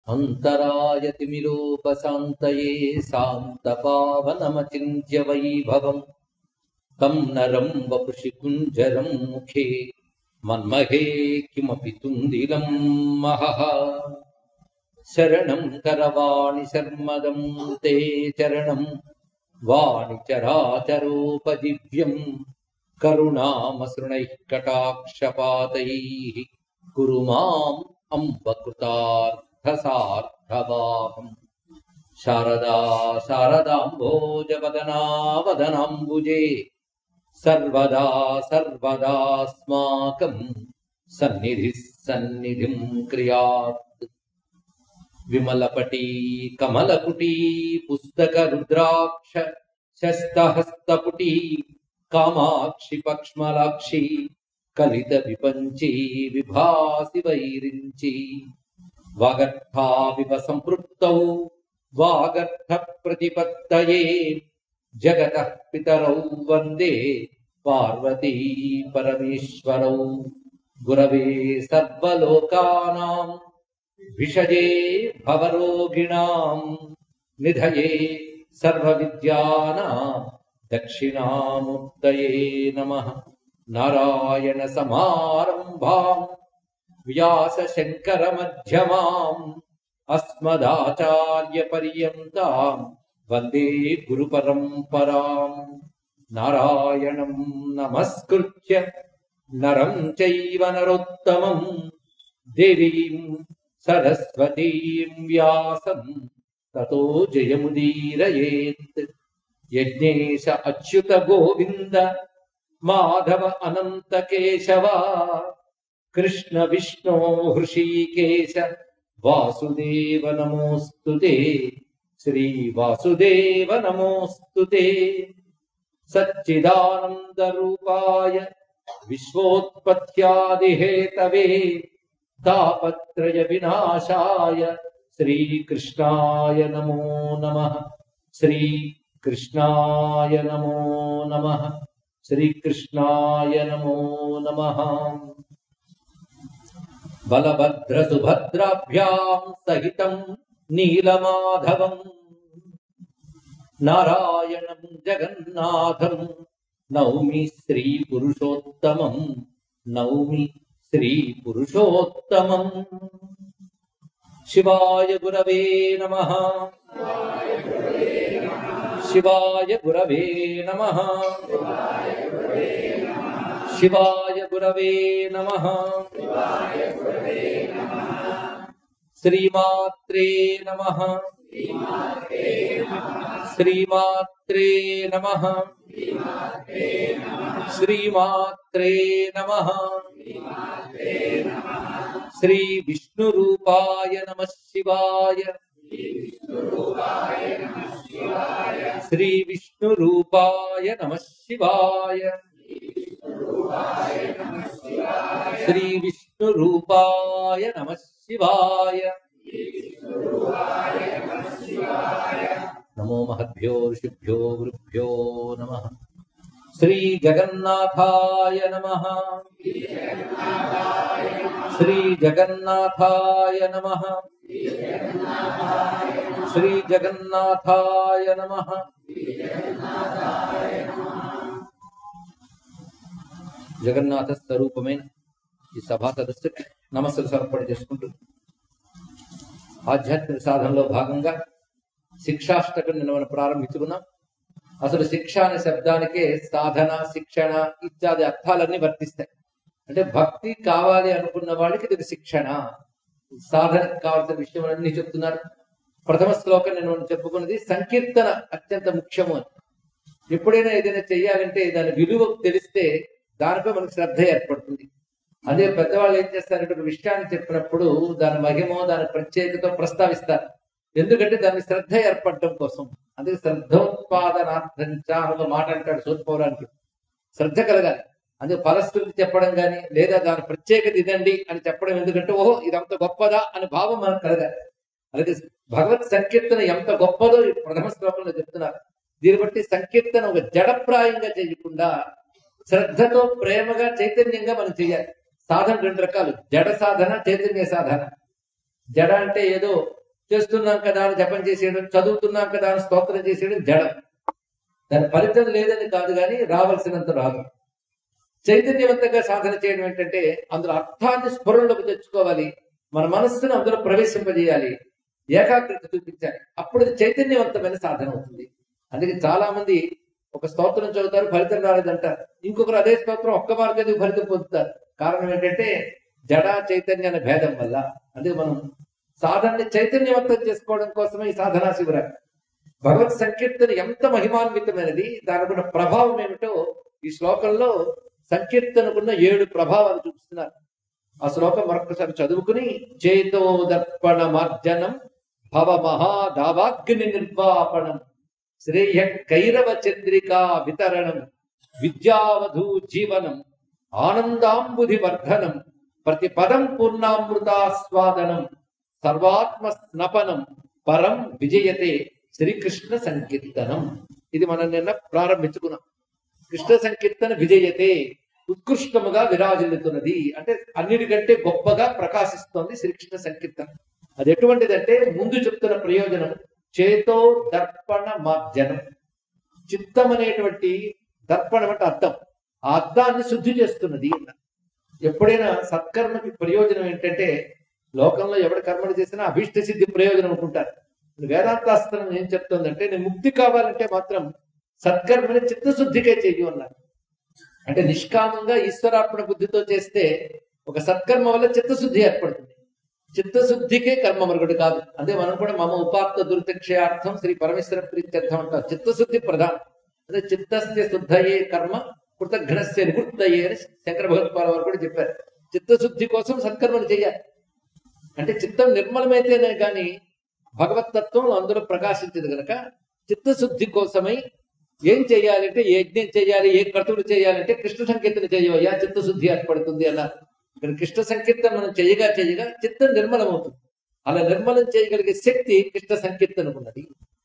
अन्तरायतिमिरोपशान्तये शान्तपावनमचिन्त्य वैभवम् तं नरं वपुषि कुञ्जरं मुखे मन्महे किमपि तुन्दिलं महः शरणं करवाणि शर्मदं ते चरणं वाणिचराचरोपजीव्यम् करुणामसृणैः कटाक्षपातैः कुरु माम् अम्बकृतार्थसार्थवाहम् शारदा शारदाम्भोजवदनावदनाम्बुजे सर्वदा सर्वदास्माकम् सन्निधिः सन्निधिम् क्रियात् विमलपटी कमलकुटी पुस्तकरुद्राक्ष शस्तहस्तपुटी कामाक्षि पक्ष्मलाक्षि కలిత విపంచి విభాసి వైరించి వాగర్థావివ సంపృప్తౌ వాగర్థ ప్రతిపత్తయే జగత పితరౌ వందే పార్వతీ పరమేశ్వరౌ గురవే సర్వలోకానాం విషజే భవరోగిణాం నిధయే సర్వవిద్యానాం దక్షిణామూర్తయే నమః నారాయణ సమారంభాం వ్యాస శంకర మధ్యమాం అస్మదాచార్య పర్యంతాం వందే గురు పరంపరాం నారాయణం నమస్కృత్య నరం చైవ నరోత్తమం దేవీం సరస్వతీం వ్యాసం తతో జయముదీరయేత్ యజ్ఞేశ అచ్యుత గోవింద మాధవ అనంత కేశవ కృష్ణ విష్ణో హృషీకేశ వాసుదేవ నమోస్తు శ్రీ వాసుదేవ నమోస్తు సచ్చిదానంద రూపాయ విశ్వోత్పత్యాదిహేతవే తాపత్రయ వినాశాయ శ్రీకృష్ణాయ నమో నమః శ్రీకృష్ణాయ నమో నమః శ్రీకృష్ణాయ నమో నమ బలభద్రసుభద్రాభ్యాం సహితం నీలమాధవం నారాయణం జగన్నాథం నౌమి శ్రీ పురుషోత్తమం నౌమి శ్రీ పురుషోత్తమం శివాయ గురవే నమ శివాయ గురవే నమ శివాయ గురవే నమ శ్రీమాత్రే నమ శ్రీమాత్రే నమ శ్రీమాత్రే నమ శ్రీ విష్ణు రూపాయ నమ శివాయ శ్రీ విష్ణు రూపాయ నమ శివాయ శ్రీ విష్ణు రూపాయ నమ శివాయ నమో మహద్భ్యో ఋషిభ్యో గురుభ్యో నమ శ్రీ జగన్నాథాయ నమ శ్రీ జగన్నాథాయ నమ శ్రీ జగన్నాథాయ నమ జగన్నాథ స్వరూపమైన ఈ సభా సదస్సు నమస్సులు సమర్పణ చేసుకుంటూ ఆధ్యాత్మిక సాధనలో భాగంగా శిక్షాష్టకం నిన్న మనం ప్రారంభించుకున్నాం అసలు శిక్ష అనే శబ్దానికే సాధన శిక్షణ ఇత్యాది అర్థాలన్నీ వర్తిస్తాయి అంటే భక్తి కావాలి అనుకున్న వాడికి ఇది శిక్షణ సాధనకు కావాల్సిన విషయం అన్ని చెప్తున్నారు ప్రథమ శ్లోకం నేను మనం చెప్పుకున్నది సంకీర్తన అత్యంత ముఖ్యము అని ఎప్పుడైనా ఏదైనా చెయ్యాలంటే దాని విలువ తెలిస్తే దానిపై మనకు శ్రద్ధ ఏర్పడుతుంది అదే పెద్దవాళ్ళు ఏం చేస్తారంటే ఒక విషయాన్ని చెప్పినప్పుడు దాని మహిమో దాని ప్రత్యేకత ప్రస్తావిస్తారు ఎందుకంటే దాని శ్రద్ధ ఏర్పడటం కోసం అందుకే శ్రద్ధోత్పాదనార్థం ఒక మాట అంటాడు సూర్యపౌరానికి శ్రద్ధ కలగాలి అందుకే ఫలశ్రుతి చెప్పడం కానీ లేదా దాని ప్రత్యేకత ఇదండి అని చెప్పడం ఎందుకంటే ఓహో ఇదంత గొప్పదా అని భావం మనకు కలగాలి అలాగే భగవత్ సంకీర్తన ఎంత గొప్పదో ఈ ప్రథమ శ్లోకంలో చెప్తున్నారు దీన్ని బట్టి సంకీర్తన ఒక జడప్రాయంగా చేయకుండా శ్రద్ధతో ప్రేమగా చైతన్యంగా మనం చేయాలి సాధన రెండు రకాలు జడ సాధన చైతన్య సాధన జడ అంటే ఏదో చేస్తున్నాం కదా అని జపం చేసేయడం చదువుతున్నాం కదా అని స్తోత్రం చేసేయడం జడం దాని ఫలితం లేదని కాదు కానీ రావాల్సినంత రాదు చైతన్యవంతంగా సాధన చేయడం ఏంటంటే అందులో అర్థాన్ని స్ఫురణలోకి తెచ్చుకోవాలి మన మనస్సును అందులో ప్రవేశింపజేయాలి ఏకాగ్రత చూపించాలి అప్పుడు అది చైతన్యవంతమైన సాధన అవుతుంది అందుకే చాలా మంది ఒక స్తోత్రం చదువుతారు ఫలితం రాలేదంటారు ఇంకొకరు అదే స్తోత్రం ఒక్క మారు చదివి ఫలితం పొందుతారు కారణం ఏంటంటే జడా చైతన్య అనే భేదం వల్ల అందుకే మనం సాధనని చైతన్యవంతం చేసుకోవడం కోసమే ఈ సాధనా శిబిరం భగవత్ సంకీర్తన ఎంత మహిమాన్వితమైనది దానికున్న ప్రభావం ఏమిటో ఈ శ్లోకంలో సంకీర్తనకున్న ఏడు ప్రభావాలు చూపిస్తున్నారు ఆ శ్లోకం మరొకసారి చదువుకుని చేతో దర్పణ మార్జనం భవ మహాదావాగ్ని నిర్వాపణం శ్రేయ కైరవ చంద్రికా వితరణం విద్యావధూ జీవనం ఆనందాంబుధి వర్ధనం ప్రతి పదం పూర్ణామృతాస్వాదనం సర్వాత్మ స్నపనం పరం విజయతే శ్రీకృష్ణ సంకీర్తనం ఇది మనం నిన్న ప్రారంభించుకున్నాం కృష్ణ సంకీర్తన విజయతే ఉత్కృష్టముగా విరాజిల్లుతున్నది అంటే అన్నిటికంటే గొప్పగా ప్రకాశిస్తోంది శ్రీకృష్ణ సంకీర్తన అది ఎటువంటిదంటే ముందు చెప్తున్న ప్రయోజనం చేతో దర్పణ మార్జనం చిత్తం అనేటువంటి దర్పణం అంటే అర్థం ఆ అర్థాన్ని శుద్ధి చేస్తున్నది అన్న ఎప్పుడైనా సత్కర్మకి ప్రయోజనం ఏంటంటే లోకంలో ఎవరి కర్మలు చేసినా అభీష్ట సిద్ధి ప్రయోజనం అనుకుంటారు వేదాంతాస్త్రం ఏం చెప్తుందంటే నేను ముక్తి కావాలంటే మాత్రం సత్కర్మని చిత్తశుద్ధికే చెయ్యి అన్నారు అంటే నిష్కామంగా ఈశ్వరార్పణ బుద్ధితో చేస్తే ఒక సత్కర్మ వల్ల చిత్తశుద్ధి ఏర్పడుతుంది చిత్తశుద్ధికే కర్మ మరొకటి కాదు అదే మనం కూడా మమ ఉపాత్త దుర్తిక్షయార్థం శ్రీ పరమేశ్వర ప్రీత్యర్థం అంటాం చిత్తశుద్ధి ప్రధానం అదే చిత్తస్య శుద్ధయే కర్మ కృతఘ్నస్య నివృత్తయే అని శంకర భగవత్పాల వారు కూడా చెప్పారు చిత్తశుద్ధి కోసం సత్కర్మను చేయాలి అంటే చిత్తం నిర్మలమైతేనే గాని భగవతత్వం అందులో ప్రకాశించదు గనక చిత్తశుద్ధి కోసమై ఏం చేయాలంటే ఏ యజ్ఞం చేయాలి ఏ క్రతువులు చేయాలంటే కృష్ణ సంకీర్తన చేయవయ్యా చిత్తశుద్ధి ఏర్పడుతుంది అన్నారు ఇక్కడ కృష్ణ సంకీర్తన మనం చేయగా చేయగా చిత్తం నిర్మలమవుతుంది అలా నిర్మలం చేయగలిగే శక్తి కృష్ణ సంకీర్తనకున్నది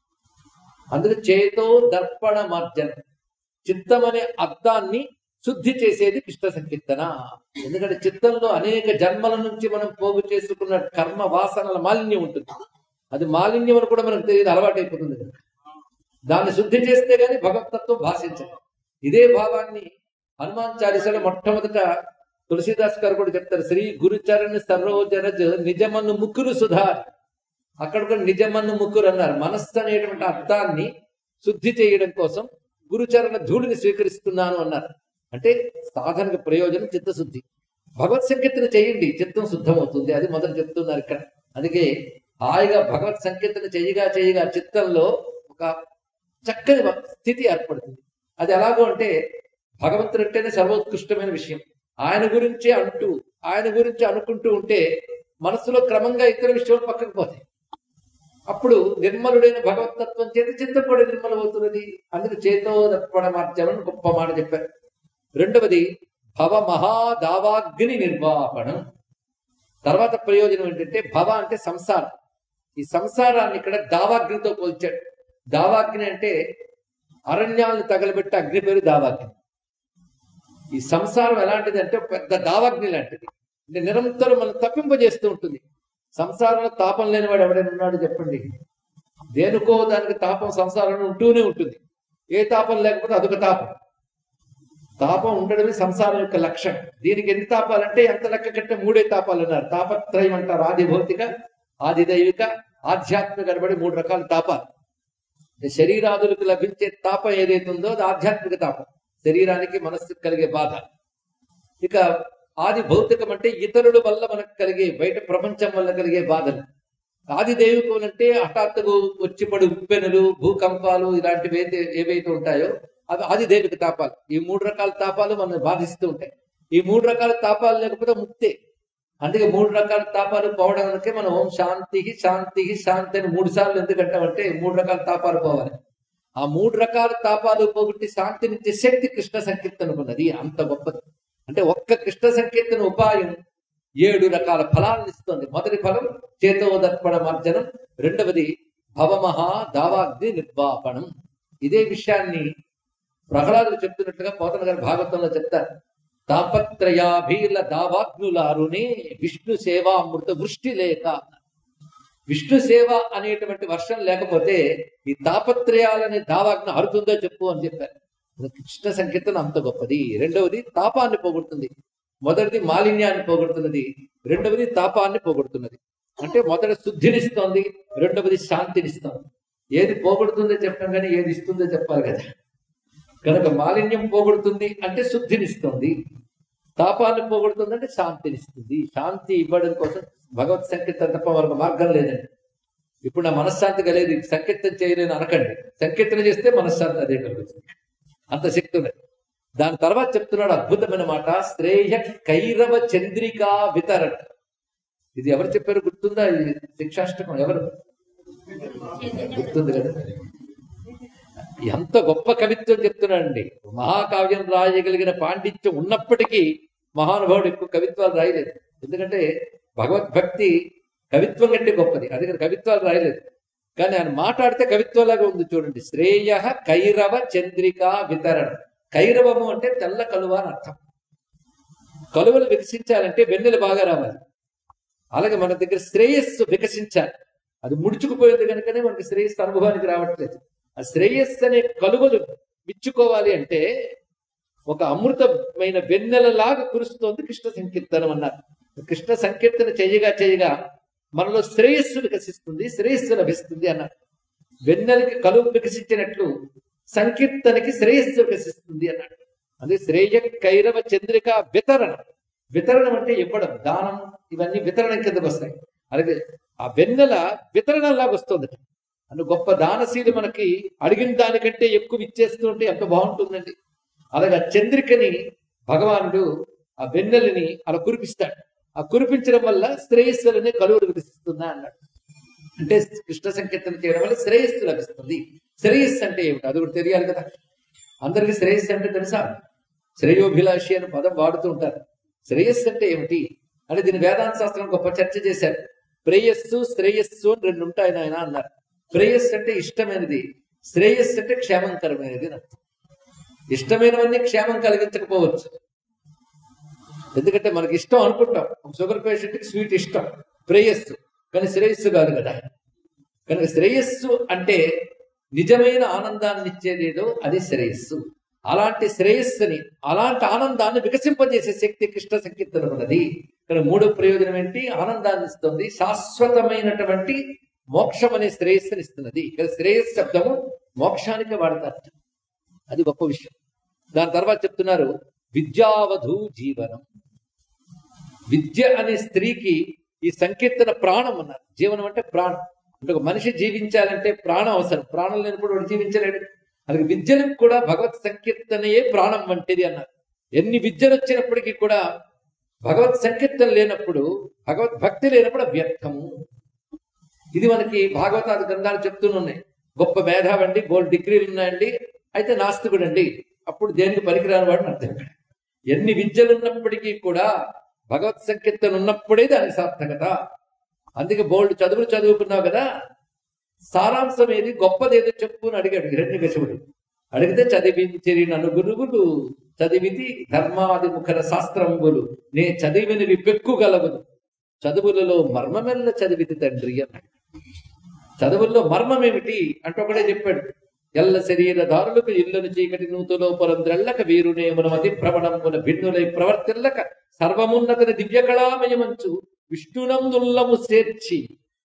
అందుకు చేతో దర్పణ మార్జనం చిత్తం అనే అర్థాన్ని శుద్ధి చేసేది కృష్ణ సంకీర్తన ఎందుకంటే చిత్తంలో అనేక జన్మల నుంచి మనం పోగు చేసుకున్న కర్మ వాసనల మాలిన్యం ఉంటుంది అది మాలిన్యం అని కూడా మనకు తెలియదు అలవాటైపోతుంది కనుక దాన్ని శుద్ధి చేస్తే గాని భగవతత్వం భాషించదు ఇదే భావాన్ని హనుమాన్ చాలీసలో మొట్టమొదట తులసిదాస్ గారు కూడా చెప్తారు శ్రీ గురుచరణ్ సరోజరజ్ నిజమన్ను ముక్కురు సుధా అక్కడ కూడా నిజమన్ను ముక్కురు అన్నారు మనస్సు అనేటువంటి అర్థాన్ని శుద్ధి చేయడం కోసం గురుచరణ ధూళిని స్వీకరిస్తున్నాను అన్నారు అంటే సాధనకు ప్రయోజనం చిత్తశుద్ధి భగవత్ సంకీర్తన చేయండి చిత్తం శుద్ధమవుతుంది అది మొదలు చెప్తున్నారు ఇక్కడ అందుకే హాయిగా భగవత్ సంకీర్తన చేయగా చేయగా చిత్తంలో ఒక చక్కని స్థితి ఏర్పడుతుంది అది ఎలాగో అంటే భగవంతుడు అంటేనే సర్వోత్కృష్టమైన విషయం ఆయన గురించి అంటూ ఆయన గురించి అనుకుంటూ ఉంటే మనసులో క్రమంగా ఇతర విషయాలు పక్కకు పోతాయి అప్పుడు నిర్మలుడైన భగవతత్వం చేత చిత్తం కూడా నిర్మలమవుతున్నది అందుకు చేతో దర్పణ మార్చమని గొప్ప మాట చెప్పారు రెండవది భవ మహాదావాగ్ని నిర్వాపణం తర్వాత ప్రయోజనం ఏంటంటే భవ అంటే సంసారం ఈ సంసారాన్ని ఇక్కడ దావాగ్నితో పోల్చాడు దావాగ్ని అంటే అరణ్యాలను తగలబెట్టే అగ్ని పేరు దావాగ్ని ఈ సంసారం ఎలాంటిది అంటే పెద్ద దావాగ్ని లాంటిది అంటే నిరంతరం మనం తప్పింపజేస్తూ ఉంటుంది సంసారంలో తాపం లేనివాడు ఎవడైనా ఉన్నాడు చెప్పండి దేనికో దానికి తాపం సంసారంలో ఉంటూనే ఉంటుంది ఏ తాపం లేకపోతే అదొక తాపం తాపం ఉండడమే సంసారం యొక్క లక్షణం దీనికి ఎన్ని తాపాలంటే ఎంత లెక్క కట్టే మూడే తాపాలు అన్నారు తాపత్రయం అంటారు ఆది భౌతిక ఆది దైవిక ఆధ్యాత్మిక అనబడి మూడు రకాల తాపాలు శరీరాదులకు లభించే తాపం ఏదైతే ఉందో అది ఆధ్యాత్మిక తాపం శరీరానికి మనస్సుకు కలిగే బాధ ఇక ఆది భౌతికం అంటే ఇతరుల వల్ల మనకు కలిగే బయట ప్రపంచం వల్ల కలిగే బాధలు ఆది దైవికం అంటే హఠాత్తుగా వచ్చి పడి ఉప్పెనులు భూకంపాలు ఇలాంటివి అయితే ఏవైతే ఉంటాయో అవి ఆది దైవిక తాపాలు ఈ మూడు రకాల తాపాలు మనం బాధిస్తూ ఉంటాయి ఈ మూడు రకాల తాపాలు లేకపోతే ముక్తే అందుకే మూడు రకాల తాపాలు పోవడానికే మనం ఓం శాంతి శాంతి శాంతి అని మూడు సార్లు ఎందుకంటామంటే మూడు రకాల తాపాలు పోవాలి ఆ మూడు రకాల తాపాలు పోగొట్టి శాంతినిచ్చే శక్తి కృష్ణ సంకీర్తనకున్నది అంత గొప్పది అంటే ఒక్క కృష్ణ సంకీర్తన ఉపాయం ఏడు రకాల ఫలాలను ఇస్తుంది మొదటి ఫలం చేతోదర్పణ మార్జనం రెండవది భవమహా దావాగ్ని నిర్వాపణం ఇదే విషయాన్ని ప్రహ్లాదులు చెప్తున్నట్టుగా పోతన గారు భాగవతంలో చెప్తారు తాపత్రయాభీల దావాగ్నులారునే విష్ణు సేవామృత వృష్టి లేక విష్ణు సేవ అనేటువంటి వర్షం లేకపోతే ఈ తాపత్రయాలనే దావాగ్న అరుతుందో చెప్పు అని చెప్పారు కృష్ణ సంకీర్తన అంత గొప్పది రెండవది తాపాన్ని పోగొడుతుంది మొదటిది మాలిన్యాన్ని పోగొడుతున్నది రెండవది తాపాన్ని పోగొడుతున్నది అంటే మొదట శుద్ధినిస్తోంది రెండవది శాంతినిస్తోంది ఏది పోగొడుతుందో చెప్పడం కానీ ఏది ఇస్తుందో చెప్పాలి కదా కనుక మాలిన్యం పోగొడుతుంది అంటే శుద్ధినిస్తుంది తాపాన్ని పోగొడుతుంది అంటే శాంతినిస్తుంది శాంతి ఇవ్వడం కోసం భగవత్ సంకీర్తన తప్ప మరొక మార్గం లేదండి ఇప్పుడు నా మనశ్శాంతి కలిగేది సంకీర్తన చేయలేని అనకండి సంకీర్తన చేస్తే మనశ్శాంతి అదే కలుగుతుంది అంత శక్తి ఉన్నది దాని తర్వాత చెప్తున్నాడు అద్భుతమైన మాట శ్రేయ కైరవ చంద్రికా వితరణ ఇది ఎవరు చెప్పారు గుర్తుందా ఇది శిక్షాష్టకం ఎవరు గుర్తుంది కదా ఎంత గొప్ప కవిత్వం చెప్తున్నాడండి మహాకావ్యం రాయగలిగిన పాండిత్యం ఉన్నప్పటికీ మహానుభావుడు ఎక్కువ కవిత్వాలు రాయలేదు ఎందుకంటే భగవద్భక్తి కవిత్వం కంటే గొప్పది అందుకని కవిత్వాలు రాయలేదు కానీ ఆయన మాట్లాడితే కవిత్వంలాగా ఉంది చూడండి శ్రేయ కైరవ చంద్రికా వితరణ కైరవము అంటే తెల్ల కలువ అని అర్థం కలువలు వికసించాలంటే వెన్నెలు బాగా రావాలి అలాగే మన దగ్గర శ్రేయస్సు వికసించాలి అది ముడుచుకుపోయింది కనుకనే మనకి శ్రేయస్సు అనుభవానికి రావట్లేదు ఆ శ్రేయస్సు అనే కలువలు విచ్చుకోవాలి అంటే ఒక అమృతమైన వెన్నెలలాగా కురుస్తోంది కృష్ణ సంకీర్తనం అన్నారు కృష్ణ సంకీర్తన చేయగా చేయగా మనలో శ్రేయస్సు వికసిస్తుంది శ్రేయస్సు లభిస్తుంది అన్నారు వెన్నెలకి కలువు వికసించినట్లు సంకీర్తనకి శ్రేయస్సు వికసిస్తుంది అన్నాడు అదే శ్రేయ కైరవ చంద్రిక వితరణ వితరణం అంటే ఇవ్వడం దానం ఇవన్నీ వితరణం కిందకు వస్తాయి అలాగే ఆ వెన్నెల వితరణలాగా వస్తుంది అంటే గొప్ప దానశీలి మనకి అడిగిన దానికంటే ఎక్కువ ఇచ్చేస్తూ ఉంటే ఎంత బాగుంటుందండి అలాగే ఆ చంద్రికని భగవానుడు ఆ వెన్నెలని అలా కురిపిస్తాడు ఆ కురిపించడం వల్ల శ్రేయస్సులనే కలువులు వికసిస్తుందా అన్నాడు అంటే కృష్ణ సంకీర్తన చేయడం వల్ల శ్రేయస్సు లభిస్తుంది శ్రేయస్సు అంటే ఏమిటి అది కూడా తెలియాలి కదా అందరికీ శ్రేయస్సు అంటే తెలుసా శ్రేయోభిలాషి అని పదం వాడుతూ ఉంటారు శ్రేయస్సు అంటే ఏమిటి అంటే దీని వేదాంత శాస్త్రం గొప్ప చర్చ చేశారు ప్రేయస్సు శ్రేయస్సు అని రెండు ఉంటాయి నాయన అన్నారు ప్రేయస్సు అంటే ఇష్టమైనది శ్రేయస్సు అంటే క్షేమంకరమైనది అని అర్థం ఇష్టమైనవన్నీ క్షేమం కలిగించకపోవచ్చు ఎందుకంటే మనకి ఇష్టం అనుకుంటాం ఒక షుగర్ పేషెంట్కి స్వీట్ ఇష్టం ప్రేయస్సు కానీ శ్రేయస్సు కాదు కదా కనుక శ్రేయస్సు అంటే నిజమైన ఆనందాన్ని ఇచ్చేది ఏదో అది శ్రేయస్సు అలాంటి శ్రేయస్సుని అలాంటి ఆనందాన్ని వికసింపజేసే శక్తి కృష్ణ సంకీర్తన ఉన్నది ఇక్కడ మూడో ప్రయోజనం ఏంటి ఆనందాన్ని ఇస్తుంది శాశ్వతమైనటువంటి మోక్షం అనే శ్రేయస్సుని ఇస్తున్నది ఇక్కడ శ్రేయస్ శబ్దము మోక్షానికి వాడతారు అది గొప్ప విషయం దాని తర్వాత చెప్తున్నారు విద్యావధు జీవనం విద్య అనే స్త్రీకి ఈ సంకీర్తన ప్రాణం అన్నారు జీవనం అంటే ప్రాణం అంటే ఒక మనిషి జీవించాలంటే ప్రాణం అవసరం ప్రాణం లేనప్పుడు వాడు జీవించలేడు అలాగే విద్యలకు కూడా భగవత్ సంకీర్తనయే ప్రాణం వంటిది అన్నారు ఎన్ని విద్యలు వచ్చినప్పటికీ కూడా భగవత్ సంకీర్తన లేనప్పుడు భగవత్ భక్తి లేనప్పుడు వ్యర్థము ఇది మనకి భాగవతాది గ్రంథాలు చెప్తూనే గొప్ప మేధావండి గోల్డ్ డిగ్రీలు ఉన్నాయండి అయితే నాస్తికుడు అండి అప్పుడు దేనికి పనికిరాని వాడిని అర్థం ఇక్కడ ఎన్ని విద్యలు ఉన్నప్పటికీ కూడా భగవత్ సంకీర్తన ఉన్నప్పుడే దానికి సార్థకత అందుకే బోల్డ్ చదువులు చదువుకున్నావు కదా సారాంశం ఏది గొప్పది ఏదో చెప్పు అని అడిగాడు హిరణ్యకశివుడు అడిగితే చదివించిరి నన్ను గురువులు చదివిది ధర్మాది ముఖర శాస్త్రంబులు నే చదివినవి పెక్కుగలవును చదువులలో మర్మమెల్ల చదివిది తండ్రి అన్నాడు చదువుల్లో మర్మం ఏమిటి అంటే ఒకడే చెప్పాడు ఎల్ల శరీరదారులకు ఇల్లును చీకటి నూతులో పొరంద్రళ్ళక వీరునేమున మతి భ్రమణమున భిన్నులై ప్రవర్తిల్లక సర్వమున్నతని దివ్య కళామయమంచు విష్ణునందుల్లము చేర్చి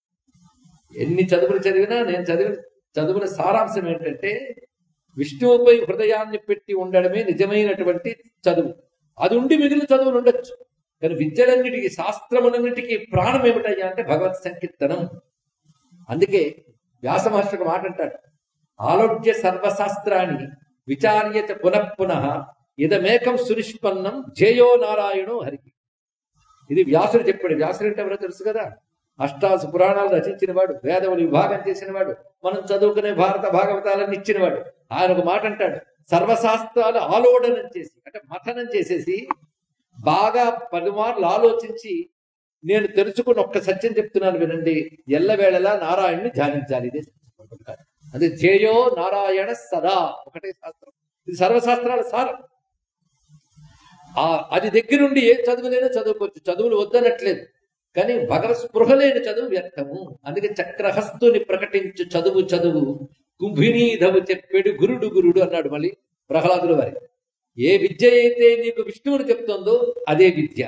ఎన్ని చదువులు చదివినా నేను చదివిన చదువుల సారాంశం ఏంటంటే విష్ణువుపై హృదయాన్ని పెట్టి ఉండడమే నిజమైనటువంటి చదువు అది ఉండి మిగిలిన చదువులు ఉండొచ్చు కానీ విద్యలన్నిటికీ శాస్త్రములన్నిటికీ ప్రాణం ఏమిటయ్యా అంటే భగవత్ సంకీర్తనం అందుకే వ్యాస మహర్షి ఒక మాట అంటాడు ఆలోడ్య సర్వశాస్త్రాన్ని విచార్యత పునః పునః ఇదమేకం సునిష్పన్నం జేయో నారాయణో హరికి ఇది వ్యాసుడు చెప్పాడు వ్యాసుడు అంటే ఎవరో తెలుసు కదా అష్టాసు పురాణాలు రచించిన వాడు వేదములు విభాగం చేసిన వాడు మనం చదువుకునే భారత భాగవతాలను ఇచ్చినవాడు ఆయన ఒక మాట అంటాడు సర్వశాస్త్రాలు ఆలోడనం చేసి అంటే మథనం చేసేసి బాగా పలుమార్లు ఆలోచించి నేను తెలుసుకుని ఒక్క సత్యం చెప్తున్నాను వినండి ఎల్లవేళలా నారాయణ్ణి ధ్యానించాలి ఇదే అదే జేయో నారాయణ సదా ఒకటే శాస్త్రం ఇది సర్వశాస్త్రాల సారం ఆ అది దగ్గరుండి ఏ చదువులైనా చదువుకోవచ్చు చదువులు వద్దనట్లేదు కానీ భగవత్ స్పృహ లేని చదువు వ్యర్థము అందుకే చక్రహస్తుని ప్రకటించు చదువు చదువు కుంభినీధవు చెప్పేడు గురుడు గురుడు అన్నాడు మళ్ళీ ప్రహ్లాదుల వారి ఏ విద్య అయితే నీకు విష్ణువుని చెప్తుందో అదే విద్య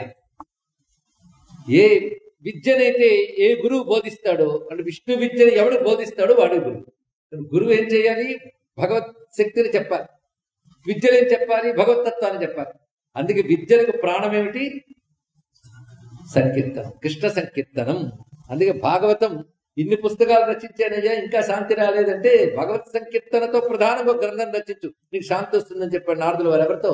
ఏ విద్యనైతే ఏ గురువు బోధిస్తాడో అంటే విష్ణు విద్యను ఎవడు బోధిస్తాడో వాడు గురువు గురువు ఏం చేయాలి భగవత్ శక్తిని చెప్పాలి విద్యలు ఏం చెప్పాలి భగవతత్వాన్ని చెప్పాలి అందుకే విద్యలకు ప్రాణం ఏమిటి సంకీర్తనం కృష్ణ సంకీర్తనం అందుకే భాగవతం ఇన్ని పుస్తకాలు రచించానయ్యా ఇంకా శాంతి రాలేదంటే భగవత్ సంకీర్తనతో ప్రధానంగా ఒక గ్రంథం రచించు నీకు శాంతి వస్తుందని చెప్పాడు నారదులు వారు ఎవరితో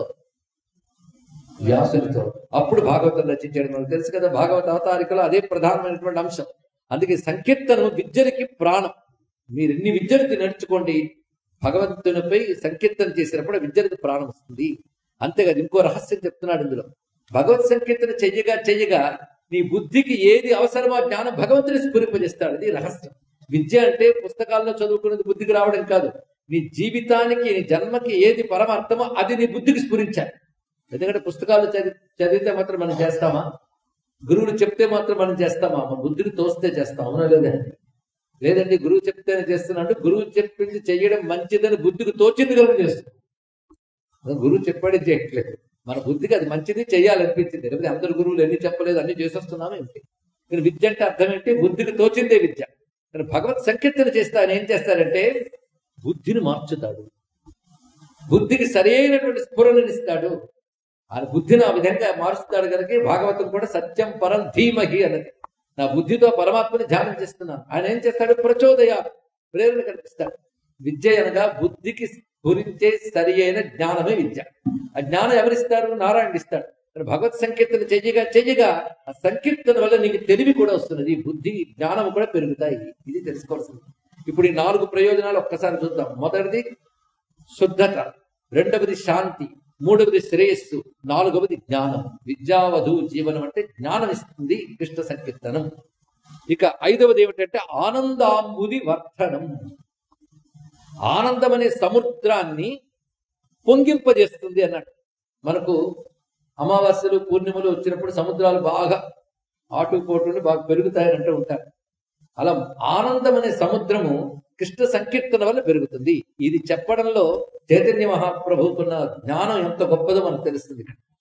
వ్యాసునితో అప్పుడు భాగవతం రచించాడు మనకు తెలుసు కదా భాగవత అవతారికలో అదే ప్రధానమైనటువంటి అంశం అందుకే సంకీర్తనం విద్యలకి ప్రాణం మీరు ఎన్ని విద్యలు నడుచుకోండి భగవంతునిపై సంకీర్తన చేసినప్పుడు ఆ విద్యలకు ప్రాణం వస్తుంది అంతేకాదు ఇంకో రహస్యం చెప్తున్నాడు ఇందులో భగవత్ సంకీర్తన చెయ్యగా చెయ్యగా నీ బుద్ధికి ఏది అవసరమో ఆ జ్ఞానం భగవంతుని స్ఫురింపజేస్తాడు ఇది రహస్యం విద్య అంటే పుస్తకాల్లో చదువుకున్నది బుద్ధికి రావడం కాదు నీ జీవితానికి నీ జన్మకి ఏది పరమార్థమో అది నీ బుద్ధికి స్ఫురించాలి ఎందుకంటే పుస్తకాలు చదివి చదివితే మాత్రం మనం చేస్తామా గురువులు చెప్తే మాత్రం మనం చేస్తామా మన బుద్ధిని తోస్తే చేస్తాం అవునా లేదండి లేదండి గురువు చెప్తేనే చేస్తున్నా అంటే గురువు చెప్పింది చెయ్యడం మంచిదని బుద్ధికి తోచింది కనుక చేస్తుంది గురువు చెప్పాడే చేయట్లేదు మన బుద్ధికి అది మంచిది చేయాలనిపించింది లేకపోతే అందరు గురువులు ఎన్ని చెప్పలేదు అన్ని చేసేస్తున్నాము ఏంటి కానీ విద్య అంటే అర్థం ఏంటి బుద్ధికి తోచిందే విద్య కానీ భగవత్ సంకీర్తన చేస్తే ఆయన ఏం చేస్తారంటే బుద్ధిని మార్చుతాడు బుద్ధికి సరైనటువంటి స్ఫురణనిస్తాడు ఆయన బుద్ధిని ఆ విధంగా మారుస్తాడు కనుక భాగవతం కూడా సత్యం పరం ధీమహి అన్నది నా బుద్ధితో పరమాత్మని ధ్యానం చేస్తున్నాను ఆయన ఏం చేస్తాడు ప్రచోదయ ప్రేరణ కల్పిస్తాడు విద్య అనగా బుద్ధికి స్ఫురించే సరి అయిన జ్ఞానమే విద్య ఆ జ్ఞానం ఎవరిస్తారు నారాయణ ఇస్తాడు మరి భగవత్ సంకీర్తన చెయ్యగా చెయ్యగా ఆ సంకీర్తన వల్ల నీకు తెలివి కూడా వస్తున్నది బుద్ధి జ్ఞానం కూడా పెరుగుతాయి ఇది తెలుసుకోవాల్సింది ఇప్పుడు ఈ నాలుగు ప్రయోజనాలు ఒక్కసారి చూద్దాం మొదటిది శుద్ధత రెండవది శాంతి మూడవది శ్రేయస్సు నాలుగవది జ్ఞానం విద్యావధు జీవనం అంటే జ్ఞానం ఇస్తుంది కృష్ణ సంకీర్తనం ఇక ఐదవది ఏమిటంటే ఆనందాంబుది వర్ధనం ఆనందం అనే సముద్రాన్ని పొంగింపజేస్తుంది అన్నట్టు మనకు అమావాస్యలు పూర్ణిమలు వచ్చినప్పుడు సముద్రాలు బాగా ఆటుపోటుండి బాగా పెరుగుతాయని అంటూ ఉంటారు అలా ఆనందం అనే సముద్రము కృష్ణ సంకీర్తన వల్ల పెరుగుతుంది ఇది చెప్పడంలో చైతన్య మహాప్రభుకున్న జ్ఞానం ఎంత గొప్పదో మనకు తెలుస్తుంది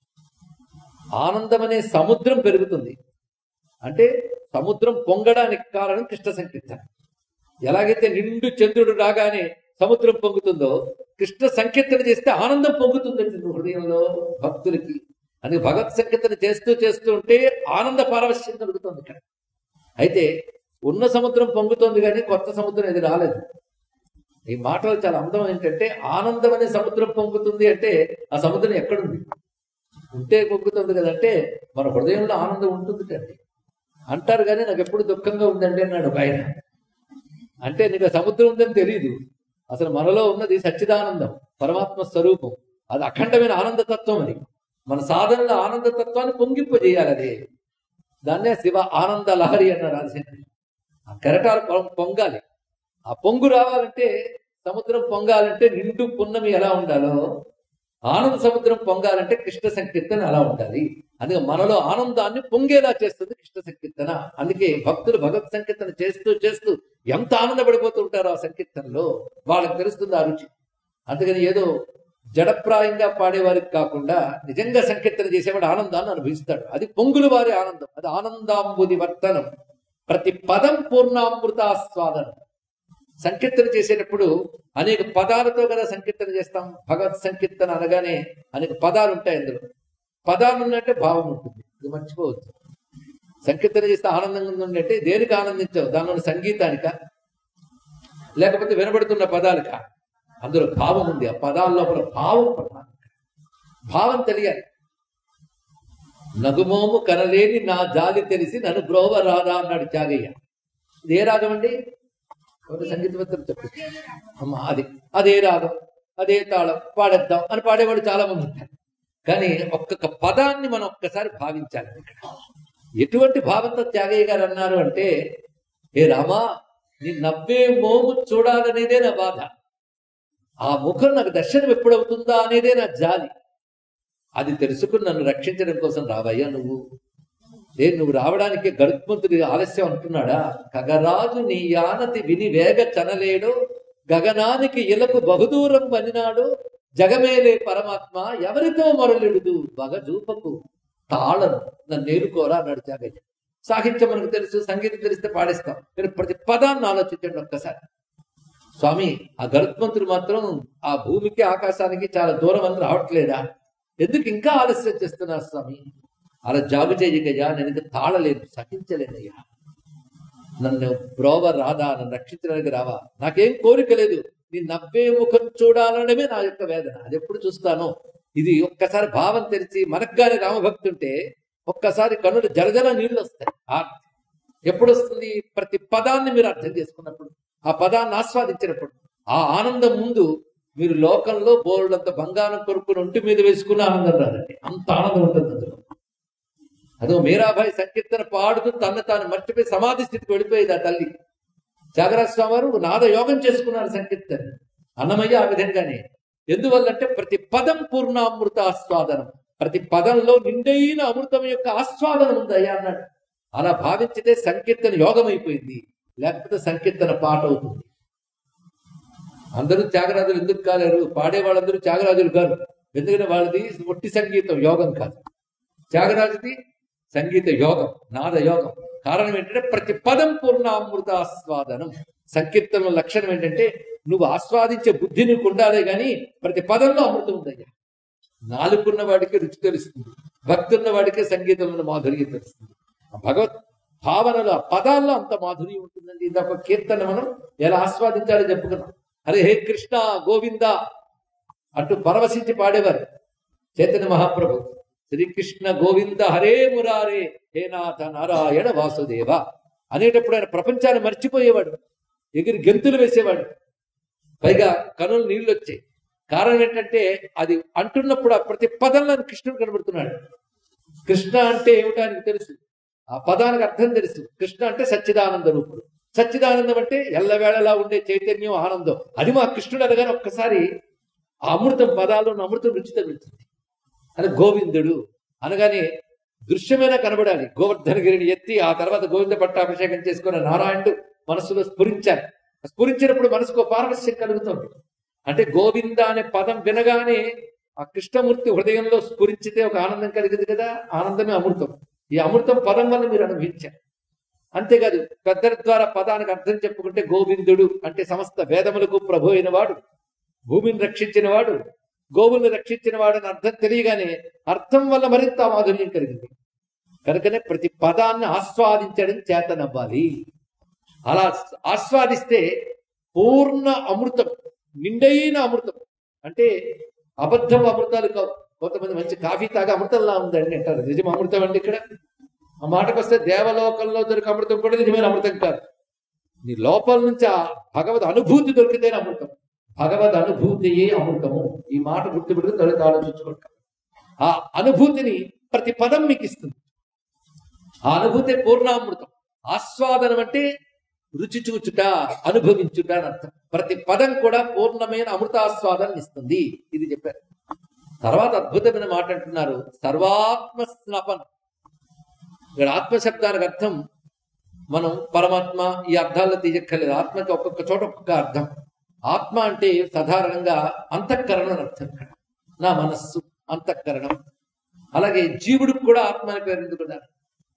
ఆనందం అనే సముద్రం పెరుగుతుంది అంటే సముద్రం పొంగడానికి కారణం కృష్ణ సంకీర్తన ఎలాగైతే నిండు చంద్రుడు రాగానే సముద్రం పొంగుతుందో కృష్ణ సంకీర్తన చేస్తే ఆనందం పొంగుతుందండి హృదయంలో భక్తులకి అందుకే భగవత్ సంకీర్తన చేస్తూ చేస్తూ ఉంటే ఆనంద పారవశ్యం కలుగుతుంది ఇక్కడ అయితే ఉన్న సముద్రం పొంగుతోంది కానీ కొత్త సముద్రం ఇది రాలేదు ఈ మాటలు చాలా అందం ఏంటంటే ఆనందం అనే సముద్రం పొంగుతుంది అంటే ఆ సముద్రం ఎక్కడుంది ఉంటే పొంగుతుంది కదంటే మన హృదయంలో ఆనందం ఉంటుంది కండి అంటారు కానీ నాకు ఎప్పుడు దుఃఖంగా ఉందండి అన్నాడు ఒక ఆయన అంటే నీకు ఆ సముద్రం ఉందని తెలియదు అసలు మనలో ఉన్నది సచ్చిదానందం పరమాత్మ స్వరూపం అది అఖండమైన ఆనందతత్వం అది మన సాధనలో ఆనందతత్వాన్ని పొంగింపజేయాలి అదే దాన్నే శివ ఆనంద లహరి అన్నాడు ఆదిశంకర్ ఆ కెరటాలు పొం- పొంగాలి ఆ పొంగు రావాలంటే సముద్రం పొంగాలంటే నిండు పున్నమి ఎలా ఉండాలో ఆనంద సముద్రం పొంగాలంటే కృష్ణ సంకీర్తన అలా ఉండాలి అందుకే మనలో ఆనందాన్ని పొంగేలా చేస్తుంది కృష్ణ సంకీర్తన అందుకే భక్తులు భగవత్ సంకీర్తన చేస్తూ చేస్తూ ఎంత ఆనందపడిపోతూ ఉంటారో ఆ సంకీర్తనలో వాళ్ళకి తెలుస్తుంది ఆ రుచి అందుకని ఏదో జడప్రాయంగా పాడేవారికి కాకుండా నిజంగా సంకీర్తన చేసేవాడు ఆనందాన్ని అనుభవిస్తాడు అది పొంగులు వారి ఆనందం అది ఆనందాంబుది వర్తనం ప్రతి పదం పూర్ణామృతాస్వాదనం సంకీర్తన చేసేటప్పుడు అనేక పదాలతో కదా సంకీర్తన చేస్తాం భగవత్ సంకీర్తన అనగానే అనేక పదాలు ఉంటాయి అందులో పదాలు ఉన్నట్టే భావం ఉంటుంది ఇది మర్చిపోవద్దు సంకీర్తన చేస్తే ఆనందంగా ఉందంటే దేనికి ఆనందించావు దానిలో సంగీతానిక లేకపోతే వినబడుతున్న పదాలక అందులో భావం ఉంది ఆ పదాల లోపల భావం ప్రధానం భావం తెలియాలి నగుమోము కనలేని నా జాలి తెలిసి నన్ను బ్రోవ రాదా అన్నాడు త్యాగయ్య ఇది ఏ రాగం అండి ఎవరు సంగీతవేత్తలు చెప్పు అమ్మా అది అదే రాగం అదే తాళం పాడేద్దాం అని పాడేవాడు చాలా మంది ఉంటారు కానీ ఒక్కొక్క పదాన్ని మనం ఒక్కసారి భావించాలి ఇక్కడ ఎటువంటి భావంతో త్యాగయ్య గారు అన్నారు అంటే ఏ రామా నీ నవ్వే మోము చూడాలనేదే నా బాధ ఆ ముఖం నాకు దర్శనం ఎప్పుడవుతుందా అనేదే నా జాలి అది తెలుసుకుని నన్ను రక్షించడం కోసం రావయ్యా నువ్వు ఏ నువ్వు రావడానికి గరుత్మంతుడి ఆలస్యం అంటున్నాడా కగరాజు నీ యానతి విని వేగ చనలేడు గగనానికి ఇలకు బహుదూరం వనినాడు జగమేలే పరమాత్మ ఎవరితో మరలుడు బగజూపకు తాళను నన్ను నేరుకోరా అన్నాడు త్యాగయ్య సాహిత్యం మనకు తెలుసు సంగీతం తెలిస్తే పాడేస్తాం మీరు ప్రతి పదాన్ని ఆలోచించండి ఒక్కసారి స్వామి ఆ గరుత్మంతుడు మాత్రం ఆ భూమికి ఆకాశానికి చాలా దూరం అని రావట్లేదా ఎందుకు ఇంకా ఆలస్యం చేస్తున్నారు స్వామి అలా జాగు చేయగయ్యా నేను ఇంకా తాళలేదు సహించలేనయ్యా నన్ను బ్రోవ రాదా నన్ను రక్షించడానికి రావా నాకేం కోరిక లేదు నీ నవ్వే ముఖం చూడాలనమే నా యొక్క వేదన అది ఎప్పుడు చూస్తాను ఇది ఒక్కసారి భావం తెరిచి మనకు గాని రామభక్తి ఉంటే ఒక్కసారి కన్నులు జలజల నీళ్లు వస్తాయి ఆర్తి ఎప్పుడు వస్తుంది ప్రతి పదాన్ని మీరు అర్థం చేసుకున్నప్పుడు ఆ పదాన్ని ఆస్వాదించినప్పుడు ఆ ఆనందం ముందు మీరు లోకంలో బోర్డంత బంగారం కొరుకుని ఒంటి మీద వేసుకున్న ఆనందం రాదండి అంత ఆనందం ఉంటుంది అందులో అదో మీరాబాయి సంకీర్తన పాడుతూ తన తాను మర్చిపోయి సమాధి స్థితికి వెళ్ళిపోయేది ఆ తల్లి త్యాగరాజ స్వామి వారు నాద యోగం చేసుకున్నారు సంకీర్తన అన్నమయ్య ఆ విధంగానే ఎందువల్లంటే ప్రతి పదం పూర్ణామృత ఆస్వాదనం ప్రతి పదంలో నిండైన అమృతం యొక్క ఆస్వాదనం ఉందయ్యా అన్నాడు అలా భావించితే సంకీర్తన యోగం అయిపోయింది లేకపోతే సంకీర్తన పాట అవుతుంది అందరూ త్యాగరాజులు ఎందుకు కాలేరు పాడే వాళ్ళందరూ త్యాగరాజులు కాదు ఎందుకంటే వాళ్ళది ఒట్టి సంగీతం యోగం కాదు త్యాగరాజుది సంగీత యోగం నాద యోగం కారణం ఏంటంటే ప్రతి పదం పూర్ణామృత ఆస్వాదనం సంకీర్తన లక్షణం ఏంటంటే నువ్వు ఆస్వాదించే బుద్ధి నీకు ఉండాలే గాని ప్రతి పదంలో అమృతం ఉందయ్యా నాలుగున్న వాడికి రుచి తెలుస్తుంది భక్తున్న వాడికి సంగీతంలో మాధుర్యం తెలుస్తుంది ఆ భగవత్ భావనలో ఆ పదాల్లో అంత మాధుర్యం ఉంటుందండి ఇందాక కీర్తన మనం ఎలా ఆస్వాదించాలో చెప్పుకున్నాం హరే హే కృష్ణ గోవింద అంటూ పరవశించి పాడేవారు చైతన్య మహాప్రభు శ్రీకృష్ణ గోవింద హరే మురారే హే నాథ నారాయణ వాసుదేవ అనేటప్పుడు ఆయన ప్రపంచాన్ని మర్చిపోయేవాడు ఎగిరి గెంతులు వేసేవాడు పైగా కనులు నీళ్ళు వచ్చాయి కారణం ఏంటంటే అది అంటున్నప్పుడు ఆ ప్రతి పదంలో కృష్ణుడు కనబడుతున్నాడు కృష్ణ అంటే ఏమిటో ఆయనకు తెలుసు ఆ పదానికి అర్థం తెలుసు కృష్ణ అంటే సచ్చిదానంద రూపుడు సచ్చిదానందం అంటే ఎల్లవేళలా ఉండే చైతన్యం ఆనందం అది మా కృష్ణుడు అనగానే ఒక్కసారి ఆ అమృతం పదాలు ఉన్న అమృతం రుచి తగులుతుంది అని గోవిందుడు అనగానే దృశ్యమైన కనబడాలి గోవర్ధనగిరిని ఎత్తి ఆ తర్వాత గోవింద పట్టాభిషేకం చేసుకున్న నారాయణుడు మనసులో స్ఫురించాలి స్ఫురించినప్పుడు మనసుకు ఒక పారవశ్యం కలుగుతుంది అంటే గోవింద అనే పదం వినగానే ఆ కృష్ణమూర్తి హృదయంలో స్ఫురించితే ఒక ఆనందం కలిగింది కదా ఆనందమే అమృతం ఈ అమృతం పదం వల్ల మీరు అనుభవించారు అంతేకాదు పెద్దల ద్వారా పదానికి అర్థం చెప్పుకుంటే గోవిందుడు అంటే సమస్త వేదములకు ప్రభు అయిన వాడు భూమిని రక్షించిన వాడు గోవుల్ని రక్షించిన వాడు అని అర్థం తెలియగానే అర్థం వల్ల మరింత మాధుర్యం కలిగింది కనుకనే ప్రతి పదాన్ని ఆస్వాదించడం చేతనవ్వాలి అలా ఆస్వాదిస్తే పూర్ణ అమృతం నిండైన అమృతం అంటే అబద్ధం అమృతాలు కావు కొంతమంది మంచి కాఫీ తాగా అమృతంలా ఉందండి అంటారు నిజం అమృతం అండి ఇక్కడ ఆ మాటకు వస్తే దేవలోకంలో దొరికే అమృతం కూడా నిజమైన అమృతం కాదు నీ లోపల నుంచి ఆ భగవద్ అనుభూతి దొరికితేనే అమృతం భగవద్ అనుభూతియే అమృతము ఈ మాట గుర్తుపెట్టుకుని తొలిత ఆలోచించుకుంటాం ఆ అనుభూతిని ప్రతి పదం మీకు ఇస్తుంది ఆ అనుభూతి పూర్ణామృతం ఆస్వాదనం అంటే రుచి చూచుట అనుభవించుట అని అర్థం ప్రతి పదం కూడా పూర్ణమైన అమృతాస్వాదాన్ని ఇస్తుంది ఇది చెప్పారు తర్వాత అద్భుతమైన మాట అంటున్నారు సర్వాత్మ స్నపన్ ఇక్కడ ఆత్మశబ్దానికి అర్థం మనం పరమాత్మ ఈ అర్థాల్లో తీయక్కర్లేదు ఆత్మకి ఒక్కొక్క చోట ఒక్కొక్క అర్థం ఆత్మ అంటే సాధారణంగా అంతఃకరణం అని అర్థం ఇక్కడ నా మనస్సు అంతఃకరణం అలాగే జీవుడికి కూడా ఆత్మ అని పేరు ఎందుకు ఉన్నారు?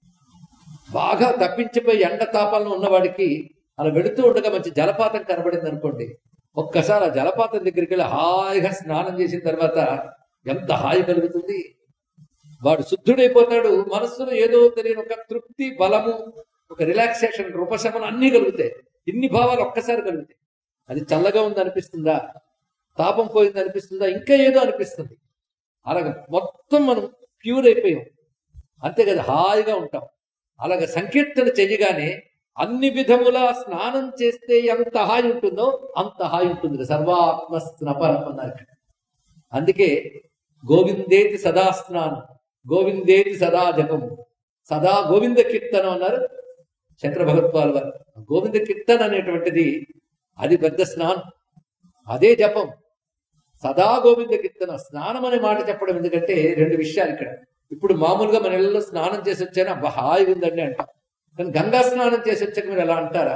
బాగా తప్పించిపోయి ఎండ తాపంలో ఉన్నవాడికి అలా వెళుతూ ఉండగా మంచి జలపాతం కనబడింది అనుకోండి ఒక్కసారి ఆ జలపాతం దగ్గరికి వెళ్ళి హాయిగా స్నానం చేసిన తర్వాత ఎంత హాయి కలుగుతుంది వాడు శుద్ధుడైపోతాడు మనస్సులో ఏదో తెలియని ఒక తృప్తి బలము ఒక రిలాక్సేషన్ ఉపశమనం అన్నీ కలుగుతాయి ఇన్ని భావాలు ఒక్కసారి కలుగుతాయి అది చల్లగా ఉంది అనిపిస్తుందా తాపం పోయింది అనిపిస్తుందా ఇంకా ఏదో అనిపిస్తుంది అలాగే మొత్తం మనం ప్యూర్ అయిపోయాం అంతే కదా హాయిగా ఉంటాం అలాగే సంకీర్తన చెయ్యగానే అన్ని విధముల స్నానం చేస్తే ఎంత హాయి ఉంటుందో అంత హాయి ఉంటుంది సర్వాత్మ స్నపనం అన్నారు ఇక్కడ. అందుకే గోవిందేతి సదా స్నానం గోవిందేతి సదా జపము సదా గోవింద కీర్తనం అన్నారు శంకర భగవత్పాల్ వారు గోవింద కీర్తన అనేటువంటిది అది పెద్ద స్నానం అదే జపం సదా గోవింద కీర్తన స్నానం అనే మాట చెప్పడం ఎందుకంటే రెండు విషయాలు ఇక్కడ ఇప్పుడు మామూలుగా మన ఇళ్ళలో స్నానం చేసి వచ్చాను అబ్బా హాయిగా ఉందండి అంటాం కానీ గంగా స్నానం చేసి వచ్చాక మీరు ఎలా అంటారా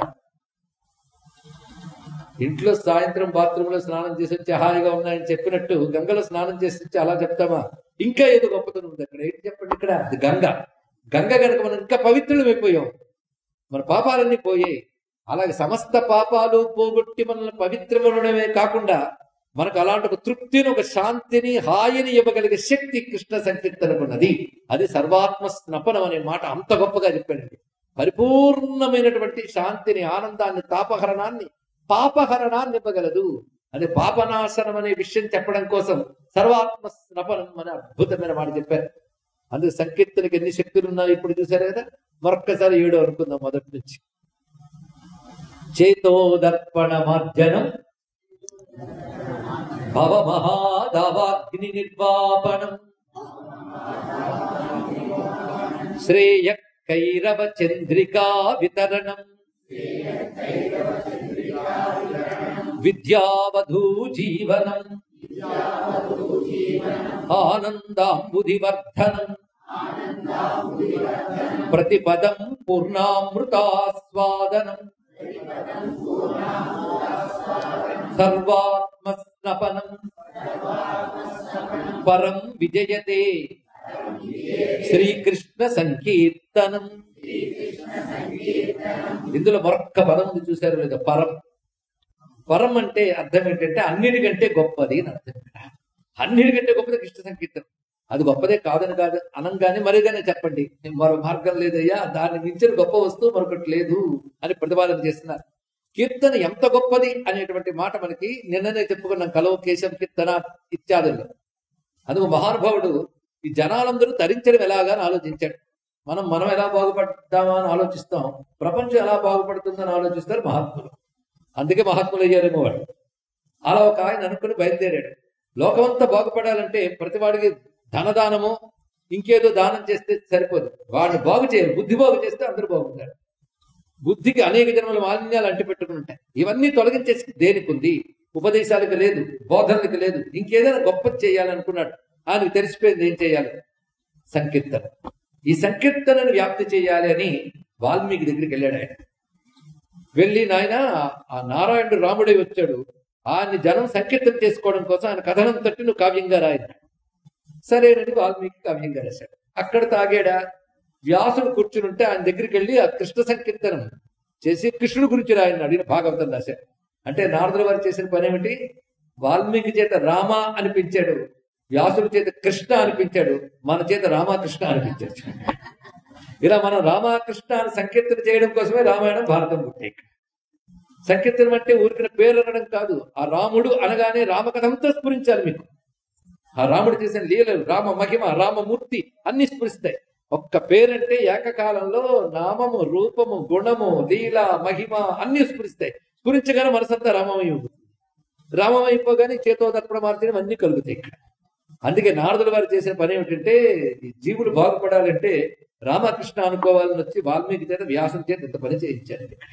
ఇంట్లో సాయంత్రం బాత్రూమ్ లో స్నానం చేసి వచ్చి హాయిగా ఉన్నాయని చెప్పినట్టు గంగలో స్నానం చేసి వచ్చి అలా చెప్తామా ఇంకా ఏదో గొప్పతనం ఉంది అక్కడ ఏంటి చెప్పండి ఇక్కడ అది గంగ గంగ కనుక మనం ఇంకా పవిత్రులం అయిపోయాం మన పాపాలన్నీ పోయాయి అలాగే సమస్త పాపాలు పోగొట్టి మనల్ని పవిత్రమనడమే కాకుండా మనకు అలాంటి ఒక తృప్తిని ఒక శాంతిని హాయిని ఇవ్వగలిగే శక్తి కృష్ణ సంకీర్తనకున్నది అది సర్వాత్మ స్నపనం అనే మాట అంత గొప్పగా చెప్పాడండి పరిపూర్ణమైనటువంటి శాంతిని ఆనందాన్ని తాపహరణాన్ని పాపహరణాన్ని ఇవ్వగలదు అదే పాపనాశనం అనే విషయం చెప్పడం కోసం సర్వాత్మ స్నపనం అనే అద్భుతమైన మాట చెప్పారు అందుకు సంకీర్తనకి ఎన్ని శక్తులు ఉన్నాయో ఇప్పుడు చూసారు కదా మరొక్కసారి ఏడో అనుకుందాం మొదటి నుంచి చేతోదర్పణ మార్జనం భవమహాదవాగ్ని నిర్వాపణం శ్రేయ కైరవ చంద్రికా వితరణం విద్యావధూ జీవనం ఆనందాంబుధివర్ధనం ప్రతిపదం పూర్ణామృతాస్వాదనం సర్వాత్మస్నపనం పరం విజయతే శ్రీకృష్ణ సంకీర్తనం ఇందులో మరొక్క పదం ఉంది చూశారు లేదా పరం పరం అంటే అర్థం ఏంటంటే అన్నిటికంటే గొప్పది అని అర్థం ఇక్కడ అన్నిటికంటే గొప్పది కృష్ణ సంకీర్తనం అది గొప్పదే కాదని కాదు అనంగానే మరిగానే చెప్పండి మరో మార్గం లేదయ్యా దాన్ని మించిన గొప్ప వస్తువు మరొకటి లేదు అని ప్రతిపాదన చేస్తున్నారు కీర్తన ఎంత గొప్పది అనేటువంటి మాట మనకి నిన్ననే చెప్పుకున్నాం కలవ కేశం కీర్తన ఇత్యాదుల్లో అందుకు మహానుభావుడు ఈ జనాలందరూ తరించడం ఎలాగా అని ఆలోచించాడు మనం మనం ఎలా బాగుపడతామా అని ఆలోచిస్తాం ప్రపంచం ఎలా బాగుపడుతుందని ఆలోచిస్తారు మహాత్ములు అందుకే మహాత్ములు అయ్యారేమో వాడు అలా ఒక ఆయన అనుకుని బయలుదేరాడు లోకమంతా బాగుపడాలంటే ప్రతివాడికి ధనదానము ఇంకేదో దానం చేస్తే సరిపోదు వాడిని బాగు చేయాలి బుద్ధి బాగు చేస్తే అందరూ బాగుంటారు బుద్ధికి అనేక జన్మల మాలిన్యాలు అంటిపెట్టుకుని ఉంటాయి ఇవన్నీ తొలగించేసి దేనికి ఉంది ఉపదేశాలకు లేదు బోధనలకు లేదు ఇంకేదైనా గొప్ప చేయాలనుకున్నాడు ఆయనకు తెలిసిపోయింది ఏం చేయాలి సంకీర్తన ఈ సంకీర్తనను వ్యాప్తి చేయాలి అని వాల్మీకి దగ్గరికి వెళ్ళాడు ఆయన వెళ్ళి నాయన ఆ నారాయణుడు రాముడై వచ్చాడు ఆయన్ని జనం సంకీర్తన చేసుకోవడం కోసం ఆయన కథనం తట్టి నువ్వు కావ్యంగా రాయన సరేనని వాల్మీకి కావ్యంగా రాశాడు అక్కడ తాగాడా వ్యాసుడు కూర్చుని ఉంటే ఆయన దగ్గరికి వెళ్ళి ఆ కృష్ణ సంకీర్తనం చేసి కృష్ణుడు గురించి రాయన్నాడు ఈయన భాగవతం రాశాడు అంటే నారదుల వారు చేసిన పని ఏమిటి వాల్మీకి చేత రామ అనిపించాడు వ్యాసుడి చేత కృష్ణ అనిపించాడు మన చేత రామకృష్ణ అనిపించాడు ఇలా మనం రామకృష్ణ అని సంకీర్తన చేయడం కోసమే రామాయణం భారతం పుట్టాయి సంకీర్తనం అంటే ఊరికిన పేరు అనడం కాదు ఆ రాముడు అనగానే రామకథ అంతా స్ఫురించాలి మీకు ఆ రాముడు చేసిన లీలలు రామ మహిమ రామమూర్తి అన్ని స్ఫురిస్తాయి ఒక్క పేరంటే ఏకకాలంలో నామము రూపము గుణము లీల మహిమ అన్ని స్ఫురిస్తాయి స్ఫురించగానే మనసంతా రామమయం రామం అయిపోగానే చేతో దర్పణ మార్చడం అన్ని కలుగుతాయి ఇక్కడ అందుకే నారదుల వారు చేసిన పని ఏమిటంటే ఈ జీవులు బాగుపడాలంటే రామకృష్ణ అనుకోవాలని వచ్చి వాల్మీకి చేత వ్యాసం చేత ఇంత పని చేయించారు ఇక్కడ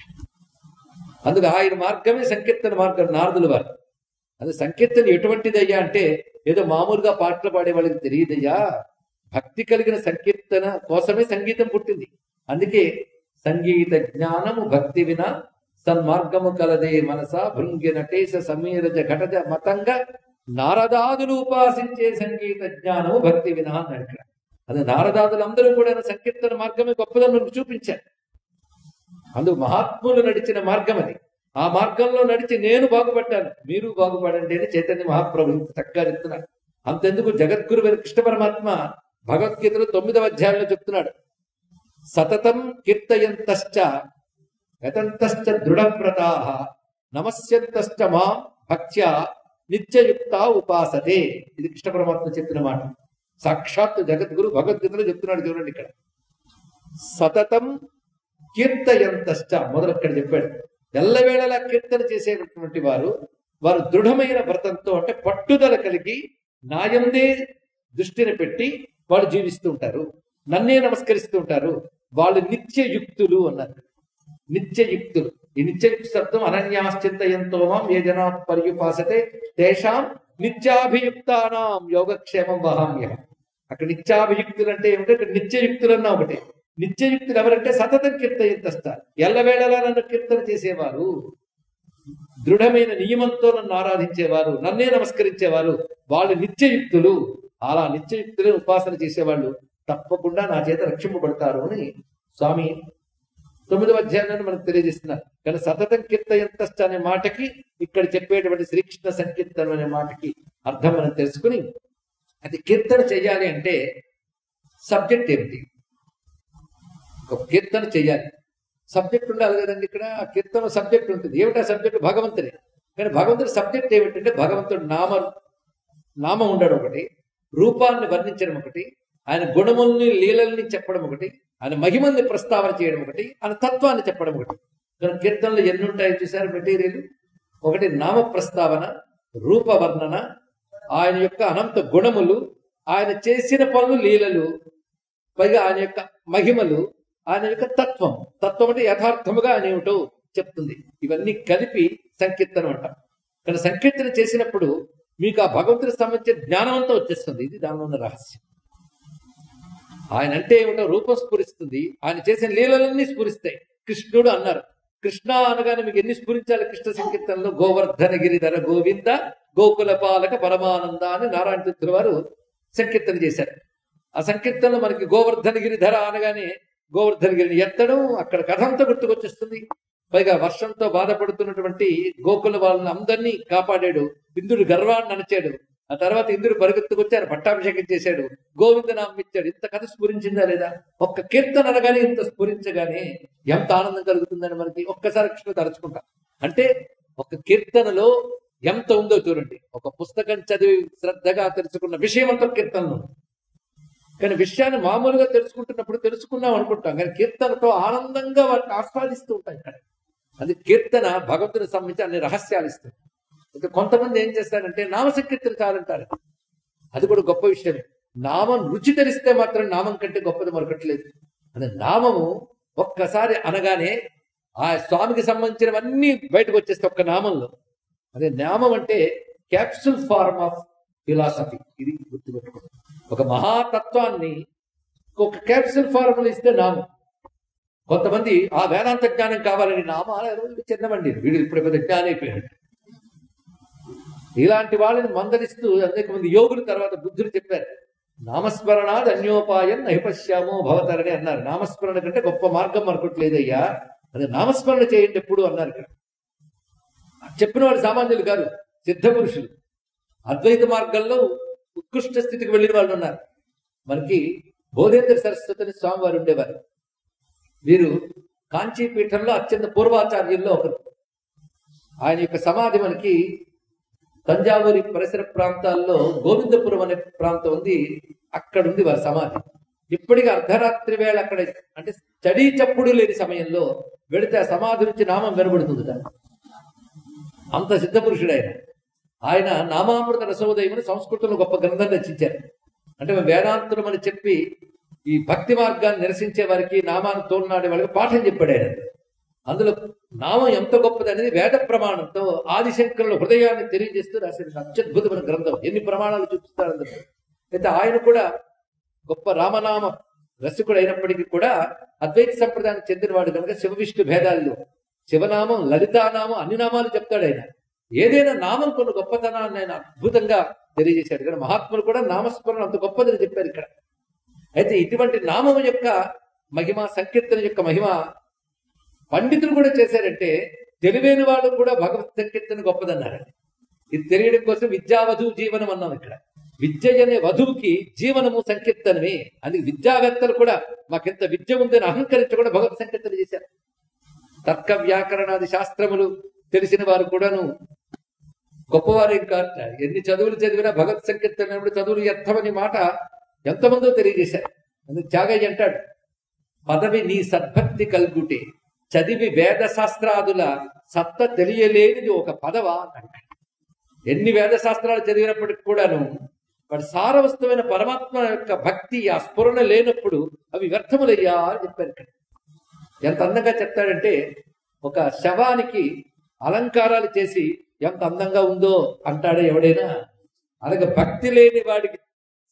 అందుకు ఆయన మార్గమే సంకీర్తన మార్గం నారదుల వారు అది సంకీర్తన ఎటువంటిదయ్యా అంటే ఏదో మామూలుగా పాటలు పాడే వాళ్ళకి తెలియదయ్యా భక్తి కలిగిన సంకీర్తన కోసమే సంగీతం పుట్టింది అందుకే సంగీత జ్ఞానము భక్తి విన సన్మార్గము కలదే మనస భృంగి నటేశ సమీరజ ఘటజ మతంగా నారదాదులు ఉపాసించే సంగీత జ్ఞానము భక్తి విన అన్నాడు ఇక్కడ అది నారదాదులందరూ కూడా సంకీర్తన మార్గమే గొప్పదని మనకు చూపించారు అందుకు మహాత్ములు నడిచిన మార్గం అది ఆ మార్గంలో నడిచి నేను బాగుపడ్డాను మీరు బాగుపడండి అని చైతన్య మహాప్రభు ఇంత చక్కగా చెప్తున్నాడు అంతెందుకు జగద్గురు కృష్ణ పరమాత్మ భగవద్గీతలో తొమ్మిదవ అధ్యాయంలో చెప్తున్నాడు సతతం కీర్తయంతశ్చ గతంతశ్చ దృఢవ్రతా నమస్యంతశ్చ మా భక్త్య నిత్యయుక్త ఉపాసతే ఇది కృష్ణ పరమాత్మ చెప్పిన మాట సాక్షాత్ జగద్గురు భగవద్గీతలో చెప్తున్నాడు చూడండి ఇక్కడ సతతం కీర్తయంతశ్చ మొదలు ఇక్కడ చెప్పాడు ఎల్లవేళలా కీర్తన చేసేటటువంటి వారు వారు దృఢమైన వ్రతంతో అంటే పట్టుదల కలిగి నాయందే దృష్టిని పెట్టి వాళ్ళు జీవిస్తూ ఉంటారు నన్నే నమస్కరిస్తూ ఉంటారు వాళ్ళు నిత్యయుక్తులు అన్నారు నిత్యయుక్తులు ఈ నిత్యయుక్త శబ్దం అనన్యాశ్చింతయంతో మాం ఏ జనా పర్యుపాసతే తేషాం నిత్యాభియుక్తానాం యోగక్షేమం వహామ్య అక్కడ నిత్యాభియుక్తులు అంటే ఏమిటంటే ఇక్కడ నిత్యయుక్తులు అన్నా ఒకటే నిత్యయుక్తులు ఎవరంటే సతతం కీర్తయిస్తారు ఎల్లవేళలా నన్ను కీర్తన చేసేవారు దృఢమైన నియమంతో నన్ను ఆరాధించేవారు నన్నే నమస్కరించేవారు వాళ్ళు నిత్యయుక్తులు అలా నిత్యయుక్తులే ఉపాసన చేసేవాళ్ళు తప్పకుండా నా చేత రక్షింపబడతారు అని స్వామి తొమ్మిదవ అధ్యాయాన్ని మనకు తెలియజేస్తున్నారు కానీ సతతం కీర్తయంతశ్చ అనే మాటకి ఇక్కడ చెప్పేటువంటి శ్రీకృష్ణ సంకీర్తనం అనే మాటకి అర్థం మనం తెలుసుకుని అది కీర్తన చెయ్యాలి అంటే సబ్జెక్ట్ ఏమిటి ఒక కీర్తన చెయ్యాలి సబ్జెక్ట్ ఉండాలి కదండి ఇక్కడ ఆ కీర్తన సబ్జెక్ట్ ఉంటుంది ఏమిటా సబ్జెక్ట్ భగవంతుడే కానీ భగవంతుడి సబ్జెక్ట్ ఏమిటంటే భగవంతుడు నామ నామం ఉండడం ఒకటి రూపాన్ని వర్ణించడం ఒకటి ఆయన గుణముల్ని లీలల్ని చెప్పడం ఒకటి ఆయన మహిమల్ని ప్రస్తావన చేయడం ఒకటి ఆయన తత్వాన్ని చెప్పడం ఒకటి కానీ కీర్తనలు ఎన్ని ఉంటాయో చూసారు మెటీరియల్ ఒకటి నామ ప్రస్తావన రూప వర్ణన ఆయన యొక్క అనంత గుణములు ఆయన చేసిన పనులు లీలలు పైగా ఆయన యొక్క మహిమలు ఆయన యొక్క తత్వం తత్వం అంటే యథార్థముగా ఆయన ఏమిటో చెప్తుంది ఇవన్నీ కలిపి సంకీర్తనం అంటాం కానీ సంకీర్తన చేసినప్పుడు మీకు ఆ భగవంతుడికి సంబంధించిన జ్ఞానం అంతా వచ్చేస్తుంది ఇది దానిలో ఉన్న రహస్యం ఆయన అంటే ఏమిటో రూపం స్ఫురిస్తుంది ఆయన చేసిన లీలలన్నీ స్ఫురిస్తాయి కృష్ణుడు అన్నారు కృష్ణ అనగానే మీకు ఎన్ని స్ఫురించాలి కృష్ణ సంకీర్తనలో గోవర్ధన గిరిధర గోవింద గోకుల పాలక పరమానంద అని నారాయణ తీర్థుల వారు సంకీర్తన చేశారు ఆ సంకీర్తనలో మనకి గోవర్ధన గిరిధర అనగానే గోవర్ధన గిరిని ఎత్తడం అక్కడ కథ అంతా గుర్తుకొచ్చేస్తుంది పైగా వర్షంతో బాధపడుతున్నటువంటి గోకుల వాళ్ళని అందరినీ కాపాడాడు ఇంద్రుడు గర్వాన్ని అణచాడు ఆ తర్వాత ఇంద్రుడు పరిగెత్తుకొచ్చి ఆయన పట్టాభిషేకం చేశాడు గోవింద నామం ఇచ్చాడు ఇంత కథ స్ఫురించిందా లేదా ఒక్క కీర్తన అనగానే ఇంత స్ఫురించగానే ఎంత ఆనందం కలుగుతుందని మనకి ఒక్కసారి కృష్ణ తలుచుకుంటాం అంటే ఒక కీర్తనలో ఎంత ఉందో చూడండి ఒక పుస్తకం చదివి శ్రద్ధగా తెలుసుకున్న విషయం అంతా కీర్తనలో ఉంది. కానీ విషయాన్ని మామూలుగా తెలుసుకుంటున్నప్పుడు తెలుసుకున్నాం అనుకుంటాం కానీ కీర్తనతో ఆనందంగా వాటిని ఆస్వాదిస్తూ ఉంటాం ఇక్కడ అది కీర్తన భగవంతుని సంబంధించి అన్ని రహస్యాలు ఇస్తుంది అయితే కొంతమంది ఏం చేస్తారంటే నామ సంకీర్తన చాలంటారు అది కూడా గొప్ప విషయమే నామం రుచి తెలిస్తే మాత్రం నామం కంటే గొప్పది మరొకట్లేదు అదే నామము ఒక్కసారి అనగానే ఆ స్వామికి సంబంధించినవన్నీ బయటకు వచ్చేస్తే ఒక్క నామంలో అదే నామం అంటే క్యాప్సుల్ ఫార్మ్ ఆఫ్ ఫిలాసఫీ ఇది గుర్తుపెట్టుకోండి ఒక మహాతత్వాన్ని ఒక క్యాప్సుల్ ఫార్ములు ఇస్తే నామం కొంతమంది ఆ వేదాంత జ్ఞానం కావాలని నామాలు ఎవరు చిన్నవండి వీడు ఇప్పుడు పెద్ద జ్ఞానం అయిపోయాడు ఇలాంటి వాళ్ళని మందలిస్తూ అనేక మంది యోగులు తర్వాత బుద్ధుడు చెప్పారు నామస్మరణాది అన్యోపాయం నైపశ్యామో భవతరని అన్నారు నామస్మరణ కంటే గొప్ప మార్గం మరొకట్లేదయ్యా అది నామస్మరణ చేయండి ఎప్పుడు అన్నారు ఇక్కడ చెప్పిన వాడు సామాన్యులు కాదు సిద్ధ పురుషులు అద్వైత మార్గంలో ఉత్కృష్ట స్థితికి వెళ్ళిన వాళ్ళు ఉన్నారు మనకి బోధేంద్ర సరస్వతిని స్వామివారు ఉండేవారు వీరు కాంచీపీఠంలో అత్యంత పూర్వాచార్యుల్లో ఒకరు ఆయన యొక్క సమాధి మనకి తంజావూరి పరిసర ప్రాంతాల్లో గోవిందపురం అనే ప్రాంతం ఉంది అక్కడ ఉంది వారి సమాధి ఇప్పటికీ అర్ధరాత్రి వేళ అక్కడ అంటే చడీ చప్పుడు లేని సమయంలో వెళితే ఆ సమాధి నుంచి నామం వినబడుతుంది దాన్ని అంత సిద్ధపురుషుడు ఆయన ఆయన నామామృత రసోదయమని సంస్కృతంలో గొప్ప గ్రంథం రచించారు అంటే మేము వేదాంతులం అని చెప్పి ఈ భక్తి మార్గాన్ని నిరసించే వారికి నామాన్ని తోడునాడే వాళ్ళకి పాఠం చెప్పాడు ఆయన అందులో నామం ఎంత గొప్పది అనేది వేద ప్రమాణంతో ఆదిశంకరుల హృదయాన్ని తెలియజేస్తూ రాసిన అత్యద్భుతమైన గ్రంథం ఎన్ని ప్రమాణాలు చూపిస్తారు అందులో అయితే ఆయన కూడా గొప్ప రామనామ రసికుడు అయినప్పటికీ కూడా అద్వైత సంప్రదాయానికి చెందినవాడు కనుక శివ విష్ణు భేదాల్లో శివనామం లలితానామం అన్ని నామాలు చెప్తాడు ఆయన ఏదైనా నామం కొన్ని గొప్పతనాన్ని ఆయన అద్భుతంగా తెలియజేశాడు కానీ మహాత్ములు కూడా నామస్మరణ అంత గొప్పదని చెప్పారు ఇక్కడ అయితే ఇటువంటి నామం యొక్క మహిమ సంకీర్తన యొక్క మహిమ పండితులు కూడా చేశారంటే తెలివైన వాళ్ళు కూడా భగవత్ సంకీర్తన గొప్పదన్నారండి ఇది తెలియడం కోసం విద్యావధు జీవనం అన్నాం ఇక్కడ విద్య అనే వధువుకి జీవనము సంకీర్తనమే అందుకే విద్యావేత్తలు కూడా మాకింత విద్య ఉందని అహంకరించి కూడా భగవత్ సంకీర్తన చేశారు తర్క వ్యాకరణాది శాస్త్రములు తెలిసిన వారు కూడాను గొప్పవారు ఇంకా ఎన్ని చదువులు చదివినా భగవత్ సంకీర్తన అన్నప్పుడు చదువులు వ్యర్థమని మాట ఎంతమందో తెలియజేశారు అందుకు త్యాగయ్య అంటాడు పదవి నీ సద్భక్తి కల్గుటే చదివి వేద శాస్త్రాదుల సత్త తెలియలేనిది ఒక పదవా అని అంటాడు ఎన్ని వేద శాస్త్రాలు చదివినప్పటికి కూడాను వాడి సారవస్తువైన పరమాత్మ యొక్క భక్తి ఆ స్ఫురణ లేనప్పుడు అవి వ్యర్థములయ్యా అని చెప్పారు ఇక్కడ ఎంత అందంగా చెప్తాడంటే ఒక శవానికి అలంకారాలు చేసి ఎంత అందంగా ఉందో అంటాడు ఎవడైనా అలాగే భక్తి లేని వాడికి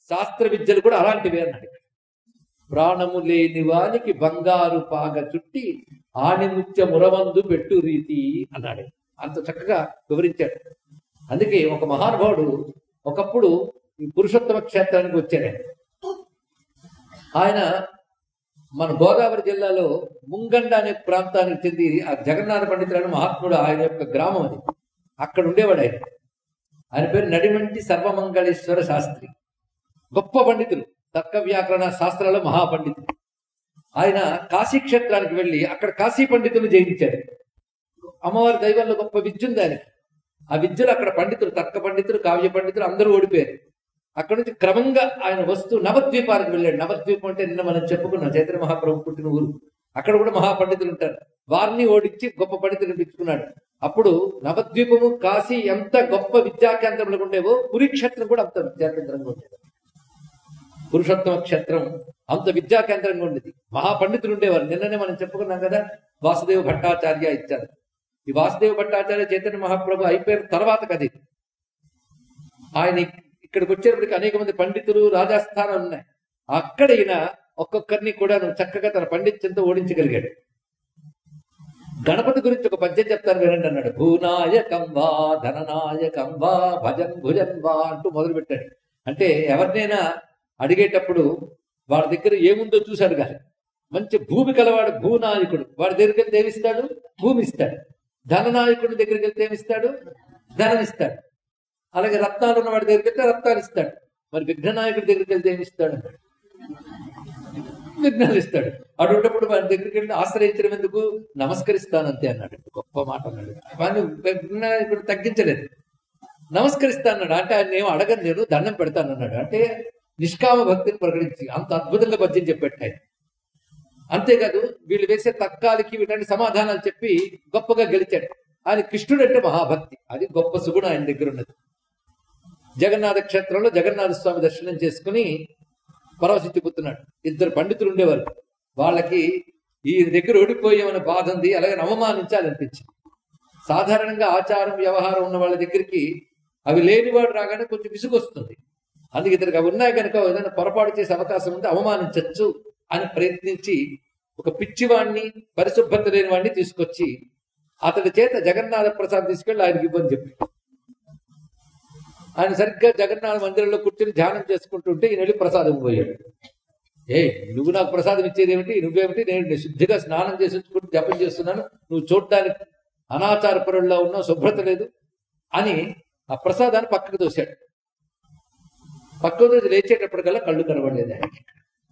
శాస్త్ర విద్యలు కూడా అలాంటివే అన్నాడు ఇక్కడ. ప్రాణము లేని వానికి బంగారు పాగ చుట్టి ఆణిముత్య మురవందు పెట్టు రీతి అన్నాడు అంత చక్కగా వివరించాడు అందుకే ఒక మహానుభావుడు ఒకప్పుడు ఈ పురుషోత్తమ క్షేత్రానికి వచ్చాడు ఆయన. ఆయన మన గోదావరి జిల్లాలో ముంగండ అనే ప్రాంతానికి చెంది ఆ జగన్నాథ పండితుడు అనే మహాత్ముడు ఆయన యొక్క గ్రామం అది అక్కడ ఉండేవాడు ఆయన ఆయన పేరు నడిమంటి సర్వమంగళేశ్వర శాస్త్రి గొప్ప పండితులు తర్క వ్యాకరణ శాస్త్రాల మహాపండితులు ఆయన కాశీ క్షేత్రానికి వెళ్ళి అక్కడ కాశీ పండితులు జయించారు అమ్మవారి దైవంలో గొప్ప విద్య ఉంది ఆయనకి ఆ విద్యలు అక్కడ పండితులు తర్క పండితులు కావ్య పండితులు అందరూ ఓడిపోయారు అక్కడ నుంచి క్రమంగా ఆయన వస్తూ నవద్వీపానికి వెళ్ళాడు నవద్వీపం అంటే నిన్న మనం చెప్పుకున్నాం చైతన్య మహాప్రభు పుట్టిన ఊరు అక్కడ కూడా మహాపండితులు ఉంటారు వారిని ఓడించి గొప్ప పండితులు పిలుచుకున్నాడు అప్పుడు నవద్వీపము కాశీ ఎంత గొప్ప విద్యా కేంద్రంలో ఉండేవో కురుక్షేత్రం కూడా అంత విద్యా కేంద్రంగా ఉండేది పురుషోత్తమ క్షేత్రం అంత విద్యా కేంద్రంగా ఉండేది మహాపండితులు ఉండేవారు నిన్ననే మనం చెప్పుకున్నాం కదా వాసుదేవ భట్టాచార్య ఇచ్చారు ఈ వాసుదేవ భట్టాచార్య చైతన్య మహాప్రభు అయిపోయిన తర్వాత కది ఆయన ఇక్కడికి వచ్చేటప్పటికి అనేక మంది పండితులు రాజస్థానాలు ఉన్నాయి అక్కడ ఈయన ఒక్కొక్కరిని కూడా చక్కగా తన పండిత్యంతో ఓడించగలిగాడు గణపతి గురించి ఒక పద్యం చెప్తాను వినండి అన్నాడు భూనాయకం వా ధననాయకం వా భజన్ భుజన్ వా అంటూ మొదలు పెట్టాడు అంటే ఎవరినైనా అడిగేటప్పుడు వాడి దగ్గర ఏముందో చూశాడు కానీ మంచి భూమి కలవాడు భూనాయకుడు వాడి దగ్గరికి వెళ్తే ఏమిస్తాడు భూమి ఇస్తాడు ధననాయకుడి దగ్గరికి వెళ్తే ఏమిస్తాడు ధనం ఇస్తాడు అలాగే రత్నాలు ఉన్న వాడి దగ్గరికి వెళ్తే రత్నాలు ఇస్తాడు మరి విఘ్ననాయకుడి దగ్గరికి వెళ్తే ఏమిస్తాడు విఘ్నాలు ఇస్తాడు అటువంటిప్పుడు వాడి దగ్గరికి వెళ్ళి ఆశ్రయించడం ఎందుకు నమస్కరిస్తాను అంతే అన్నాడు గొప్ప మాట అన్నాడు వాడిని విఘ్నాయకుడు తగ్గించలేదు నమస్కరిస్తా అన్నాడు అంటే ఆయన ఏమో అడగను నేను దండం పెడతాను అన్నాడు అంటే నిష్కామ భక్తిని ప్రకటించి అంత అద్భుతంగా పద్యం చెప్పాడు ఆయన అంతేకాదు వీళ్ళు వేసే తక్కాలకి వీటన్ని సమాధానాలు చెప్పి గొప్పగా గెలిచాడు ఆయన కృష్ణుడు అంటే మహాభక్తి అది గొప్ప సుగుణం ఆయన దగ్గర ఉన్నది జగన్నాథ క్షేత్రంలో జగన్నాథ స్వామి దర్శనం చేసుకుని పరవశిత్తిపోతున్నాడు ఇద్దరు పండితులు ఉండేవారు వాళ్ళకి ఈ దగ్గర ఓడిపోయామనే బాధ ఉంది అలాగే అవమానించాలనిపించింది సాధారణంగా ఆచారం వ్యవహారం ఉన్న వాళ్ళ దగ్గరికి అవి లేనివాడు రాగానే కొంచెం విసుగు వస్తుంది అందుకే ఇద్దరికి అవి ఉన్నాయి కనుక ఏదైనా పొరపాటు చేసే అవకాశం ఉంటే అవమానించవచ్చు అని ప్రయత్నించి ఒక పిచ్చివాణ్ణి పరిశుభ్రత లేని వాడిని తీసుకొచ్చి అతడి చేత జగన్నాథ ప్రసాద్ తీసుకెళ్లి ఆయనకి ఇవ్వని చెప్పి ఆయన సరిగ్గా జగన్నాథ మందిరంలో కూర్చొని ధ్యానం చేసుకుంటుంటే ఈయన వెళ్ళి ప్రసాదం పోయాడు ఏ నువ్వు నాకు ప్రసాదం ఇచ్చేది ఏమిటి నువ్వేమిటి నేను శుద్ధిగా స్నానం చేసి ఉంచుకుంటూ జపం చేస్తున్నాను నువ్వు చూడడానికి అనాచార పరుల్లో ఉన్నావు శుభ్రత లేదు అని ఆ ప్రసాదాన్ని పక్కకు తోశాడు పక్కకు తోసి లేచేటప్పటికల్లా కళ్ళు కనబడలేదు ఆయనకి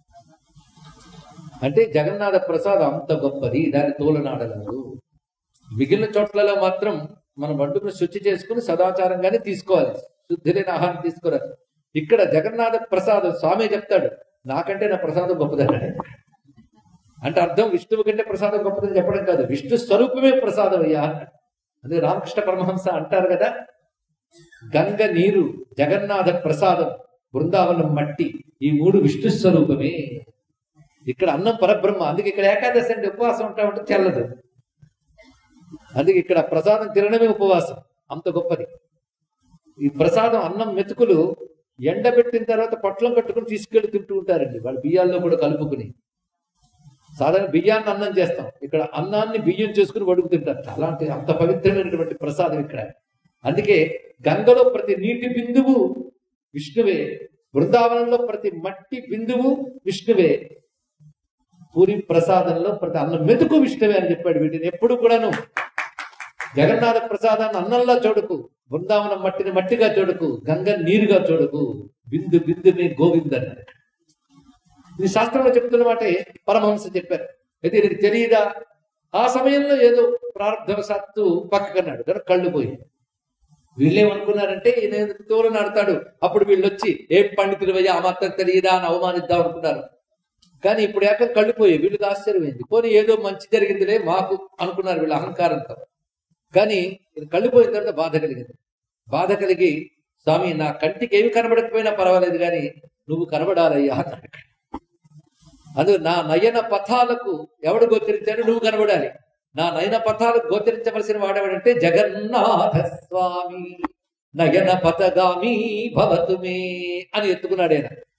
అంటే జగన్నాథ ప్రసాదం అంత గొప్పది దాని తోలనాడలేదు మిగిలిన చోట్లలో మాత్రం మనం వండుకుని శుచి చేసుకుని సదాచారంగానే తీసుకోవాలి శుద్ధి లేని ఆహారం తీసుకోరాదు ఇక్కడ జగన్నాథ ప్రసాదం స్వామి చెప్తాడు నాకంటే నా ప్రసాదం గొప్పదన్నాడు అంటే అర్థం విష్ణువు కంటే ప్రసాదం గొప్పదని చెప్పడం కాదు విష్ణు స్వరూపమే ప్రసాదం అయ్యా అన్నాడు అదే రామకృష్ణ పరమహంస అంటారు కదా గంగ నీరు జగన్నాథ ప్రసాదం బృందావనం మట్టి ఈ మూడు విష్ణు స్వరూపమే ఇక్కడ అన్నం పరబ్రహ్మ అందుకే ఇక్కడ ఏకాదశి అంటే ఉపవాసం ఉంటామంటే చెల్లదు అందుకే ఇక్కడ ప్రసాదం తినడమే ఉపవాసం అంత గొప్పది ఈ ప్రసాదం అన్నం మెతుకులు ఎండబెట్టిన తర్వాత పొట్లం కట్టుకుని తీసుకెళ్లి తింటూ ఉంటారండి వాళ్ళు బియ్యాల్లో కూడా కలుపుకుని సాధారణ బియ్యాన్ని అన్నం చేస్తాం ఇక్కడ అన్నాన్ని బియ్యం చేసుకుని వడుకు తింటారు అలాంటి అంత పవిత్రమైనటువంటి ప్రసాదం ఇక్కడ అందుకే గంగలో ప్రతి నీటి బిందువు విష్ణువే బృందావనంలో ప్రతి మట్టి బిందువు విష్ణువే పూరి ప్రసాదంలో ప్రతి అన్నం మెతుకు విష్ణువే అని చెప్పాడు వీటిని ఎప్పుడు కూడాను జగన్నాథ ప్రసాదాన్ని అన్నంలా చూడకు బృందావనం మట్టిని మట్టిగా చూడకు గంగ నీరుగా చూడకు బిందు బిందుమే గోవింద్ అన్నాడు ఇది శాస్త్రంలో చెప్తున్న మాటే పరమహంస చెప్పారు అయితే ఇది తెలియదా ఆ సమయంలో ఏదో ప్రారంభవశాత్తు పక్కకన్నాడు కదా కళ్ళు పోయి వీళ్ళేమనుకున్నారంటే ఈయన తోలు ఆడతాడు అప్పుడు వీళ్ళు వచ్చి ఏం పండితులు అయ్యా ఆ మాత్రం తెలియదా అని అవమానిద్దాం అనుకున్నారు కానీ ఇప్పుడు ఏకం కళ్ళు పోయి వీళ్ళకి ఆశ్చర్యమైంది పోనీ ఏదో మంచి జరిగిందిలే మాకు అనుకున్నారు వీళ్ళ అహంకారంతో కానీ ఇది కళ్ళు పోయిన తర్వాత బాధ కలిగింది బాధ కలిగి స్వామి నా కంటికి ఏమి కనబడకపోయినా పర్వాలేదు కానీ నువ్వు కనబడాలయ్యా అన్నాడు అందుకు నా నయన పథాలకు ఎవడు గోచరించాడు నువ్వు కనబడాలి నా నయన పథాలకు గోచరించవలసిన వాడెవడంటే జగన్నాథ స్వామి నయన పథగామి భవతు మే అని ఎత్తుకున్నాడు ఆయన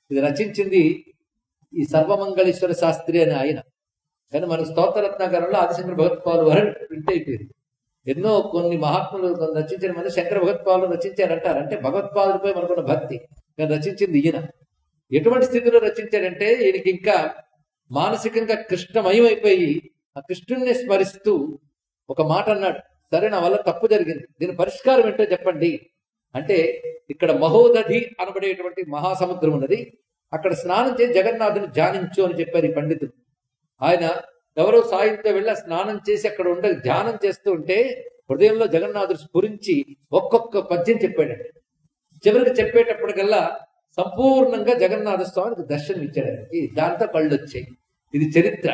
ఇది రచించింది ఈ సర్వమంగళేశ్వర శాస్త్రి అని ఆయన కానీ మన స్తోత్రరత్నాకరంలో ఆదిశంకర భగవత్పాలు వారు ప్రింట్ అయిపోయింది ఎన్నో కొన్ని మహాత్ములు రచించిన మంది శంకర భగవత్పాలు రచించారంటారు అంటే భగవత్పాదులపై మనకున్న భక్తి కానీ రచించింది ఈయన ఎటువంటి స్థితిలో రచించాడంటే ఈయనకి ఇంకా మానసికంగా కృష్ణమయం అయిపోయి ఆ కృష్ణుణ్ణి స్మరిస్తూ ఒక మాట అన్నాడు సరే నా వల్ల తప్పు జరిగింది దీని పరిష్కారం ఏంటో చెప్పండి అంటే ఇక్కడ మహోదధి అనబడేటువంటి మహాసముద్రం ఉన్నది అక్కడ స్నానం చేసి జగన్నాథుని ధ్యానించు అని చెప్పారు ఈ పండితులు ఆయన ఎవరో సాయంతో వెళ్ళి ఆ స్నానం చేసి అక్కడ ఉండ ధ్యానం చేస్తూ ఉంటే హృదయంలో జగన్నాథుడు స్ఫురించి ఒక్కొక్క పద్యం చెప్పాడండి చివరికి చెప్పేటప్పటికల్లా సంపూర్ణంగా జగన్నాథ స్వామికి దర్శనం ఇచ్చాడు ఆయనకి దాంతో కళ్ళు వచ్చాయి ఇది చరిత్ర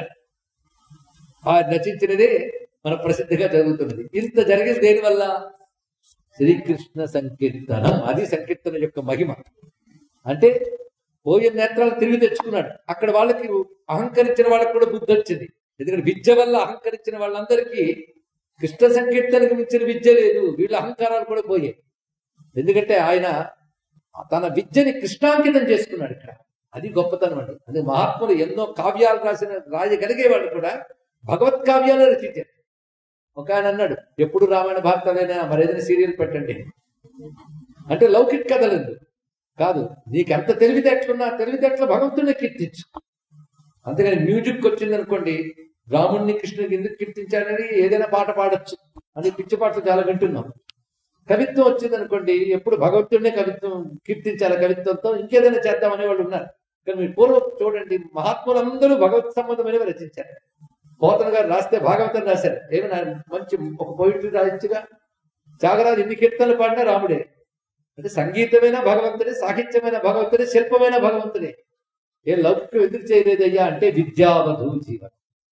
ఆ రచించినదే మన ప్రసిద్ధిగా జరుగుతున్నది ఇంత జరిగింది దేనివల్ల శ్రీకృష్ణ సంకీర్తనం అది సంకీర్తన యొక్క మహిమ అంటే పోయిన నేత్రాలు తిరిగి తెచ్చుకున్నాడు అక్కడ వాళ్ళకి అహంకరించిన వాళ్ళకి కూడా బుద్ధి వచ్చింది ఎందుకంటే విద్య వల్ల అహంకరించిన వాళ్ళందరికీ కృష్ణ సంకీర్తనకు మించిన విద్య లేదు వీళ్ళ అహంకారాలు కూడా పోయాయి ఎందుకంటే ఆయన తన విద్యని కృష్ణాంకితం చేసుకున్నాడు ఇక్కడ అది గొప్పతనం అండి అది మహాత్ములు ఎన్నో కావ్యాలు రాసిన రాయగలిగే వాళ్ళు కూడా భగవత్ కావ్యాలు రచించారు ఒక ఆయన అన్నాడు ఎప్పుడు రామాయణ భారతాలైనా మరేదైనా సీరియల్ పెట్టండి అంటే లౌకిక కథలు ఎందుకు కాదు నీకు ఎంత తెలివితేటలున్నా తెలివితేటలు భగవంతుడిని కీర్తించు అంతేగాని మ్యూజిక్ వచ్చింది అనుకోండి రాముణ్ణి కృష్ణుడికి ఎందుకు కీర్తించాడని ఏదైనా పాట పాడొచ్చు అని పిచ్చి పాటలు చాలా వింటున్నాం కవిత్వం వచ్చింది అనుకోండి ఎప్పుడు భగవంతుడినే కవిత్వం కీర్తించాలి కవిత్వంతో ఇంకేదైనా చేద్దాం అనేవాళ్ళు ఉన్నారు కానీ మీరు పూర్వం చూడండి మహాత్ములందరూ భగవత్ సంబంధమైనవి రచించారు పోతన గారు రాస్తే భాగవతం రాశారు ఏమైనా మంచి ఒక పోయిటరీ రాయించగా త్యాగరాజు ఎన్ని కీర్తనలు పాడినా రాముడే అంటే సంగీతమైన భగవంతుడే సాహిత్యమైన భగవంతుడే శిల్పమైన భగవంతుడే ఏ లౌకికం ఎందుకు చేయలేదయ్యా అంటే విద్యావధు జీవనం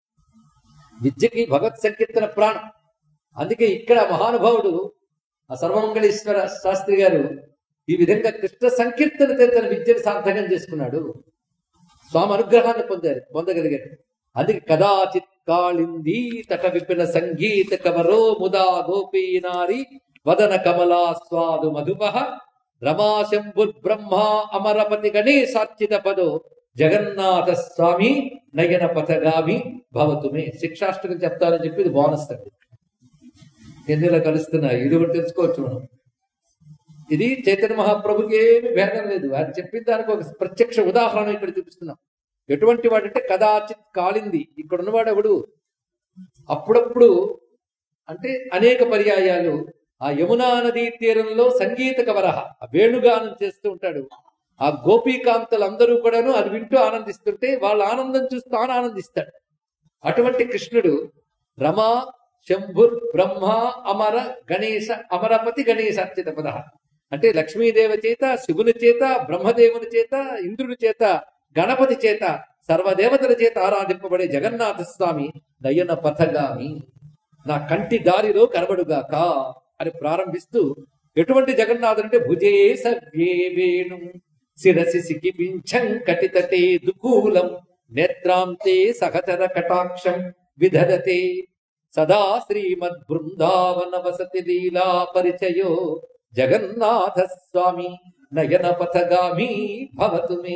విద్యకి భగవత్ సంకీర్తన ప్రాణం అందుకే ఇక్కడ మహానుభావుడు ఆ సర్వమంగళేశ్వర శాస్త్రి గారు ఈ విధంగా కృష్ణ సంకీర్తనతో తన విద్యను సార్థకం చేసుకున్నాడు స్వామి అనుగ్రహాన్ని పొందారు పొందగలిగాడు అందుకే కదాచిత్ కాళింది తట విపిన సంగీత కవరో ముదా గోపీనారి వదన కమలాస్వాదు మధుపహ రమాశంభుర్బ్రహ్మ అమరపతి గణేశార్చిత పదో జగన్నాథ స్వామి నయన పథగామి భవతుమే శిక్షాష్టకం చెప్తానని చెప్పి ఇది బోనస్ అండి ఎన్నిలా కలుస్తున్నాయి ఇది ఒకటి తెలుసుకోవచ్చు మనం ఇది చైతన్య మహాప్రభుకి ఏమి భేదం లేదు ఆయన చెప్పిన దానికి ఒక ప్రత్యక్ష ఉదాహరణ ఇక్కడ చూపిస్తున్నాం ఎటువంటి వాడంటే కదాచిత్ కాలింది ఇక్కడ ఉన్నవాడు ఎవడు అప్పుడప్పుడు అంటే అనేక పర్యాయాలు ఆ యమునా నదీ తీరంలో సంగీత కవరహ ఆ వేణుగానం చేస్తూ ఉంటాడు ఆ గోపీకాంతలందరూ కూడాను అది వింటూ ఆనందిస్తుంటే వాళ్ళ ఆనందం చూస్తూ తాను ఆనందిస్తాడు అటువంటి కృష్ణుడు రమా శంభుర్ బ్రహ్మ అమర గణేశ అమరపతి గణేశ అర్చిత పద అంటే లక్ష్మీదేవ చేత శివుని చేత బ్రహ్మదేవుని చేత ఇంద్రుని చేత గణపతి చేత సర్వదేవతల చేత ఆరాధింపబడే జగన్నాథ స్వామి నయన పథగామి నా కంటి దారిలో కనబడుగాక అని ప్రారంభిస్తూ ఎటువంటి జగన్నాథుడు అంటే భుజే సవ్యే వేణు శిరసి సికిపించం కటితటే దుకూలం నేత్రాంతే సహచర కటాక్షం విధదతే సదా శ్రీమద్ బృందావన వసతి లీలా పరిచయో జగన్నాథ స్వామి నయన పథగామి భవతు మే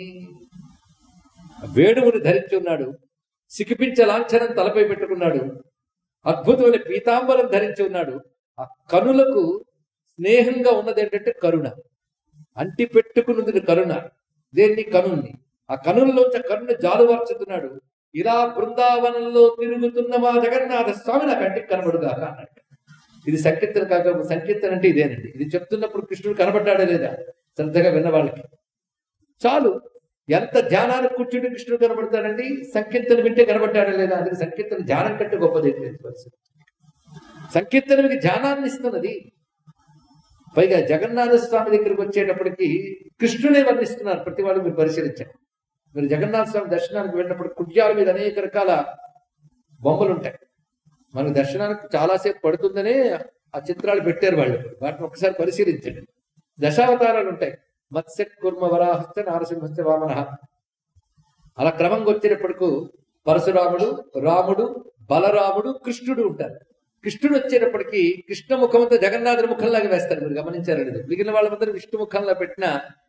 వేణువుని ధరించి ఉన్నాడు సికిపించ లాంఛనం తలపై పెట్టుకున్నాడు అద్భుతమైన పీతాంబరం ధరించి ఉన్నాడు ఆ కనులకు స్నేహంగా ఉన్నది ఏంటంటే కరుణ అంటి పెట్టుకున్నది కరుణ దేన్ని కనుల్ని ఆ కనుల్లోంచి ఆ కరుణ జాలువార్చుతున్నాడు ఇలా బృందావనంలో తిరుగుతున్న మా జగన్నాథ స్వామి నా కంటికి కనబడుగాక అన్నాడు ఇది సంకీర్తన కాక సంకీర్తన అంటే ఇదేనండి ఇది చెప్తున్నప్పుడు కృష్ణుడు కనబడ్డాడా లేదా శ్రద్ధగా విన్న వాళ్ళకి చాలు ఎంత ధ్యానానికి కూర్చుంటే కృష్ణుడు కనబడతాడండి సంకీర్తన వింటే కనబడ్డాడా లేదా అది సంకీర్తన ధ్యానం కంటే గొప్పది పరిస్థితి సంకీర్తన మీకు ధ్యానాన్ని ఇస్తున్నది పైగా జగన్నాథ స్వామి దగ్గరికి వచ్చేటప్పటికి కృష్ణునే వర్ణిస్తున్నారు ప్రతి వాళ్ళు మీరు పరిశీలించండి మీరు జగన్నాథ స్వామి దర్శనానికి వెళ్ళినప్పుడు కుడ్యాల మీద అనేక రకాల బొమ్మలు ఉంటాయి మనకు దర్శనానికి చాలాసేపు పడుతుందనే ఆ చిత్రాలు పెట్టారు వాళ్ళు వాటిని ఒకసారి పరిశీలించండి దశావతారాలు ఉంటాయి మత్స్య కుర్మ వరాహస్య నారసింహస్య వామన అలా క్రమంగా వచ్చేటప్పటికు పరశురాముడు రాముడు బలరాముడు కృష్ణుడు ఉంటారు కృష్ణుడు వచ్చేటప్పటికి కృష్ణ ముఖంతో జగన్నాథుడి ముఖంలాగా వేస్తారు మీరు గమనించారు లేదు మిగిలిన వాళ్ళందరూ విష్ణు ముఖంలో పెట్టిన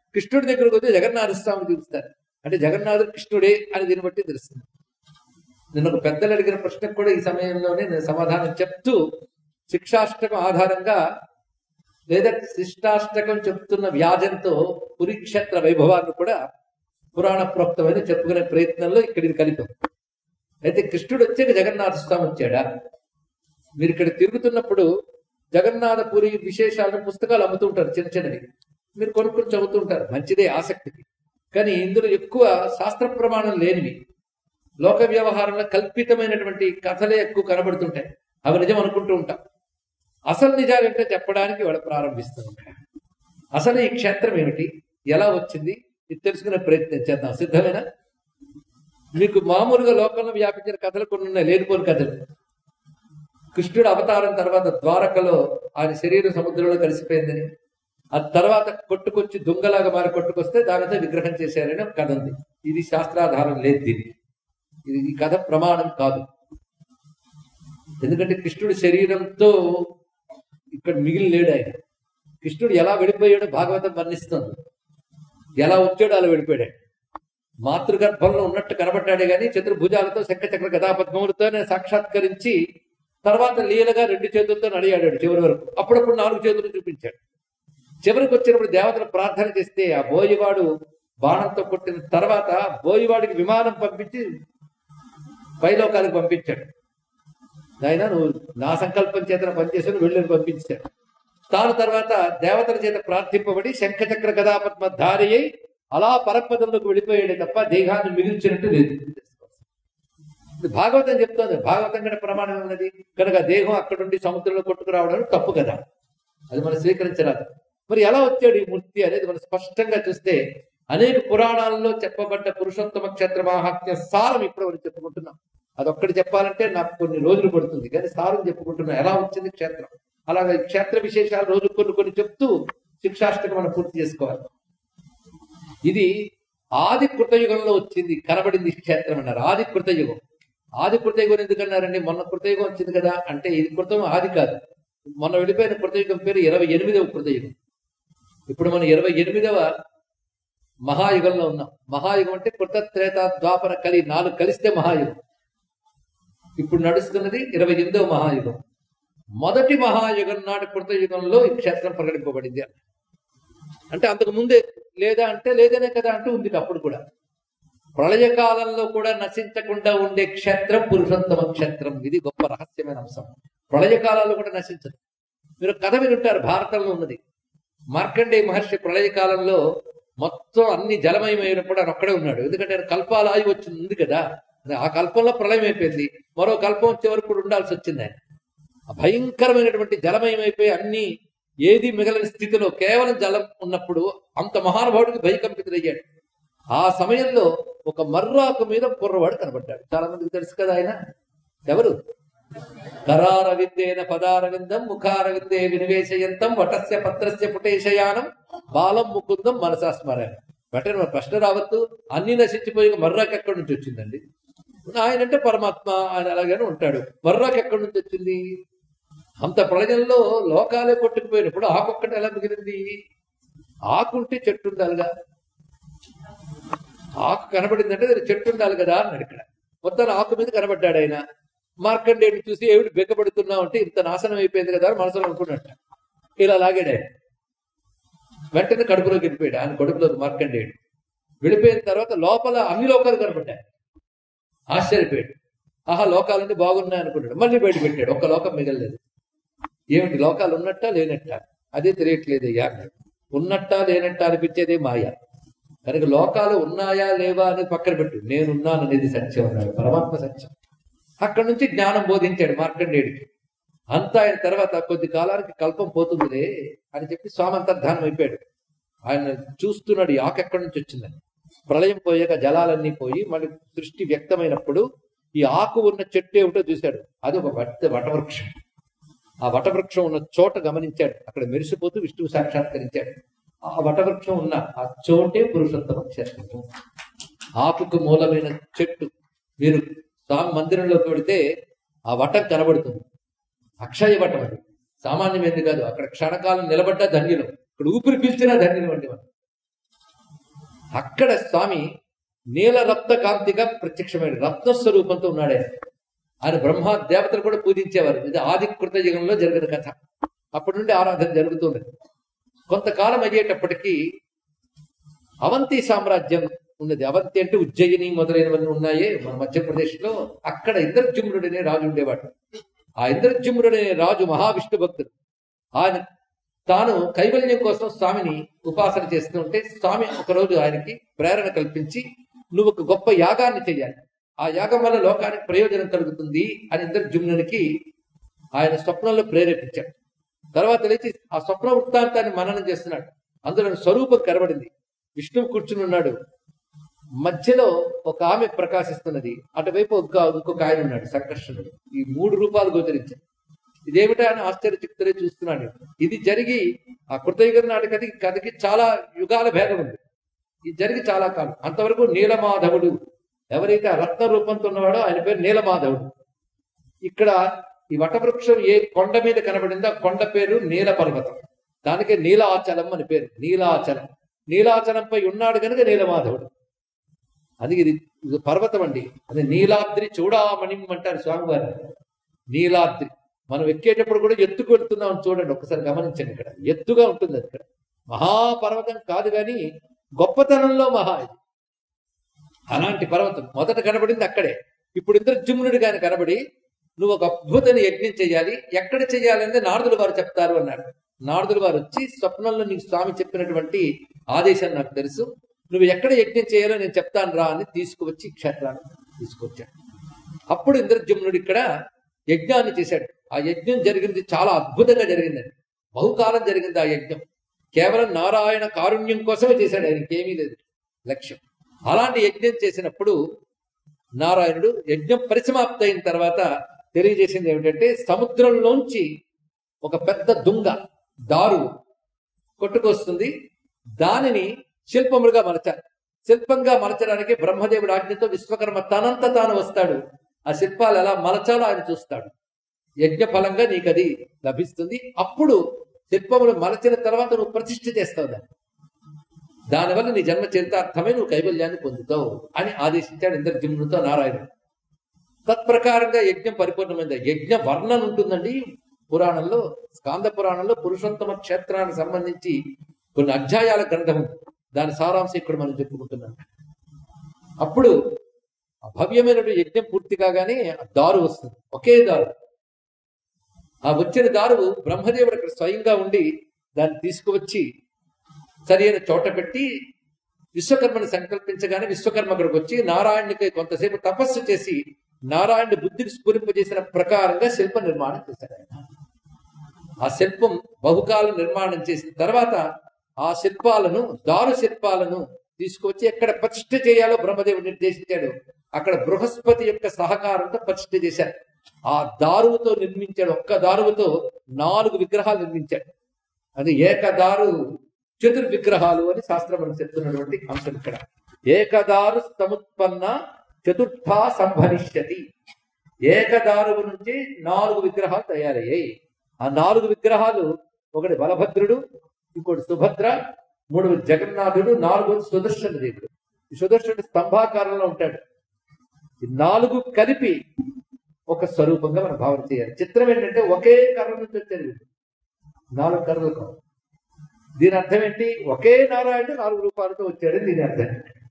కృష్ణుడి దగ్గరకు వస్తే జగన్నాథ స్వామి చూపిస్తారు అంటే జగన్నాథుడు కృష్ణుడే అని దీన్ని బట్టి తెలుస్తుంది నిన్న ఒక పెద్దలు అడిగిన ప్రశ్నకు కూడా ఈ సమయంలోనే నేను సమాధానం చెప్తూ శిక్షాష్టకం ఆధారంగా లేదా శిష్టాష్టకం చెప్తున్న వ్యాజంతో కురుక్షేత్ర వైభవాన్ని కూడా పురాణ ప్రోక్తమైన చెప్పుకునే ప్రయత్నంలో ఇక్కడ ఇది కలిపాం అయితే కృష్ణుడు వచ్చాక జగన్నాథ స్వామి వచ్చాడా మీరు ఇక్కడ తిరుగుతున్నప్పుడు జగన్నాథ పురి విశేషాలను పుస్తకాలు అమ్ముతుంటారు చిన్న చిన్నవి మీరు కొనుక్కొని చదువుతూ ఉంటారు మంచిదే ఆసక్తికి కానీ ఇందులో ఎక్కువ శాస్త్ర ప్రమాణం లేనివి లోక వ్యవహారంలో కల్పితమైనటువంటి కథలే ఎక్కువ కనబడుతుంటాయి అవి నిజం అనుకుంటూ ఉంటాం అసలు నిజాలేంటో చెప్పడానికి వాడు ప్రారంభిస్తూ ఉంటాడు అసలు ఈ క్షేత్రం ఏమిటి ఎలా వచ్చింది ఇది తెలుసుకునే ప్రయత్నం చేద్దాం సిద్ధమేనా మీకు మామూలుగా లోకంలో వ్యాపించిన కథలు కొన్ని ఉన్నాయి లేనిపోని కథలు కృష్ణుడు అవతారం తర్వాత ద్వారకలో ఆయన శరీరం సముద్రంలో కలిసిపోయిందని ఆ తర్వాత కొట్టుకొచ్చి దొంగలాగా మారి కొట్టుకొస్తే దానితో విగ్రహం చేశారని ఒక కథ ఉంది ఇది శాస్త్రాధారం లేదు దీనికి ఇది ఈ కథ ప్రమాణం కాదు ఎందుకంటే కృష్ణుడి శరీరంతో ఇక్కడ మిగిలి లేడు ఆయన కృష్ణుడు ఎలా వెళ్ళిపోయాడో భాగవతం వర్ణిస్తుంది ఎలా వచ్చాడో అలా వెళ్ళిపోయాడు మాతృగర్భంలో ఉన్నట్టు కనబడ్డాడే గాని చతుర్భుజాలతో శంఖ చక్ర గదాపద్మములతోనే సాక్షాత్కరించి తర్వాత లీలగా రెండు చేతులతో నడియాడాడు చివరి వరకు అప్పుడప్పుడు నాలుగు చేతులు చూపించాడు చివరికి వచ్చినప్పుడు దేవతలు ప్రార్థన చేస్తే ఆ బోయివాడు బాణంతో కొట్టిన తర్వాత బోయివాడికి విమానం పంపించి పైలోకాలకు పంపించాడు ఆయన నువ్వు నా సంకల్పం చేతన పనిచేసి వెళ్ళని పంపించాడు తాను తర్వాత దేవతల చేత ప్రార్థింపబడి శంఖ చక్ర గదాపద్మ ధారి అయి అలా పరపదంలోకి వెళ్ళిపోయాడే తప్ప దేహాన్ని మిగిల్చినట్టు లేదు ఇది భాగవతం చెప్తోంది భాగవతం కంటే ప్రమాణం ఉన్నది కనుక దేహం అక్కడుండి సముద్రంలో కొట్టుకురావడం తప్పు కదా అది మనం స్వీకరించరాదు మరి ఎలా వచ్చాడు ఈ మూర్తి అనేది మనం స్పష్టంగా చూస్తే అనేక పురాణాల్లో చెప్పబడ్డ పురుషోత్తమ క్షేత్ర మహాత్మ్య సారం ఇప్పుడు మనం చెప్పుకుంటున్నాం అదొక్కటి చెప్పాలంటే నాకు కొన్ని రోజులు పడుతుంది కానీ సారం చెప్పుకుంటున్నా ఎలా వచ్చింది క్షేత్రం అలాగే ఈ క్షేత్ర విశేషాలు రోజు కొన్ని కొన్ని చెప్తూ శిక్షాష్టకం మనం పూర్తి చేసుకోవాలి ఇది ఆది కృతయుగంలో వచ్చింది కనబడింది ఈ క్షేత్రం అన్నారు ఆది కృతయుగం ఆది కృతయుగం ఎందుకన్నారండి మొన్న కృతయుగం వచ్చింది కదా అంటే ఇది కృతం ఆది కాదు మొన్న వెళ్ళిపోయిన కృతయుగం పేరు ఇరవై ఎనిమిదవ కృతయుగం ఇప్పుడు మనం ఇరవై ఎనిమిదవ మహాయుగంలో ఉన్నాం మహాయుగం అంటే కృత త్రేత ద్వాపర కలి నాలుగు కలిస్తే మహాయుగం ఇప్పుడు నడుస్తున్నది ఇరవై ఎనిమిదవ మహాయుగం మొదటి మహాయుగం నాటి కృతయుగంలో ఈ క్షేత్రం ప్రకటింపబడింది అంటే అంతకు ముందే లేదా అంటే లేదనే కదా అంటూ ఉంది అప్పుడు కూడా ప్రళయకాలంలో కూడా నశించకుండా ఉండే క్షేత్రం పురుషోత్తమ క్షేత్రం ఇది గొప్ప రహస్యమైన అంశం ప్రళయకాలాల్లో కూడా నశించదు మీరు కథ వినుంటారు భారతంలో ఉన్నది మార్కండే మహర్షి ప్రళయకాలంలో మొత్తం అన్ని జలమయమైనప్పుడు ఆయన ఒక్కడే ఉన్నాడు ఎందుకంటే ఆయన కల్పాలాయి వచ్చి ఉంది కదా ఆ కల్పంలో ప్రళయం అయిపోయింది మరో కల్పం వచ్చే వరకు కూడా ఉండాల్సి వచ్చింది ఆయన ఆ భయంకరమైనటువంటి జలమయమైపోయి అన్ని ఏది మిగలని స్థితిలో కేవలం జలం ఉన్నప్పుడు అంత మహానుభావుడికి భయకంపితుడయ్యాడు ఆ సమయంలో ఒక మర్రాకు మీద కుర్రవాడు కనబడ్డాడు చాలా మందికి తెలుసు కదా ఆయన ఎవరు కరారవిందేన పదారవిందం ముఖారవిందే వినివేశయంతం వటస్య పత్రస్య పుటేశయానం బాలం ముకుందం మనసా స్మరణ వెంటనే మన ప్రశ్న రావద్దు అన్ని నశించిపోయి మర్రాకు ఎక్కడి నుంచి వచ్చిందండి ఆయన అంటే పరమాత్మ ఆయన అలాగనే ఉంటాడు మర్రాకు ఎక్కడి నుంచి వచ్చింది అంత ప్రళయంలో లోకాలే కొట్టుకుపోయినప్పుడు ఆకొక్కటి ఎలా మిగిలింది ఆకుంటే చెట్టు ఉండాలిగా ఆకు కనబడిందంటే దాని చెట్టు ఉండాలి కదా అన్నాడు ఇక్కడ మొత్తం ఆకు మీద కనబడ్డాడు ఆయన మార్కండేయుడు చూసి ఏమిటి బెగ్గబడుతున్నావు అంటే ఇంత నాశనం అయిపోయింది కదా అని మనసులో అనుకున్నట్ట ఇలా లాగాడు ఆయన వెంటనే కడుపులోకి వెళ్ళిపోయాడు ఆయన కడుపులోకి మార్కండేయుడు వెళ్ళిపోయిన తర్వాత లోపల అన్ని లోకాలు కనబడ్డాయి ఆశ్చర్యపోయాడు ఆహా లోకాలన్నీ బాగున్నాయి అనుకున్నాడు మళ్ళీ బయట పెట్టాడు ఒక్క లోకం మిగలలేదు ఏమిటి లోకాలు ఉన్నట్టా లేనట్టా అదే తెలియట్లేదు అయ్యా అన్నాడు ఉన్నట్టా లేనట్టా అనిపించేదే మాయ కనుక లోకాలు ఉన్నాయా లేవా అనేది పక్కన పెట్టు నేనున్నాను అనేది సత్యం అన్నాడు పరమాత్మ సత్యం అక్కడి నుంచి జ్ఞానం బోధించాడు మార్కండేయుడికి అంతా ఆయన తర్వాత కొద్ది కాలానికి కల్పం పోతుందిలే అని చెప్పి స్వామి అంతర్ధానం అయిపోయాడు ఆయన చూస్తున్నాడు ఈ ఆకు ఎక్కడి నుంచి వచ్చిందని ప్రళయం పోయాక జలాలన్నీ పోయి మళ్ళీ సృష్టి వ్యక్తమైనప్పుడు ఈ ఆకు ఉన్న చెట్టు ఏమిటో చూశాడు అది ఒక వట వటవృక్షం ఆ వటవృక్షం ఉన్న చోట గమనించాడు అక్కడ మెరిసిపోతూ విష్ణువు సాక్షాత్కరించాడు ఆ వటవృక్షం ఉన్న ఆ చోటే పురుషోత్తమ క్షేత్రము ఆకుకు మూలమైన చెట్టు మీరు స్వామి మందిరంలోకి వెళితే ఆ వటం కనబడుతుంది అక్షయ వటం అది సామాన్యమైనది కాదు అక్కడ క్షణకాలం నిలబడ్డా ధన్యులం ఇక్కడ ఊపిరి పీల్చినా ధన్యులం అండి మనం అక్కడ స్వామి నీల రక్త కాంతిగా ప్రత్యక్షమైన రత్న స్వరూపంతో ఉన్నాడు ఆయన ఆయన బ్రహ్మ దేవతలు కూడా పూజించేవారు ఇది ఆది కృత యుగంలో జరిగిన కథ అప్పటి నుండి ఆరాధన జరుగుతుంది కొంతకాలం అయ్యేటప్పటికీ అవంతి సామ్రాజ్యం ఉన్నది అవంతి అంటే ఉజ్జయిని మొదలైనవన్నీ ఉన్నాయే మన మధ్యప్రదేశ్ లో అక్కడ ఇంద్రజుమ్నుడు అనే రాజు ఉండేవాడు ఆ ఇంద్రజుమ్నుడు అనే రాజు మహావిష్ణు భక్తుడు ఆయన తాను కైవల్యం కోసం స్వామిని ఉపాసన చేస్తూ ఉంటే స్వామి ఒకరోజు ఆయనకి ప్రేరణ కల్పించి నువ్వు ఒక గొప్ప యాగాన్ని చెయ్యాలి ఆ యాగం వల్ల లోకానికి ప్రయోజనం కలుగుతుంది అని ఇంద్రజుమ్నునికి ఆయన స్వప్నంలో ప్రేరేపించాడు తర్వాత లేచి ఆ స్వప్న వృత్తాంతాన్ని మననం చేస్తున్నాడు అందులో స్వరూపం కనబడింది విష్ణువు కూర్చుని ఉన్నాడు మధ్యలో ఒక ఆమె ప్రకాశిస్తున్నది అటువైపు ఒక ఇంకొక ఆయన ఉన్నాడు సంకర్షణుడు ఈ మూడు రూపాలు గోచరించాయి ఇదేమిటా అని ఆశ్చర్యచిక్తులే చూస్తున్నాడు ఇది జరిగి ఆ కృతయుగ నాటి కథకి కథకి చాలా యుగాల భేదం ఉంది ఇది జరిగి చాలా కాలం అంతవరకు నీలమాధవుడు ఎవరైతే ఆ రత్న రూపంతో ఉన్నవాడో ఆయన పేరు నీలమాధవుడు ఇక్కడ ఈ వటవృక్షం ఏ కొండ మీద కనబడిందో ఆ కొండ పేరు నీల పర్వతం దానికే నీలాచలం అని పేరు నీలాచలం నీలాచలంపై ఉన్నాడు కనుక నీలమాధవుడు అది ఇది ఇది పర్వతం అండి అది నీలాద్రి చూడామణి అంటారు స్వామివారు నీలాద్రి మనం ఎక్కేటప్పుడు కూడా ఎత్తుకు వెళ్తున్నాం చూడండి ఒకసారి గమనించండి ఇక్కడ ఎత్తుగా ఉంటుంది అది ఇక్కడ మహాపర్వతం కాదు కానీ గొప్పతనంలో మహా ఇది అలాంటి పర్వతం మొదట కనబడింది అక్కడే ఇప్పుడు ఇంద్రజుమ్నుడు గాని కనబడి నువ్వు ఒక అద్భుతమైన యజ్ఞం చేయాలి ఎక్కడ చేయాలని నారదులు వారు చెప్తారు అన్నాడు నారదులు వారు వచ్చి స్వప్నంలో నీకు స్వామి చెప్పినటువంటి ఆదేశం నాకు తెలుసు నువ్వు ఎక్కడ యజ్ఞం చేయాలో నేను చెప్తాను రా అని తీసుకువచ్చి క్షేత్రాన్ని తీసుకొచ్చాడు అప్పుడు ఇంద్రజుమ్నుడు ఇక్కడ యజ్ఞాన్ని చేశాడు ఆ యజ్ఞం జరిగింది చాలా అద్భుతంగా జరిగిందండి బహుకాలం జరిగింది ఆ యజ్ఞం కేవలం నారాయణ కారుణ్యం కోసమే చేశాడు ఆయనకి ఏమీ లేదు లక్ష్యం అలాంటి యజ్ఞం చేసినప్పుడు నారాయణుడు యజ్ఞం పరిసమాప్తి అయిన తర్వాత తెలియజేసింది ఏమిటంటే సముద్రంలోంచి ఒక పెద్ద దుంగ దారు కొట్టుకొస్తుంది దానిని శిల్పములుగా మలచాలి శిల్పంగా మలచడానికి బ్రహ్మదేవుడు ఆజ్ఞతో విశ్వకర్మ తనంత తాను వస్తాడు ఆ శిల్పాలు ఎలా మలచాలో ఆయన చూస్తాడు యజ్ఞ ఫలంగా నీకు అది లభిస్తుంది అప్పుడు శిల్పములు మలచిన తర్వాత నువ్వు ప్రతిష్ఠ చేస్తావు దాన్ని దానివల్ల నీ జన్మ చరితార్థమే నువ్వు కైవల్యాన్ని పొందుతావు అని ఆదేశించాడు ఇంద్రజిమ్నుతో నారాయణుడు తత్ప్రకారంగా యజ్ఞం పరిపూర్ణమైంది యజ్ఞ వర్ణన ఉంటుందండి పురాణంలో స్కాంద పురాణంలో పురుషోత్తమ క్షేత్రానికి సంబంధించి కొన్ని అధ్యాయాల గ్రంథం ఉంది దాని సారాంశం ఇక్కడ మనం చెప్పుకుంటున్నాం అప్పుడు ఆ భవ్యమైనటువంటి యజ్ఞం పూర్తి కాగానే ఆ దారు వస్తుంది ఒకే దారు ఆ వచ్చిన దారు బ్రహ్మదేవుడు అక్కడ స్వయంగా ఉండి దాన్ని తీసుకువచ్చి సరైన చోట పెట్టి విశ్వకర్మని సంకల్పించగానే విశ్వకర్మ అక్కడికి వచ్చి నారాయణునికి కొంతసేపు తపస్సు చేసి నారాయణుడి బుద్ధికి స్ఫురింపజేసిన ప్రకారంగా శిల్ప నిర్మాణం చేశాడు ఆయన ఆ శిల్పం బహుకాలం నిర్మాణం చేసిన తర్వాత ఆ శిల్పాలను దారు శిల్పాలను తీసుకొచ్చి ఎక్కడ ప్రతిష్ఠ చేయాలో బ్రహ్మదేవుడు నిర్దేశించాడు అక్కడ బృహస్పతి యొక్క సహకారంతో ప్రతిష్ఠ చేశారు ఆ దారువుతో నిర్మించాడు ఒక్క దారువుతో నాలుగు విగ్రహాలు నిర్మించాడు అది ఏకదారు చతుర్విగ్రహాలు అని శాస్త్రం మనకు చెప్తున్నటువంటి అంశం ఇక్కడ ఏకదారు సముత్పన్న చతుర్థా సంభవిష్యతి ఏకదారువు నుంచి నాలుగు విగ్రహాలు తయారయ్యాయి ఆ నాలుగు విగ్రహాలు ఒకటి బలభద్రుడు ఇంకోటి సుభద్ర మూడవది జగన్నాథుడు నాలుగోది సుదర్శన దేవుడు ఈ సుదర్శనుడు స్తంభాకారంలో ఉంటాడు ఈ నాలుగు కలిపి ఒక స్వరూపంగా మనం భావన చేయాలి చిత్రం ఏంటంటే ఒకే కర్ర నుంచి వచ్చారు వీళ్ళు. నాలుగు కర్రలు కావు దీని అర్థం ఏంటి ఒకే నారాయణుడు నాలుగు రూపాయలతో వచ్చాడని దీని అర్థం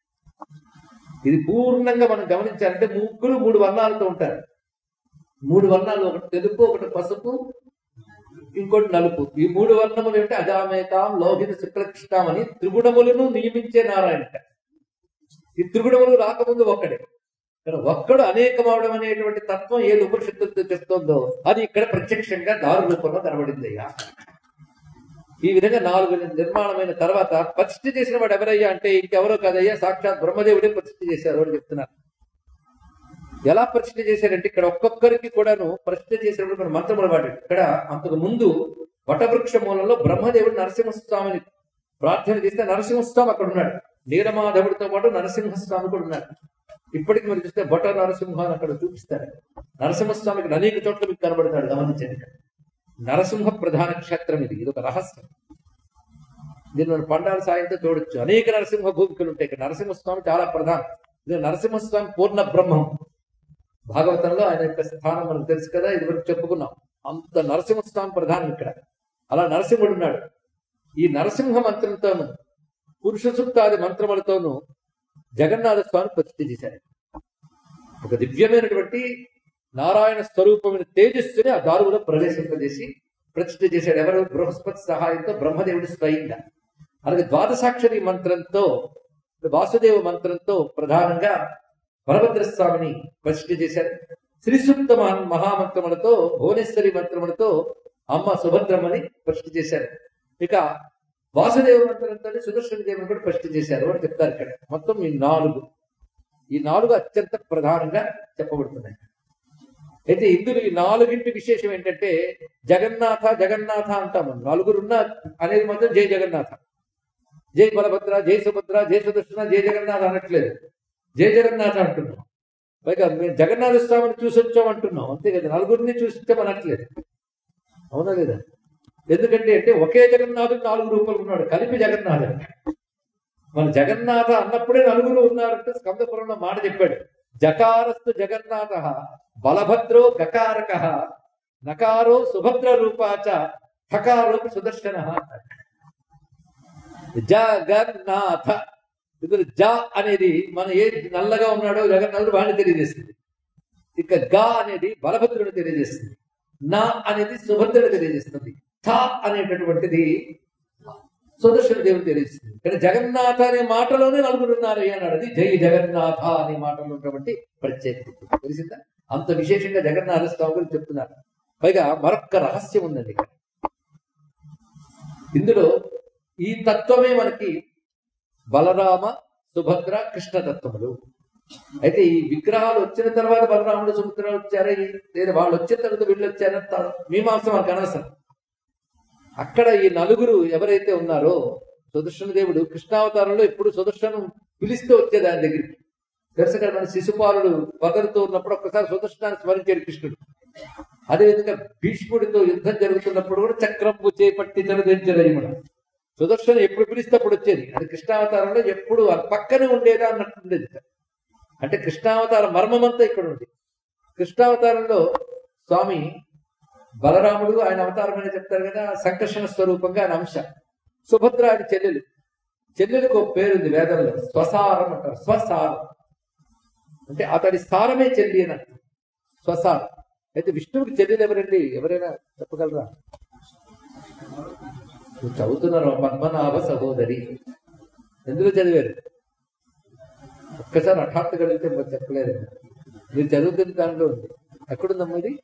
ఇది పూర్ణంగా మనం గమనించాలంటే ముగ్గురు మూడు వర్ణాలతో ఉంటారు మూడు వర్ణాలు ఒకటి తెలుపు ఒకటి పసుపు ఇంకోటి నలుపు ఈ మూడు వర్ణములు ఏంటి అజామేకాం లోహిత శుక్లకృష్ణం అని త్రిగుణములను నియమించే నారాయణ ఈ త్రిగుణములు రాకముందు ఒక్కడే కానీ ఒక్కడు అనేకమవడం అనేటువంటి తత్వం ఏది ఉపనిషత్తులతో చెప్తుందో అది ఇక్కడ ప్రత్యక్షంగా దారు రూపంలో కనబడింది అయ్యా ఈ విధంగా నాలుగు నిర్మాణమైన తర్వాత ప్రతిష్ఠ చేసిన వాడు ఎవరయ్యా అంటే ఇంకెవరో కాదయ్యా సాక్షాత్ బ్రహ్మదేవుడే ప్రతిష్ఠ చేశారు అని చెప్తున్నారు ఎలా ప్రతిష్ఠ చేశారంటే ఇక్కడ ఒక్కొక్కరికి కూడాను ప్రతిష్ఠ చేసినప్పుడు మన మంత్రములు వాడు ఇక్కడ అంతకు ముందు వటవృక్ష మూలంలో బ్రహ్మదేవుడు నరసింహస్వామిని ప్రార్థన చేస్తే నరసింహస్వామి అక్కడ ఉన్నాడు నీలమాధవుడితో పాటు నరసింహస్వామి కూడా ఉన్నాడు ఇప్పటికి మీరు చూస్తే బొట నరసింహ అని అక్కడ చూపిస్తారు నరసింహస్వామికి అనేక చోట్ల మీకు కనబడతాడు గమనించండి ఇక్కడ. నరసింహ ప్రధాన క్షేత్రం ఇది ఇది ఒక రహస్యం దీన్ని మనం పండాల సాయంతో చూడొచ్చు అనేక నరసింహ భూమికలు ఉంటాయి ఇక్కడ నరసింహస్వామి చాలా ప్రధానం ఇది నరసింహస్వామి పూర్ణ బ్రహ్మం భాగవతంలో ఆయన యొక్క స్థానం మనకు తెలుసు కదా ఇది వరకు చెప్పుకున్నాం అంత నరసింహస్వామి ప్రధానం ఇక్కడ అలా నరసింహుడు ఉన్నాడు ఈ నరసింహ మంత్రంతోను పురుష సూక్తాది మంత్రములతోనూ జగన్నాథ స్వామి ప్రతిష్ఠ చేశారు ఒక దివ్యమైనటువంటి నారాయణ స్వరూపమైన తేజస్సుని ఆ దారువులో ప్రవేశింపజేసి ప్రతిష్ఠ చేశాడు ఎవరు బృహస్పతి సహాయంతో బ్రహ్మదేవుడి స్వయంగా అలాగే ద్వాదశాక్షరి మంత్రంతో వాసుదేవ మంత్రంతో ప్రధానంగా బలభద్ర స్వామిని ప్రతిష్ఠ చేశారు శ్రీసూక్త మహా- మహామంత్రములతో భువనేశ్వరి మంత్రములతో అమ్మ సుభద్రమ్మని ప్రతిష్ఠ చేశారు ఇక వాసుదేవ మంత్రంతో సుదర్శన దేవుని కూడా ప్రతిష్ఠ చేశారు అని చెప్తారు ఇక్కడ మొత్తం ఈ నాలుగు ఈ నాలుగు అత్యంత ప్రధానంగా చెప్పబడుతున్నాయి అయితే ఇందులో ఈ నాలుగింటి విశేషం ఏంటంటే జగన్నాథ జగన్నాథ అంటాము నలుగురున్న అనేది మాత్రం జై జగన్నాథ జై బలభద్ర జై సుభద్ర జై సుదర్శన జై జగన్నాథ అనట్లేదు జై జగన్నాథ అంటున్నాం పైగా మేము జగన్నాథ స్వామిని చూసి వచ్చాం అంటున్నాం అంతే కదా నలుగురిని చూసి వచ్చాం అనట్లేదు అవునా లేదా ఎందుకంటే అంటే ఒకే జగన్నాథుడు నాలుగు రూపాయలు ఉన్నాడు కలిపి జగన్నాథుడు మన జగన్నాథ అన్నప్పుడే నలుగురు ఉన్నారంటే స్కందపురంలో మాట చెప్పాడు జకారస్తు జగన్నాథ బలభద్రో గకారక నకారో సుభద్ర రూపాచ ఠకారో సుదర్శన అన్నాడు. జగన్నాథ ఇప్పుడు జ అనేది మన ఏ నల్లగా ఉన్నాడో జగన్నాథుడు వాడిని తెలియజేస్తుంది ఇక గ అనేది బలభద్రుని తెలియజేస్తుంది నా అనేది సుభద్రుని తెలియజేస్తుంది థ అనేటటువంటిది సుదర్శన దేవుడు తెలియజేస్తుంది కానీ జగన్నాథ అనే మాటలోనే నలుగురు ఉన్నారు అన్నాడు అది జై జగన్నాథ అనే మాటలో ఉన్నటువంటి ప్రత్యేకత తెలిసిందా అంత విశేషంగా జగన్నాథ స్వామి గురించి చెప్తున్నారు పైగా మరొక్క రహస్యం ఉందండి ఇక్కడ ఇందులో ఈ తత్వమే మనకి బలరామ సుభద్ర కృష్ణ తత్వములు అయితే ఈ విగ్రహాలు వచ్చిన తర్వాత బలరాముడు సుభద్ర వచ్చారా ఈ- లేదా వాళ్ళు వచ్చిన తర్వాత వీళ్ళు వచ్చారని త- మీమాంస మనకు అనవసరం అక్కడ ఈ నలుగురు ఎవరైతే ఉన్నారో సుదర్శన దేవుడు కృష్ణావతారంలో ఎప్పుడు సుదర్శనం పిలిస్తూ వచ్చేది ఆయన దగ్గరికి తెలుసు కదా మన శిశుపాలుడు వదరుతూ ఉన్నప్పుడు ఒక్కసారి సుదర్శనాన్ని స్మరించాడు కృష్ణుడు అదేవిధంగా భీష్ముడితో యుద్ధం జరుగుతున్నప్పుడు కూడా చక్రంపు చేపట్టి జనదించదయముడు సుదర్శనం ఎప్పుడు పిలిస్తే అప్పుడు వచ్చేది అది కృష్ణావతారంలో ఎప్పుడు ఆ పక్కనే ఉండేదా అన్నట్టు ఉండేది అంటే కృష్ణావతార మర్మమంతా ఇక్కడ ఉంది కృష్ణావతారంలో స్వామి బలరాముడు ఆయన అవతారం అని చెప్తారు కదా సంకర్షణ స్వరూపంగా ఆయన అంశ సుభద్ర ఆయన చెల్లెలు చెల్లెలకు ఒక పేరుంది వేదంలో స్వసారం అంటారు స్వసారం అంటే అతడి సారమే చెల్లి అని అర్థం స్వసారం అయితే విష్ణువుకి చెల్లెలు ఎవరండి ఎవరైనా చెప్పగలరా నువ్వు చదువుతున్నారు పద్మనాభ సహోదరి ఎందులో చదివారు ఒక్కసారి హఠాత్తు కలిగితే మరి చెప్పలేదు మీరు చదువుతున్న దాంట్లో ఉంది ఎక్కడుందమ్మా ఇది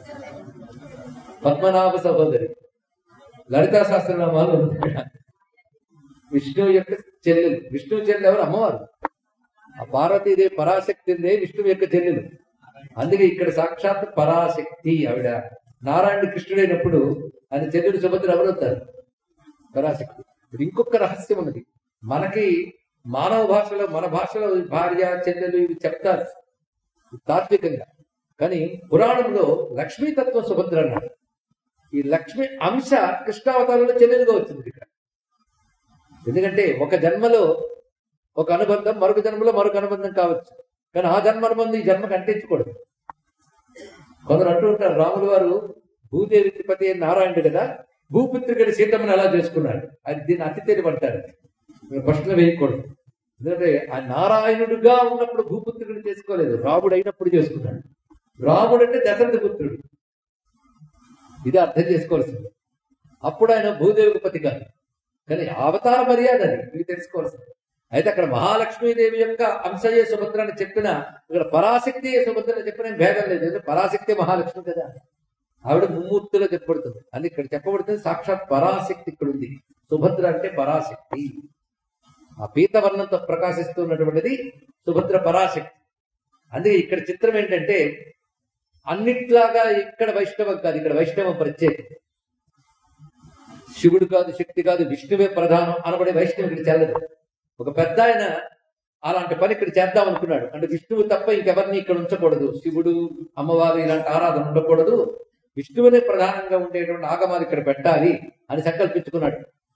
పద్మనాభ సహోదరి లలితా శాస్త్రనామాలు ఉంది ఇక్కడ. విష్ణువు యొక్క చెల్లెలు విష్ణువు చెల్లెలు ఎవరు అమ్మవారు ఆ పార్వతీదేవి పరాశక్తిదే విష్ణువు యొక్క చెల్లెలు అందుకే ఇక్కడ సాక్షాత్ పరాశక్తి ఆవిడ నారాయణ కృష్ణుడైనప్పుడు ఆయన చెల్లెలు సుభద్ర ఎవరవుతారు పరాశక్తి ఇప్పుడు ఇంకొక రహస్యం ఉన్నది మనకి మానవ భాషలో మన భాషలో భార్య చెల్లెలు ఇవి చెప్తారు తాత్వికంగా కానీ పురాణంలో లక్ష్మీతత్వం సుభద్ర అన్నాడు ఈ లక్ష్మి అంశ కృష్ణావతారంలో చెల్లెలుగా వచ్చింది ఇక్కడ ఎందుకంటే ఒక జన్మలో ఒక అనుబంధం మరొక జన్మలో మరొక అనుబంధం కావచ్చు కానీ ఆ జన్మ అనుబంధం ఈ జన్మకు అంటించకూడదు కొందరు అంటూ ఉంటారు రాములు వారు భూదేవి పతి అయిన నారాయణుడు కదా భూపుత్రికడి సీతమ్మని ఎలా చేసుకున్నాడు అది దీన్ని అతి తెలివంటారు మీరు ప్రశ్న వేయకూడదు ఎందుకంటే ఆ నారాయణుడుగా ఉన్నప్పుడు భూపుత్రుడు చేసుకోలేదు రాముడు అయినప్పుడు చేసుకున్నాడు రాముడు అంటే దశరథ పుత్రుడు ఇది అర్థం చేసుకోవాల్సింది అప్పుడు ఆయన భూదేవికి పతి కాదు కానీ అవతార మర్యాద అది ఇది తెలుసుకోవాల్సింది అయితే అక్కడ మహాలక్ష్మీదేవి యొక్క అంశయే సుభద్ర అని చెప్పిన ఇక్కడ పరాశక్తి సుభద్ర అని చెప్పిన ఏం భేదం లేదు ఎందుకంటే పరాశక్తి మహాలక్ష్మి కదా ఆవిడ ముమ్మూర్తిలో చెప్పబడుతుంది అని ఇక్కడ చెప్పబడుతుంది సాక్షాత్ పరాశక్తి ఇక్కడ ఉంది సుభద్ర అంటే పరాశక్తి ఆ పీతవర్ణంతో ప్రకాశిస్తున్నటువంటిది సుభద్ర పరాశక్తి అందుకే ఇక్కడ చిత్రం ఏంటంటే అన్నిట్లాగా ఇక్కడ వైష్ణవం కాదు ఇక్కడ వైష్ణవం ప్రత్యేకం శివుడు కాదు శక్తి కాదు విష్ణువే ప్రధానం అనబడే వైష్ణవం ఇక్కడ చెల్లదు ఒక పెద్ద ఆయన అలాంటి పని ఇక్కడ చేద్దాం అనుకున్నాడు అంటే విష్ణువు తప్ప ఇంకెవరిని ఇక్కడ ఉంచకూడదు శివుడు అమ్మవారు ఇలాంటి ఆరాధన ఉండకూడదు విష్ణువునే ప్రధానంగా ఉండేటువంటి ఆగమాలు ఇక్కడ పెట్టాలి అని సంకల్పించుకున్నాడు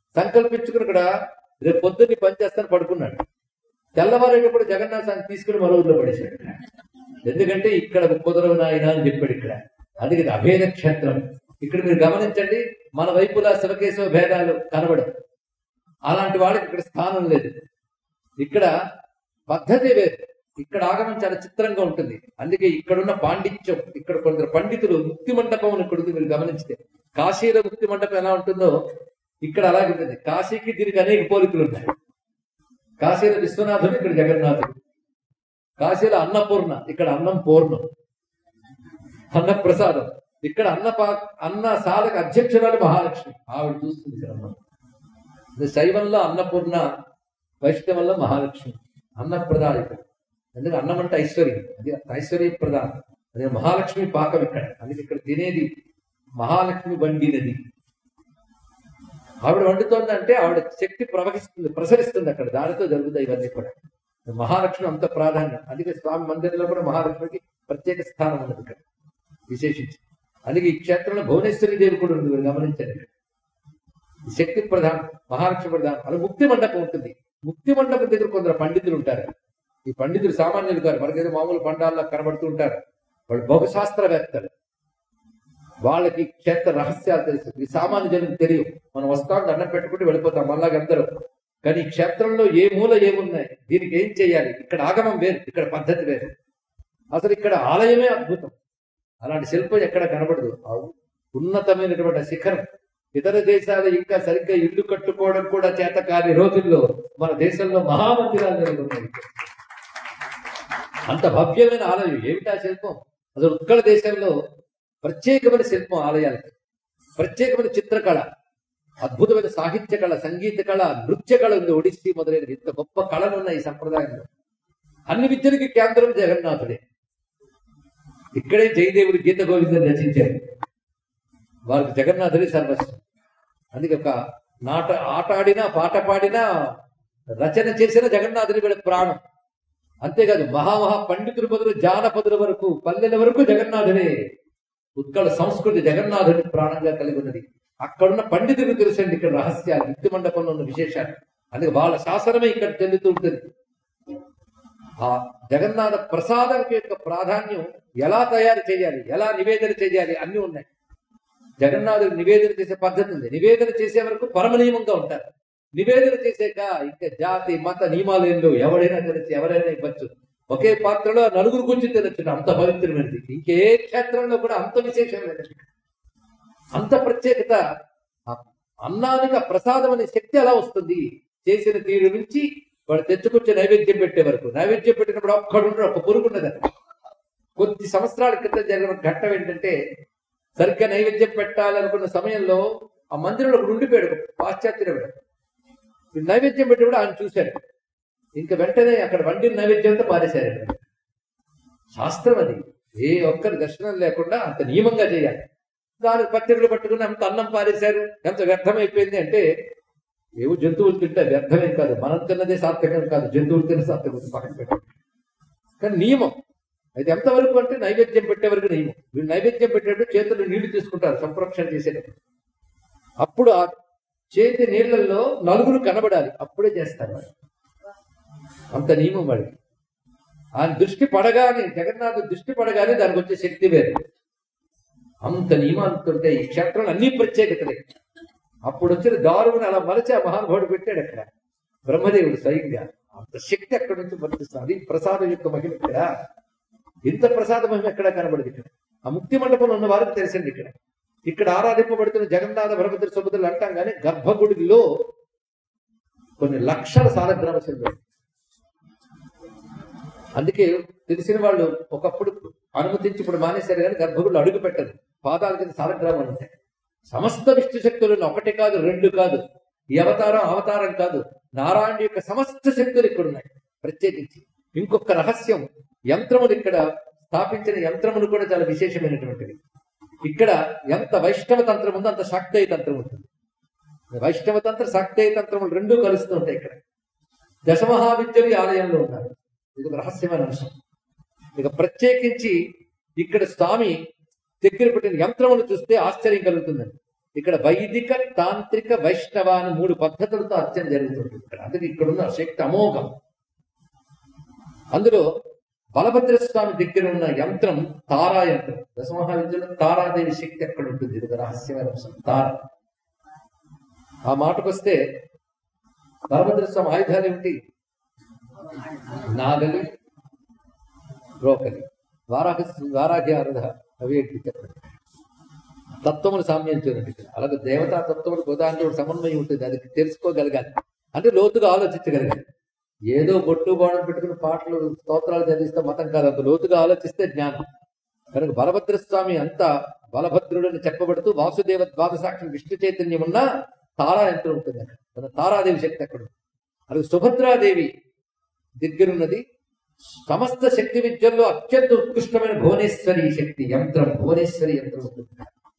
సంకల్పించుకుని ఇక్కడ రేపు పొద్దున్న ఈ పని చేస్తాను పడుకున్నాడు తెల్లవారేటప్పుడు జగన్నాథ స్వామి తీసుకుని మరో ఊళ్ళో పడేశాడు ఎందుకంటే ఇక్కడ కుదరవు నాయన అని చెప్పాడు ఇక్కడ అందుకే ఇది అభేద క్షేత్రం ఇక్కడ మీరు గమనించండి మన వైపులా శివకేశవ భేదాలు కనబడవు అలాంటి వాళ్ళకి ఇక్కడ స్థానం లేదు ఇక్కడ పద్ధతి వేరు ఇక్కడ ఆగమం చాలా చిత్రంగా ఉంటుంది అందుకే ఇక్కడున్న పాండిత్యం ఇక్కడ కొందరు పండితులు ముక్తి మండపం అని ఇక్కడ ఉంది మీరు గమనించితే కాశీలో ముక్తి మండపం ఎలా ఉంటుందో ఇక్కడ అలాగే ఉంటుంది కాశీకి దీనికి అనేక పోలికలు ఉన్నాయి కాశీలో విశ్వనాథుడు ఇక్కడ జగన్నాథుడు కాశీలో అన్నపూర్ణ ఇక్కడ అన్నం పూర్ణం అన్న ప్రసాదం ఇక్కడ అన్న పా అన్న సాధక అధ్యక్షురాలు మహాలక్ష్మి ఆవిడ చూస్తుంది ఇక్కడ అన్నం ఇది శైవంలో అన్నపూర్ణ వైష్ణవంలో మహాలక్ష్మి అన్నప్రదాయిక ఎందుకంటే అన్నం అంటే ఐశ్వర్యం అది ఐశ్వర్య ప్రధానం అదే మహాలక్ష్మి పాకం ఇక్కడ అందుకే ఇక్కడ తినేది మహాలక్ష్మి వండినది ఆవిడ వండుతోంది అంటే ఆవిడ శక్తి ప్రవహిస్తుంది ప్రసరిస్తుంది అక్కడ దానితో జరుగుతాయి ఇవన్నీ కూడా మహాలక్ష్మి అంత ప్రాధాన్యం అందుకే స్వామి మందిరంలో కూడా మహాలక్ష్మికి ప్రత్యేక స్థానం ఉన్నది ఇక్కడ విశేషించి అందుకే ఈ క్షేత్రంలో భువనేశ్వరి దేవి కూడా ఉంది మీరు గమనించండి ఇక్కడ. ఈ శక్తి ప్రధానం మహాలక్ష్మి ప్రధానం అలా ముక్తి మండపం ఉంటుంది ముక్తి మండపం దగ్గర కొందరు పండితులు ఉంటారు ఈ పండితులు సామాన్యులు కాదు మనకేదో మామూలు పండాల్లో కనబడుతూ ఉంటారు వాళ్ళు బహుశాస్త్రవేత్తలు వాళ్ళకి క్షేత్ర రహస్యాలు తెలుసు ఈ సామాన్య జనం తెలియవు మనం వస్తాం దండం పెట్టుకుంటూ వెళ్ళిపోతాం మళ్ళా అందరూ కానీ ఈ క్షేత్రంలో ఏ మూల ఏమున్నాయి దీనికి ఏం చేయాలి ఇక్కడ ఆగమం వేరు ఇక్కడ పద్ధతి వేరు అసలు ఇక్కడ ఆలయమే అద్భుతం అలాంటి శిల్పం ఎక్కడ కనబడదు ఆ ఉన్నతమైనటువంటి శిఖరం ఇతర దేశాలు ఇంకా సరిగ్గా ఇల్లు కట్టుకోవడం కూడా చేత కాని రోజుల్లో మన దేశంలో మహామందిరాలు నెలకొన్నాయి అంత భవ్యమైన ఆలయం ఏమిటా శిల్పం అసలు ఉత్కళ దేశంలో ప్రత్యేకమైన శిల్పం ఆలయాలకి ప్రత్యేకమైన చిత్రకళ అద్భుతమైన సాహిత్య కళ సంగీత కళ నృత్య కళ ఉంది ఒడిస్సీ మొదలైనవి ఇంత గొప్ప కళలు ఉన్నాయి ఈ సంప్రదాయంలో అన్ని విద్యలకి కేంద్రం జగన్నాథుడే ఇక్కడే జయదేవుడు గీత గోవిందని రచించారు వారికి జగన్నాథుడే సర్వస్వం అందుకే ఒక నాట ఆట ఆడినా పాట పాడినా రచన చేసిన జగన్నాథుడి వీళ్ళ ప్రాణం అంతేకాదు మహామహా పండితుల మొదలు జానపదుల వరకు పల్లెల వరకు జగన్నాథుడే ఉత్కళ సంస్కృతి జగన్నాథుడి ప్రాణంగా కలిగి ఉన్నది అక్కడున్న పండితులకు తెలుసండి ఇక్కడ రహస్యాలు నిత్య మండపంలో ఉన్న విశేషాలు అందుకే వాళ్ళ శాసనమే ఇక్కడ చెల్లుతూ ఉంటుంది ఆ జగన్నాథ ప్రసాదం యొక్క ప్రాధాన్యం ఎలా తయారు చేయాలి ఎలా నివేదన చేయాలి అన్ని ఉన్నాయి జగన్నాథుడు నివేదన చేసే పద్ధతి ఉంది నివేదన చేసే వరకు పరమ నియమంగా ఉంటారు నివేదన చేసాక ఇంకా జాతి మత నియమాలు ఏందో ఎవడైనా తినచ్చు ఎవరైనా ఇవ్వచ్చు ఒకే పాత్రలో నలుగురు కూర్చుని తినచ్చు అంత పవిత్రమైనది ఇంకే క్షేత్రంలో కూడా అంత విశేషం లేదండి అంత ప్రత్యేకత ఆ అన్నానికి ఆ ప్రసాదం అనే శక్తి ఎలా వస్తుంది చేసిన తీరు నుంచి వాడు తెచ్చుకొచ్చే నైవేద్యం పెట్టే వరకు నైవేద్యం పెట్టినప్పుడు ఒక్కడుంటాడు ఒక పురుగున్నది అక్కడ కొద్ది సంవత్సరాల క్రితం జరిగిన ఘట్టం ఏంటంటే సరిగ్గా నైవేద్యం పెట్టాలనుకున్న సమయంలో ఆ మందిరంలో ఒకడు ఉండిపోయాడు ఒక పాశ్చాత్యుడు వీడు నైవేద్యం పెట్టినప్పుడు ఆయన చూశాడు ఇంకా వెంటనే అక్కడ వండిన నైవేద్యం అంతా పారేశారు ఇక్కడ. శాస్త్రం అది ఏ ఒక్కరి దర్శనం లేకుండా అంత నియమంగా చేయాలి దానికి పత్రికలు పట్టుకుని అంత అన్నం పారేశారు ఎంత వ్యర్థమైపోయింది అంటే ఏవో జంతువులు తింటే వ్యర్థమేం కాదు మనం తిన్నదే సార్థకం కాదు జంతువులు తిన్న సార్థకం పక్కన పెట్టండి కానీ నియమం అయితే ఎంతవరకు అంటే నైవేద్యం పెట్టే వరకు నియమం వీళ్ళు నైవేద్యం పెట్టేటప్పుడు చేతులు నీళ్లు తీసుకుంటారు సంప్రోక్షణ చేసేటప్పుడు అప్పుడు ఆ చేతి నీళ్లలో నలుగురు కనబడాలి అప్పుడే చేస్తారు వాళ్ళు అంత నియమం వాడికి ఆయన దృష్టి పడగానే జగన్నాథ్ దృష్టి పడగానే దానికి వచ్చే శక్తి వేరు అంత నియమాలుంటే ఈ క్షేత్రంలో అన్ని ప్రత్యేకతలే అప్పుడు వచ్చిన దారువుని అలా మరచి ఆ మహానుభావుడు పెట్టాడు అక్కడ బ్రహ్మదేవుడు స్వయంగా అంత శక్తి అక్కడ నుంచి వర్తిస్తుంది అది ప్రసాదం యొక్క మహిమ ఇక్కడ ఇంత ప్రసాద మహిమ ఎక్కడ కనబడదు ఇక్కడ ఆ ముక్తి మండపంలో ఉన్న వారికి తెలిసింది ఇక్కడ ఇక్కడ ఆరాధింపబడుతున్న జగన్నాథ భరభద్ర సుభద్రలు అంటాం కానీ గర్భగుడిలో కొన్ని లక్షల సాలగ్రామ శిల్పం అందుకే తెలిసిన వాళ్ళు ఒకప్పుడు అనుమతించి ఇప్పుడు మానేశారు కానీ గర్భగుడిలో అడుగు పెట్టదు పాదాల కింద సాలగ్రామాలు ఉంటాయి సమస్త విష్ణు శక్తులను ఒకటి కాదు రెండు కాదు ఈ అవతారం అవతారం కాదు నారాయణ యొక్క సమస్త శక్తులు ఇక్కడ ఉన్నాయి ప్రత్యేకించి ఇంకొక రహస్యం యంత్రములు ఇక్కడ స్థాపించిన యంత్రములు కూడా చాలా విశేషమైనటువంటివి ఇక్కడ ఎంత వైష్ణవ తంత్రం ఉందో అంత శాక్తేయ తంత్రం ఉంటుంది వైష్ణవ తంత్ర శాక్తేయ తంత్రములు రెండూ కలుస్తూ ఉంటాయి ఇక్కడ దశమహావిద్యలు ఈ ఆలయంలో ఉన్నారు ఇది ఒక రహస్యమైన అంశం ఇక ప్రత్యేకించి ఇక్కడ స్వామి దగ్గర పెట్టిన యంత్రమును చూస్తే ఆశ్చర్యం కలుగుతుందండి ఇక్కడ వైదిక తాంత్రిక వైష్ణవ అని మూడు పద్ధతులతో అర్చన జరుగుతుంది ఇక్కడ అందుకే ఇక్కడ ఉన్న శక్తి అమోఘం అందులో బలభద్ర స్వామి దగ్గర ఉన్న యంత్రం తారా యంత్రం దశమహావిద్యలో తారాదేవి శక్తి ఎక్కడ ఉంటుంది ఇది ఒక రహస్యమైన అంశం తార ఆ మాటకొస్తే బలభద్ర స్వామి ఆయుధాలు ఏమిటి నాగలి రోకలి వారాహ వారాహి ఆరుధ అవి ఏంటి చెప్పండి తత్వములు సామ్యం చూడండి ఇక్కడ అలాగే దేవతా తత్వములకు ఉదాహరణ సమన్వయం ఉంటుంది అది తెలుసుకోగలగాలి అంటే లోతుగా ఆలోచించగలగాలి ఏదో బొట్టు బాణం పెట్టుకుని పాటలు స్తోత్రాలు చదివిస్తే మతం కాదు అంత లోతుగా ఆలోచిస్తే జ్ఞానం కనుక బలభద్ర స్వామి అంత బలభద్రుడని చెప్పబడుతూ వాసుదేవ ద్వాదశాక్షి విష్ణు చైతన్యం ఉన్న తారా యంత్రం ఉంటుంది అక్కడ తన తారాదేవి శక్తి అక్కడ ఉంది. అలాగే సుభద్రాదేవి దగ్గరున్నది సమస్త శక్తి విద్యల్లో అత్యంత ఉత్కృష్టమైన భువనేశ్వరి శక్తి యంత్రం భువనేశ్వరి యంత్రం ఉంటుంది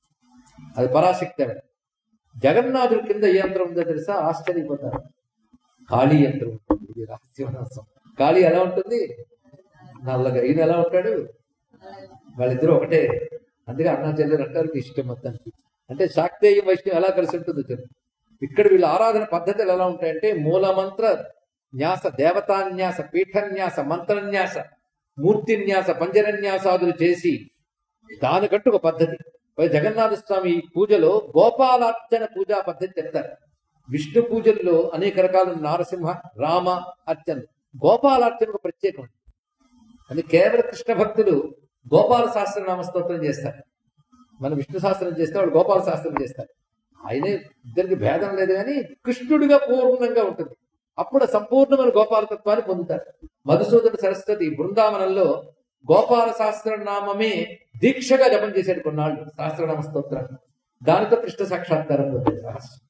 అది పరాశక్తి ఆవిడ జగన్నాథుడి కింద ఏ యంత్రం ఉందో తెలుసా ఆశ్చర్యపోతారు కాళీ యంత్రం ఉంటుంది ఇది రహస్యవాసం కాళీ ఎలా ఉంటుంది నల్లగా ఈయన ఎలా ఉంటాడు వాళ్ళిద్దరూ ఒకటే అందుకే అన్నా చెల్లెలు అంటారు మీ ఇష్టం మొత్తానికి అంటే శాక్తేయం వైష్ణవం ఎలా కలిసి ఉంటుందో తెలుసు ఇక్కడ వీళ్ళ ఆరాధన పద్ధతులు ఎలా ఉంటాయంటే మూలమంత్ర న్యాస దేవతాన్యాస పీఠన్యాస మంత్రన్యాస మూర్తిన్యాస పంజరన్యాసాదులు చేసి దానికంటూ ఒక పద్ధతి పై జగన్నాథ స్వామి పూజలో గోపాలార్చన పూజా పద్ధతి చెప్తారు విష్ణు పూజల్లో అనేక రకాల నారసింహ రామ అర్చన గోపాలార్చనకు ప్రత్యేకం అది కేవల కృష్ణ భక్తులు గోపాల శాస్త్రనామ స్తోత్రం చేస్తారు మన విష్ణు శాస్త్రం చేస్తే వాళ్ళు గోపాల శాస్త్రం చేస్తారు ఆయనే ఇద్దరికి భేదం లేదు కానీ కృష్ణుడిగా పూర్ణంగా ఉంటుంది అప్పుడు సంపూర్ణమైన గోపాలతత్వాన్ని పొందుతారు మధుసూదన సరస్వతి బృందావనంలో గోపాల శాస్త్రనామమే దీక్షగా జపం చేశాడు కొన్నాళ్ళు శాస్త్రనామ స్తోత్రాన్ని దానితో కృష్ణ సాక్షాత్కారం పొందింది రహస్యం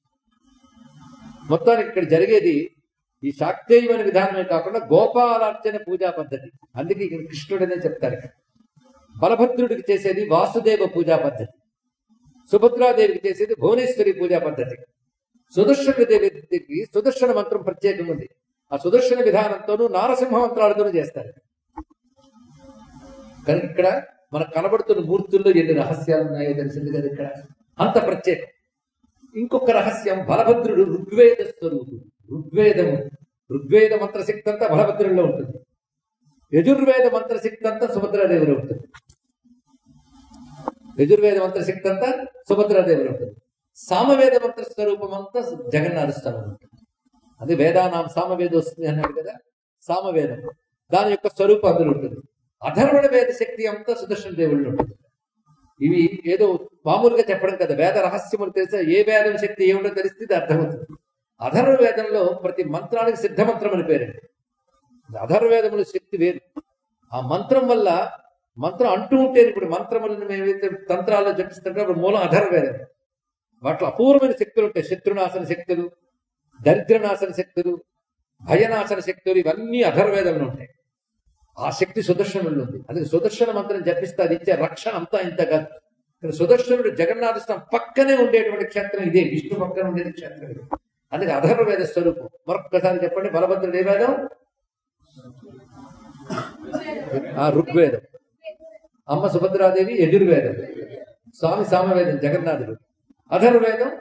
మొత్తానికి ఇక్కడ జరిగేది ఈ శాక్తేయమైన విధానమే కాకుండా గోపాలార్చన పూజా పద్ధతి అందుకే ఇక్కడ కృష్ణుడనే చెప్తారు ఇక్కడ. బలభద్రుడికి చేసేది వాసుదేవ పూజా పద్ధతి సుభద్రాదేవికి చేసేది భువనేశ్వరి పూజా పద్ధతి సుదర్శన దేవికి సుదర్శన మంత్రం ప్రత్యేకం ఉంది ఆ సుదర్శన విధానంతోనూ నారసింహ మంత్రాలతోనూ చేస్తారు కనుక ఇక్కడ మనకు కనబడుతున్న మూర్తుల్లో ఎన్ని రహస్యాలు ఉన్నాయో తెలిసింది కదా ఇక్కడ అంత ప్రత్యేకం ఇంకొక రహస్యం బలభద్రుడు ఋగ్వేద స్వరూపుడు ఋగ్వేదము ఋగ్వేద మంత్రశక్తి అంతా బలభద్రుల్లో ఉంటుంది యజుర్వేద మంత్రశక్తి అంతా సుభద్రాదేవిలో ఉంటుంది యజుర్వేద మంత్రశక్తి అంతా సుభద్రాదేవిలో ఉంటుంది సామవేద మంత్ర స్వరూపం అంతా జగన్నాథ స్వామి ఉంటుంది అది వేదానాం సామవేద వస్తుంది అన్నాడు కదా సామవేదం దాని యొక్క స్వరూపం అందులో ఉంటుంది అధర్వణ వేద శక్తి అంతా సుదర్శన దేవుళ్ళు ఉంటుంది ఇవి ఏదో మామూలుగా చెప్పడం కదా వేద రహస్యములు తెలిసే ఏ వేదం శక్తి ఏమిటో తెలిస్తే ఇది అర్థమవుతుంది అధర్వ వేదంలో ప్రతి మంత్రానికి సిద్ధమంత్రం అని పేరండి అధర్వేదముల శక్తి వేరు ఆ మంత్రం వల్ల మంత్రం అంటూ ఉంటే ఇప్పుడు మంత్రములను మేమైతే తంత్రాల్లో జపిస్తుంటే అప్పుడు మూలం అధర్వేదం వాటిలో అపూర్వమైన శక్తులు ఉంటాయి శత్రునాశన శక్తులు దరిద్రనాశన శక్తులు భయనాశన శక్తులు ఇవన్నీ అధర్వేదంలో ఉంటాయి ఆ శక్తి సుదర్శనుల్లో ఉంది అందుకే సుదర్శన మంత్రం జపిస్తే అది ఇచ్చే రక్షణ అంతా ఇంత కాదు కానీ సుదర్శనుడు జగన్నాథ స్వామి పక్కనే ఉండేటువంటి క్షేత్రం ఇదే విష్ణు పక్కన ఉండేది క్షేత్రం ఇది అందుకే అధర్వవేద స్వరూపం మరొక్కసారి చెప్పండి బలభద్రుడు ఏ వేదం ఆ ఋగ్వేదం అమ్మ సుభద్రాదేవి యజుర్వేదం స్వామి సామవేదం జగన్నాథుడు అధర్వేదం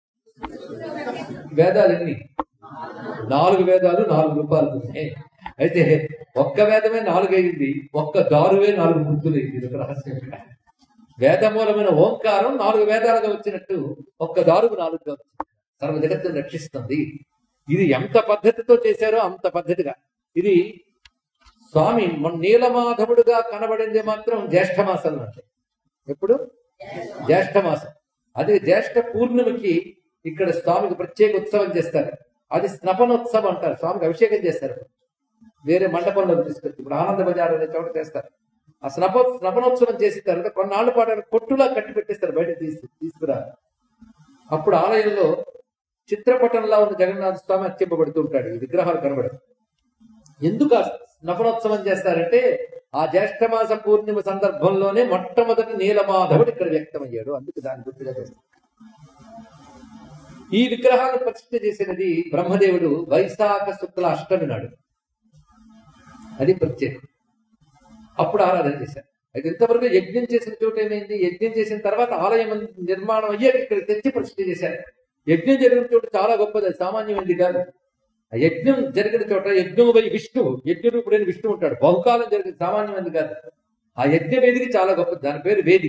వేదాలు ఎన్ని నాలుగు వేదాలు నాలుగు రూపాయలు ఉన్నాయి అయితే ఒక్క వేదమే నాలుగు అయింది ఒక్క దారువే నాలుగు ముద్దులు అయింది ఇది ఒక రహస్యం ఇక్కడ. వేదమూలమైన ఓంకారం నాలుగు వేదాలుగా వచ్చినట్టు ఒక్క దారుకు నాలుగుగా వచ్చింది సర్వ జగత్తును రక్షిస్తుంది ఇది ఎంత పద్ధతితో చేశారో అంత పద్ధతిగా ఇది స్వామి మన నీలమాధవుడుగా కనబడింది మాత్రం జ్యేష్ఠ మాసంలో అంటే ఎప్పుడు జ్యేష్ఠ మాసం అది జ్యేష్ఠ పూర్ణిమకి ఇక్కడ స్వామికి ప్రత్యేక ఉత్సవం చేస్తారు అది స్నపనోత్సవం అంటారు స్వామికి అభిషేకం చేస్తారు వేరే మండపంలో తీసుకొచ్చి ఇప్పుడు ఆనంద బజార్ అనే చోట చేస్తారు ఆ స్నప స్నపనోత్సవం చేసిన తర్వాత కొన్నాళ్ళ పాటు ఆయన కొట్టులా కట్టి పెట్టేస్తారు బయట తీసి తీసుకురా అప్పుడు ఆలయంలో చిత్రపటంలా ఉన్న జగన్నాథ స్వామి అత్యంపబడుతూ ఉంటాడు ఈ విగ్రహాలు కనబడదు ఎందుకు ఆ నఫనోత్సవం చేస్తారంటే ఆ జ్యేష్ఠమాస పూర్ణిమ సందర్భంలోనే మొట్టమొదటి నీలమాధవుడు ఇక్కడ వ్యక్తమయ్యాడు అందుకు దాని గుర్తుగా చేస్తారు ఈ విగ్రహాన్ని ప్రతిష్ఠ చేసినది బ్రహ్మదేవుడు వైశాఖ శుక్ల అష్టమి నాడు అది ప్రత్యేకం అప్పుడు ఆరాధన చేశారు అయితే ఇంతవరకు యజ్ఞం చేసిన చోట ఏమైంది యజ్ఞం చేసిన తర్వాత ఆలయం నిర్మాణం అయ్యాక ఇక్కడ తెచ్చి ప్రతిష్ఠ చేశారు యజ్ఞం జరిగిన చోట చాలా గొప్పది అది సామాన్యమైంది కాదు ఆ యజ్ఞం జరిగిన చోట యజ్ఞం పోయి విష్ణువు యజ్ఞరూపుడైన విష్ణు ఉంటాడు బహుకాలం జరిగింది సామాన్యమైంది కాదు ఆ యజ్ఞ వేదిక చాలా గొప్పది దాని పేరు వేది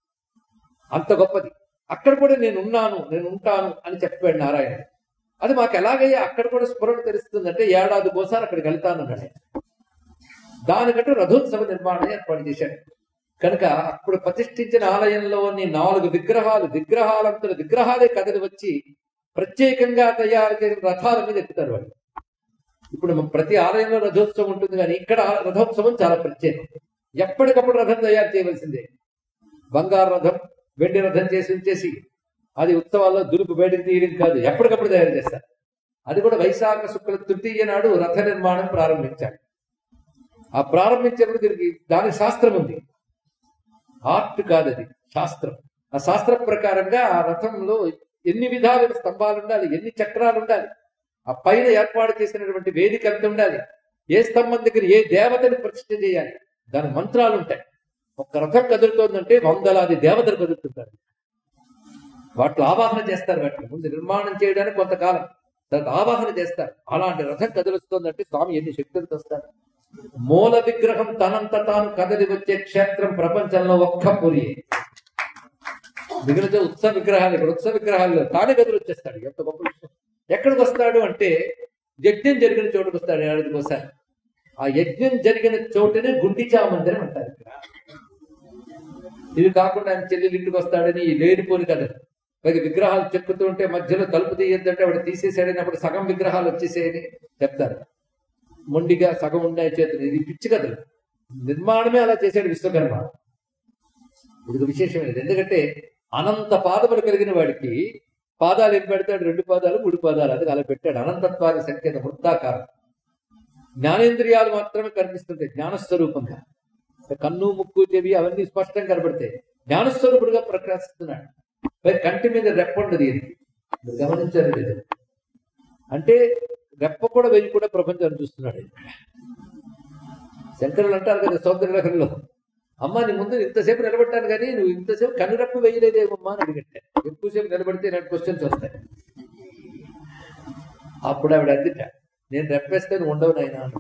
అంత గొప్పది అక్కడ కూడా నేను ఉన్నాను నేను ఉంటాను అని చెప్పాడు నారాయణ అది మాకు ఎలాగయ్యా అక్కడ కూడా స్ఫురణ తెలుస్తుందంటే ఏడాది కోసారి అక్కడికి వెళ్తానన్నాడు ఆయన. దానికంటే రథోత్సవ నిర్మాణం ఏర్పాటు చేశాడు కనుక అప్పుడు ప్రతిష్ఠించిన ఆలయంలోని నాలుగు విగ్రహాలు విగ్రహాలంతల విగ్రహాలే కదలి వచ్చి ప్రత్యేకంగా తయారు చేసిన రథాల మీద ఎక్కుతారు వాళ్ళు ఇప్పుడు మన ప్రతి ఆలయంలో రథోత్సవం ఉంటుంది కానీ ఇక్కడ ఆ రథోత్సవం చాలా ప్రత్యేకం ఎప్పటికప్పుడు రథం తయారు చేయవలసిందే బంగారు రథం వెండి రథం చేసి ఉంచేసి అది ఉత్సవాల్లో దులుపు బయటకు తీయడం కాదు ఎప్పటికప్పుడు తయారు చేస్తారు అది కూడా వైశాఖ శుక్ల తృతీయ నాడు రథ నిర్మాణం ప్రారంభించాడు ఆ ప్రారంభించినప్పుడు దీనికి దానికి శాస్త్రం ఉంది ఆర్ట్ కాదు అది శాస్త్రం ఆ శాస్త్ర ప్రకారంగా ఆ రథంలో ఎన్ని విధాలైన స్తంభాలు ఉండాలి ఎన్ని చక్రాలు ఉండాలి ఆ పైన ఏర్పాటు చేసినటువంటి వేదిక ఎంత ఉండాలి ఏ స్తంభం దగ్గర ఏ దేవతని ప్రతిష్ఠ చేయాలి దాని మంత్రాలు ఉంటాయి ఒక రథం కదులుతోందంటే వందలాది దేవతలు కదులుతుంటారు వాటిలో ఆవాహన చేస్తారు వాటిని ముందు నిర్మాణం చేయడానికి కొంతకాలం తర్వాత ఆవాహన చేస్తారు అలాంటి రథం కదులుస్తోందంటే స్వామి ఎన్ని శక్తులతో వస్తారు మూల విగ్రహం తనంత తాను కదలి వచ్చే క్షేత్రం ప్రపంచంలో ఒక్క పురి మిగిలిన ఉత్సవ విగ్రహాలు ఇక్కడ ఉత్సవ విగ్రహాల్లో తానే కదులు వచ్చేస్తాడు ఎంత గొప్ప విషయం ఎక్కడికి వస్తాడు అంటే యజ్ఞం జరిగిన చోటుకు వస్తాడు ఏడాదికి ఒకసారి ఆ యజ్ఞం జరిగిన చోటునే గుండిచా మందిరం అంటారు ఇక్కడ ఇవి కాకుండా ఆయన చెల్లెలు ఇంటికి వస్తాడని ఈ లేనిపోని కథ పైగా విగ్రహాలు చెక్కుతూ ఉంటే మధ్యలో తలుపు తీయొద్దంటే వాడు తీసేసాడని అప్పుడు సగం విగ్రహాలు వచ్చేసేయని చెప్తారు మొండిగా సగం ఉన్నాయి చేతులు ఇది పిచ్చి కథలు నిర్మాణమే అలా చేశాడు విశ్వకర్మ ఇది విశేషం లేదు ఎందుకంటే అనంత పాదములు కలిగిన వాడికి పాదాలు ఏం పెడతాడు రెండు పాదాలు మూడు పాదాలు అది అలా పెట్టాడు అనంతత్వానికి సంకేత వృత్తాకారం జ్ఞానేంద్రియాలు మాత్రమే కనిపిస్తుంటాయి జ్ఞానస్వరూపంగా కన్ను ముక్కు చెవి అవన్నీ స్పష్టంగా కనబడతాయి జ్ఞానస్వరూపుడుగా ప్రకాశిస్తున్నాడు పై కంటి మీద రెప్ప ఉండదు ఈయనకి మీరు గమనించారు లేదు అంటే రెప్ప కూడా వెయ్యి కూడా ప్రపంచాన్ని చూస్తున్నాడు ఈయన. శంకరులు అంటారు కదా సౌందర్యలహరిలో అమ్మ నీ ముందు ఇంతసేపు నిలబడ్డాను కానీ నువ్వు ఇంతసేపు కన్నురెప్ప వేయలేదేమమ్మా అని అడిగట్టే ఎక్కువసేపు నిలబడితే నాకు క్వశ్చన్స్ వస్తాయి అప్పుడు ఆవిడ అందుట నేను రెప్పేస్తే నువ్వు ఉండవు నాయనా అన్న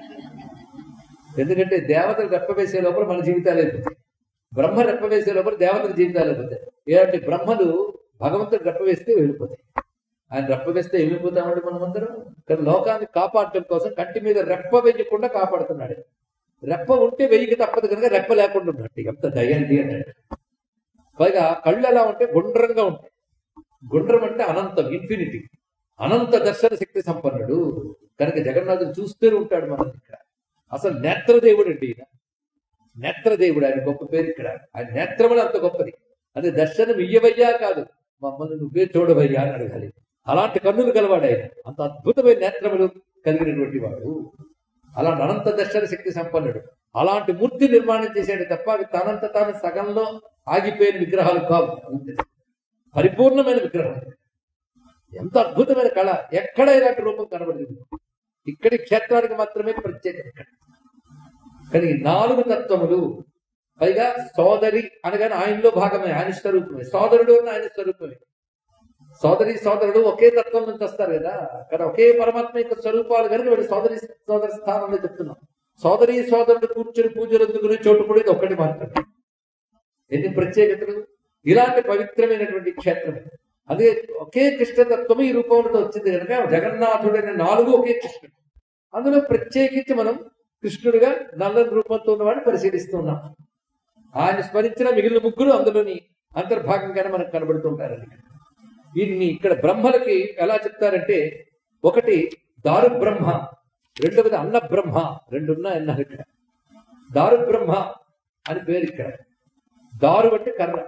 ఎందుకంటే దేవతలు రెప్ప వేసే లోపల మన జీవితాలు అయిపోతాయి బ్రహ్మ రెప్ప వేసే లోపల దేవతల జీవితాలు అయిపోతాయి ఇలాంటి బ్రహ్మలు భగవంతుడు రెప్ప వేస్తే వెళ్ళిపోతాయి ఆయన రెప్ప వేస్తే వెళ్ళిపోతామండి మనమందరం కానీ లోకాన్ని కాపాడటం కోసం కంటి మీద రెప్ప వేయకుండా కాపాడుతున్నాడు రెప్ప ఉంటే వెయ్యికి తప్పదు కనుక రెప్ప లేకుండా ఉన్నట్టు ఎంత దయండి అన్నాడు పైగా కళ్ళు ఎలా ఉంటే గుండ్రంగా ఉంటాయి గుండ్రం అంటే అనంతం ఇన్ఫినిటీ అనంత దర్శన శక్తి సంపన్నుడు కనుక జగన్నాథుడు చూస్తూనే ఉంటాడు మనం ఇక్కడ అసలు నేత్రదేవుడు అండి ఈయన నేత్రదేవుడు ఆయన గొప్ప పేరు ఇక్కడ ఆయన నేత్రములు అంత గొప్పది అదే దర్శనం ఇయ్యవయ్యా కాదు మమ్మల్ని నువ్వే చూడవయ్యా అని అడగాలి అలాంటి కన్నులు గలవాడు ఆయన అంత అద్భుతమైన నేత్రములు కలిగినటువంటి వాడు అలాంటి అనంత దర్శన శక్తి సంపన్నుడు అలాంటి మూర్తి నిర్మాణం చేశాడు తప్ప అవి తనంత తాను సగంలో ఆగిపోయిన విగ్రహాలు కావు పరిపూర్ణమైన విగ్రహం ఎంత అద్భుతమైన కళ ఎక్కడ ఇలాంటి రూపం కనబడింది ఇక్కడి క్షేత్రానికి మాత్రమే ప్రత్యేకత ఇక్కడ కానీ ఈ నాలుగు తత్వములు పైగా సోదరి అనగానే ఆయనలో భాగమే ఆయన స్వరూపమే సోదరుడు అన్న ఆయన స్వరూపమే సోదరి సోదరుడు ఒకే తత్వం నుంచి వస్తారు కదా అక్కడ ఒకే పరమాత్మ యొక్క స్వరూపాలు కనుక వీళ్ళు సోదరి సోదరి స్థానంలో చెప్తున్నాం సోదరి సోదరుడు కూర్చుని పూజలు అందుకుని చోటు కూడా ఇది ఒక్కటి మాత్రమే ఎన్ని ప్రత్యేకతలు ఇలాంటి పవిత్రమైనటువంటి క్షేత్రం అదే ఒకే కృష్ణతత్వం ఈ రూపంలో వచ్చింది కనుక జగన్నాథుడైన నాలుగు ఒకే కృష్ణుడు అందులో ప్రత్యేకించి మనం కృష్ణుడిగా నల్లని రూపంతో ఉన్నవాడిని పరిశీలిస్తున్నాం ఆయన స్మరించిన మిగిలిన ముగ్గురు అందులోని అంతర్భాగంగానే మనకు కనబడుతుంటారండి వీరిని ఇక్కడ బ్రహ్మలకి ఎలా చెప్తారంటే ఒకటి దారు బ్రహ్మ రెండవది అన్న బ్రహ్మ రెండు ఉన్నాయన్నారు ఇక్కడ దారు బ్రహ్మ అని పేరు ఇక్కడ దారు అంటే కర్ర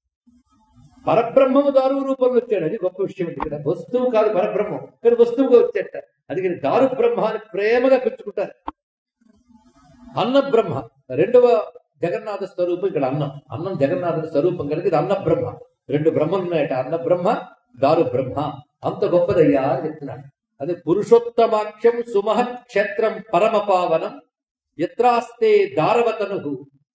పరబ్రహ్మము దారు రూపంలో వచ్చాడు అది గొప్ప విషయం అండి ఇక్కడ వస్తువు కాదు పరబ్రహ్మం కానీ వస్తువుగా వచ్చేట అది కానీ దారు బ్రహ్మ అని ప్రేమగా పెంచుకుంటారు అన్న బ్రహ్మ రెండవ జగన్నాథ స్వరూపం ఇక్కడ అన్నం అన్నం జగన్నాథుడి స్వరూపం కనుక ఇది అన్న బ్రహ్మ రెండు బ్రహ్మలు ఉన్నాయట అన్న బ్రహ్మ దారు బ్రహ్మ అంత గొప్పదయ్యా అని చెప్తున్నాడు అదే పురుషోత్తమాఖ్యం సుమహత్ క్షేత్రం పరమ పావనం ఎత్రాస్తే దారవతను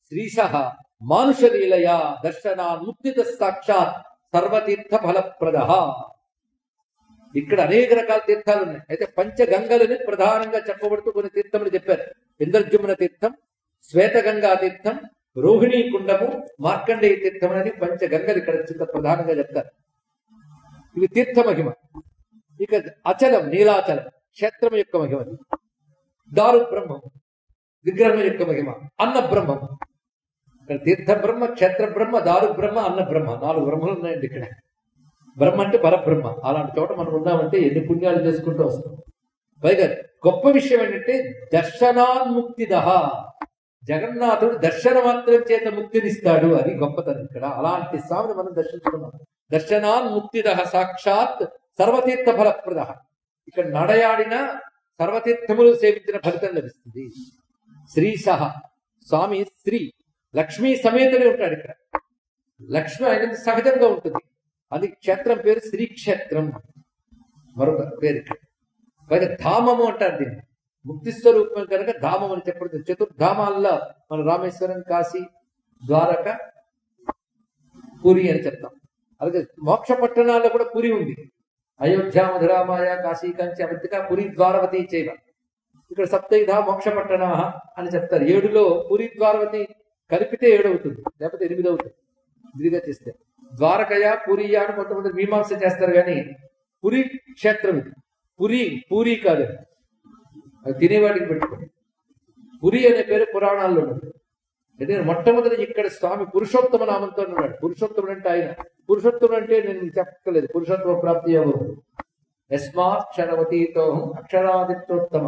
శ్రీశ మానుష లీలయా దర్శనా ముక్తిత సాక్షాత్ సర్వతీర్థ ఫలప్రద ఇక్కడ అనేక రకాల తీర్థాలు ఉన్నాయి అయితే పంచగంగలని ప్రధానంగా చెప్పబడుతూ కొన్ని తీర్థములు చెప్పారు ఇంద్రజుమ్న తీర్థం శ్వేతగంగా తీర్థం రోహిణీ కుండము మార్కండేయ తీర్థం అని పంచగంగలు ఇక్కడ చిత్త ప్రధానంగా చెప్తారు ఇవి తీర్థ మహిమ ఇక అచలం నీలాచలం క్షేత్రం యొక్క మహిమ దారు బ్రహ్మం విగ్రహం యొక్క మహిమ అన్న బ్రహ్మం ఇక్కడ తీర్థ బ్రహ్మ క్షేత్ర బ్రహ్మ దారు బ్రహ్మ అన్న బ్రహ్మ నాలుగు బ్రహ్మలు ఉన్నాయండి ఇక్కడ బ్రహ్మ అంటే పరబ్రహ్మ అలాంటి చోట మనం ఉన్నామంటే ఎన్ని పుణ్యాలు చేసుకుంటూ వస్తాం పైగా గొప్ప విషయం ఏంటంటే దర్శనాన్ముక్తిద జగన్నాథుడు దర్శన మాత్రం చేత ముక్తినిస్తాడు అది గొప్పతనం ఇక్కడ అలాంటి స్వామిని మనం దర్శించుకున్నాం దర్శనాన్ముక్తిద సాక్షాత్ సర్వతీర్థ ఫలప్రద ఇక్కడ నడయాడిన సర్వతీర్థములు సేవించిన ఫలితం లభిస్తుంది శ్రీ సహ స్వామి శ్రీ లక్ష్మీ సమేతుడే ఉంటాడు ఇక్కడ లక్ష్మి ఆయన సహజంగా ఉంటుంది అది క్షేత్రం పేరు శ్రీక్షేత్రం మరొక పేరు ఇక్కడ పైగా ధామము అంటారు దీన్ని ముక్తి స్వరూపం కనుక ధామం అని చెప్పడం చతుర్ధామాల్లో మన రామేశ్వరం కాశీ ద్వారక పూరి అని చెప్తాం అలాగే మోక్ష పట్టణాల్లో కూడా పురి ఉంది అయోధ్య మధురామాయ కాశీ కంచి అవంతిక పురి ద్వారవతి చేయవ ఇక్కడ సప్తైధ మోక్ష పట్టణ అని చెప్తారు ఏడులో పురి ద్వారవతి కలిపితే ఏడు అవుతుంది లేకపోతే ఎనిమిది అవుతుంది ఇదిగా చేస్తే ద్వారకయ పూరియ అని కొంతమంది మీమాంస చేస్తారు కానీ పురి క్షేత్రం ఇది పురి పూరి కాదు అది. అది తినేవాడికి పెట్టుకోండి పురి అనే పేరు పురాణాల్లో ఉంది ఎందుకంటే మొట్టమొదటి ఇక్కడ స్వామి పురుషోత్తమ నామంతో ఉన్నాడు పురుషోత్తముడు అంటే ఆయన పురుషోత్తముడు అంటే నేను మీకు చెప్పలేదు పురుషోత్తమ ప్రాప్తి ఎవరు యస్మాత్ క్షరవతీతోహం అక్షరాదిత్యోత్తమ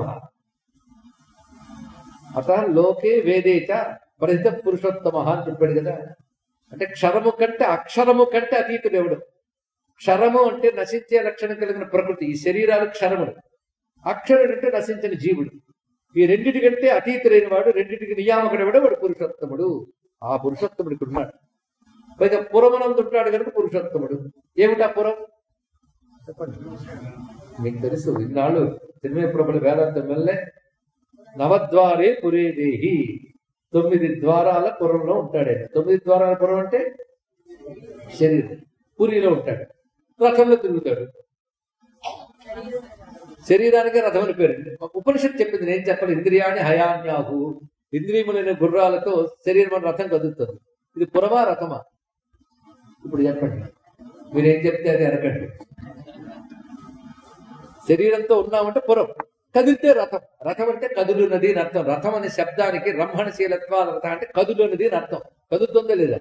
అత లోకే వేదేచ ప్రసిద్ధ పురుషోత్తమ అని చెప్పాడు కదా అంటే క్షరము కంటే అక్షరము కంటే అతీతుడు ఎవడు క్షరము అంటే నశించే లక్షణం కలిగిన ప్రకృతి ఈ శరీరాలు క్షరములు అక్షరుడు అంటే నశించిన జీవుడు ఈ రెండిటి కంటే అతీతులైన వాడు రెండిటికి నియామకుడు ఎవడు వాడు పురుషోత్తముడు ఆ పురుషోత్తముడు ఇక్కడ ఉన్నాడు పైగా పురమనందు ఉంటాడు కనుక పురుషోత్తముడు ఏమిటా పురం చెప్పండి మీకు తెలుసు ఇన్నాళ్ళు తిరుమల ప్రభుల వేదాంతం వెళ్ళే నవద్వారే పురేదేహి తొమ్మిది ద్వారాల పురంలో ఉంటాడు ఆయన తొమ్మిది ద్వారాల పురం అంటే శరీరం పురిలో ఉంటాడు రథంలో తిరుగుతాడు శరీరానికి రథం అని పేరు ఉపనిషత్తు చెప్పింది నేను చెప్పాలి ఇంద్రియాన్ని హయాన్యాహు ఇంద్రియములైన గుర్రాలతో శరీరం అని రథం కదులుతుంది ఇది పురమా రథమా ఇప్పుడు చెప్పండి మీరేం చెప్తే అది అనకండి శరీరంతో ఉన్నామంటే పురం కదిలితే రథం రథం అంటే కదులున్నది అని అర్థం రథం అనే శబ్దానికి బ్రహ్మణశీలత్వాల రథం అంటే కదులున్నది అని అర్థం కదులుతుందో లేదా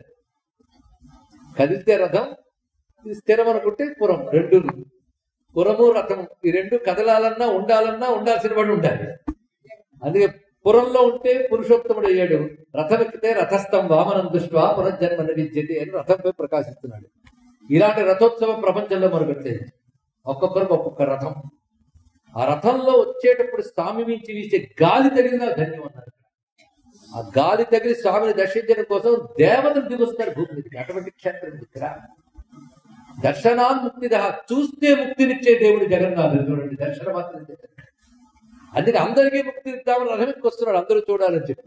కదిలితే రథం ఇది స్థిరం అనుకుంటే పురం రెండు పురము రథము ఈ రెండు కదలాలన్నా ఉండాలన్నా ఉండాల్సిన వాడు ఉండాలి అందుకే పురంలో ఉంటే పురుషోత్తముడు అయ్యాడు రథం ఎక్కితే రథస్థం వామనం దృష్ట్యా పునర్జన్మ విద్యతే అని రథంపై ప్రకాశిస్తున్నాడు ఇలాంటి రథోత్సవం ప్రపంచంలో మరొకట్లేదు ఒక్కొక్కరికి ఒక్కొక్క రథం ఆ రథంలో వచ్చేటప్పుడు స్వామి నుంచి వీసే గాలి తగిలిన ధన్యం అన్నారు ఆ గాలి తగిలి స్వామిని దర్శించడం కోసం దేవతలు దిగొస్తారు భూమి మీదకి అటువంటి క్షేత్రం ఇక్కడ దర్శనాన్ముక్తిద చూస్తే ముక్తినిచ్చే దేవుడు జగన్నాథుడు చూడండి దర్శన మాత్రం చేశాడు. అందుకే అందరికీ ముక్తి ఇద్దామని రథమికి వస్తున్నాడు అందరూ చూడాలని చెప్పి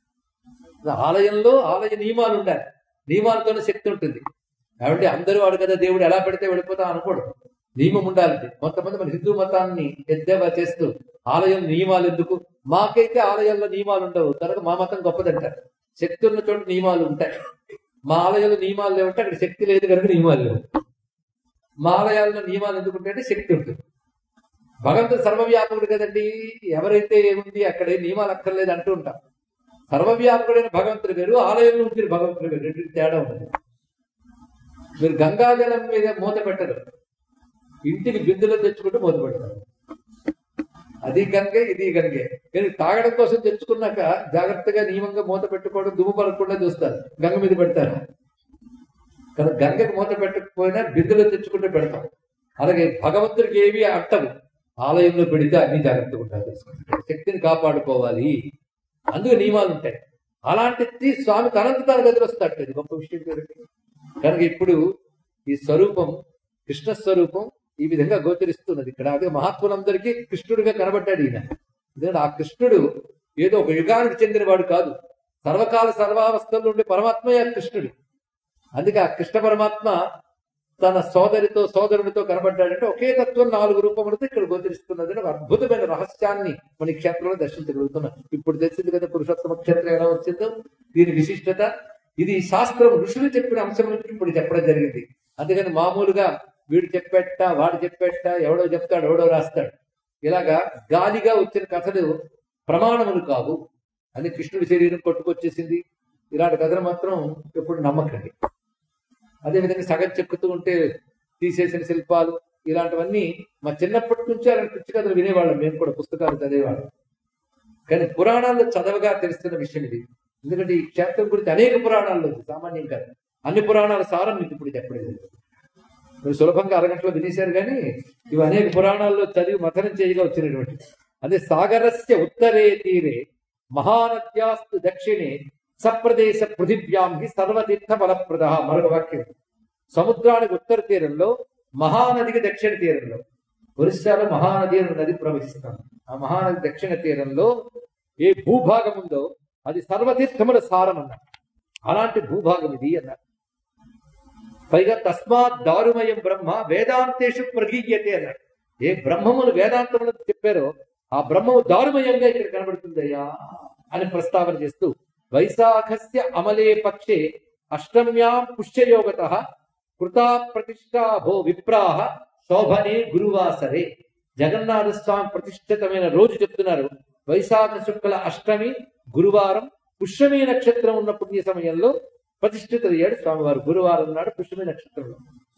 ఆలయంలో ఆలయ నియమాలు ఉండాలి నియమాలతోనే శక్తి ఉంటుంది కాబట్టి అందరూ వాడు కదా దేవుడు ఎలా పెడితే వెళ్ళిపోతా అనుకోడు నియమం ఉండాలి కొంతమంది మన హిందూ మతాన్ని ఎద్దేవా చేస్తూ ఆలయం నియమాలు ఎందుకు మాకైతే ఆలయాల్లో నియమాలు ఉండవు కనుక మా మతం గొప్పదంటారు శక్తి ఉన్న చోట నియమాలు ఉంటాయి మా ఆలయంలో నియమాలు లేవంటే అక్కడ శక్తి లేదు కనుక నియమాలు లేవు మా ఆలయాల్లో నియమాలు ఎందుకు ఉంటాయంటే శక్తి ఉంటుంది భగవంతుడు సర్వవ్యాపకుడు కదండి ఎవరైతే ఏముంది అక్కడే నియమాలు అక్కర్లేదు అంటూ ఉంటాం సర్వవ్యాపకుడైన భగవంతుడు వేరు ఆలయంలో ఉంటుంది భగవంతుడు వేరు రెండు తేడా ఉంటుంది మీరు గంగాజలం మీద మూత పెట్టరు ఇంటికి బిందులో తెచ్చుకుంటూ మూత పెడతారు అది గంగే ఇది గంగే కానీ తాగడం కోసం తెచ్చుకున్నాక జాగ్రత్తగా నియమంగా మూత పెట్టుకోవడం దుమ్ము పడకుండా చూస్తారు గంగ మీద పెడతారు కానీ గంగకి మూత పెట్టకపోయినా బిందులో తెచ్చుకుంటే పెడతాం అలాగే భగవంతుడికి ఏవి అంటవు ఆలయంలో పెడితే అన్ని జాగ్రత్తగా ఉండాలి శక్తిని కాపాడుకోవాలి అందుకు నియమాలు ఉంటాయి అలాంటిది స్వామి తనంత తాను గదిలో వస్తాడు ఇది గొప్ప విషయం కదండి. కనుక ఇప్పుడు ఈ స్వరూపం కృష్ణ స్వరూపం ఈ విధంగా గోచరిస్తున్నది ఇక్కడ అదే మహాత్ములందరికీ కృష్ణుడిగా కనబడ్డాడు ఈయన ఎందుకంటే ఆ కృష్ణుడు ఏదో ఒక యుగానికి చెందినవాడు కాదు సర్వకాల సర్వావస్థల్లో ఉండే పరమాత్మయే ఆ కృష్ణుడు అందుకే ఆ కృష్ణ పరమాత్మ తన సోదరితో సోదరుడితో కనబడ్డాడంటే ఒకే తత్వం నాలుగు రూపములతో ఇక్కడ గోచరిస్తున్నది ఒక అద్భుతమైన రహస్యాన్ని మన ఈ క్షేత్రంలో దర్శించగలుగుతున్నాం ఇప్పుడు తెలిసింది కదా పురుషోత్తమ క్షేత్రం ఎలా వచ్చిందో దీని విశిష్టత ఇది శాస్త్రం ఋషులు చెప్పిన అంశం నుంచి ఇప్పుడు చెప్పడం జరిగింది అందుకని మామూలుగా వీడు చెప్పేట వాడు చెప్పేట ఎవడో చెప్తాడు ఎవడో రాస్తాడు ఇలాగా గాలిగా వచ్చిన కథలు ప్రమాణములు కావు అని కృష్ణుడి శరీరం కొట్టుకొచ్చేసింది ఇలాంటి కథలు మాత్రం ఎప్పుడు నమ్మకండి అదేవిధంగా సగం చెక్కుతూ ఉంటే తీసేసిన శిల్పాలు ఇలాంటివన్నీ మా చిన్నప్పటి నుంచి అలాంటి పిచ్చి కథలు వినేవాళ్ళం మేము కూడా పుస్తకాలు చదివేవాళ్ళం కానీ పురాణాల్లో చదవగా తెలుస్తున్న విషయం ఇది ఎందుకంటే ఈ క్షేత్రం గురించి అనేక పురాణాల్లో ఉంది సామాన్యం కాదు అన్ని పురాణాల సారం మీకు ఇప్పుడు చెప్పలేదు మీరు సులభంగా అరగంటలో వినేశారు కానీ ఇవి అనేక పురాణాల్లో చదివి మథనం చేయగా వచ్చినటువంటి అదే సాగరస్య ఉత్తరే తీరే మహానద్యాస్తు దక్షిణే సప్రదేశ పృథివ్యాం హి సర్వతీర్థ ఫలప్రద మరొక వాక్యం సముద్రానికి ఉత్తర తీరంలో మహానదికి దక్షిణ తీరంలో ఒరిస్సాలో మహానది అనే నది ప్రవహిస్తాం ఆ మహానది దక్షిణ తీరంలో ఏ భూభాగం ఉందో అది సర్వతీర్థముల సారం అన్నాడు అలాంటి భూభాగం ఇది అన్నాడు పైగా తస్మాత్ దారుమయం బ్రహ్మ వేదాంతేషు ప్రగీయతే అన్నాడు ఏ బ్రహ్మములు వేదాంతములు చెప్పారో ఆ బ్రహ్మము దారుమయంగా ఇక్కడ కనబడుతుందయ్యా అని ప్రస్తావన చేస్తూ వైశాఖస్య అమలే పక్షే అష్టమ్యాం పుష్యయోగత కృతా ప్రతిష్టా భో విప్రాహ శోభనే గురువాసరే జగన్నాథ స్వామి ప్రతిష్ఠితమైన రోజు చెప్తున్నారు వైశాఖ శుక్ల అష్టమి గురువారం పుష్యమి నక్షత్రం ఉన్న పుణ్య సమయంలో ప్రతిష్ఠితులయ్యాడు స్వామివారు గురువారం నాడు పుష్యమి నక్షత్రంలో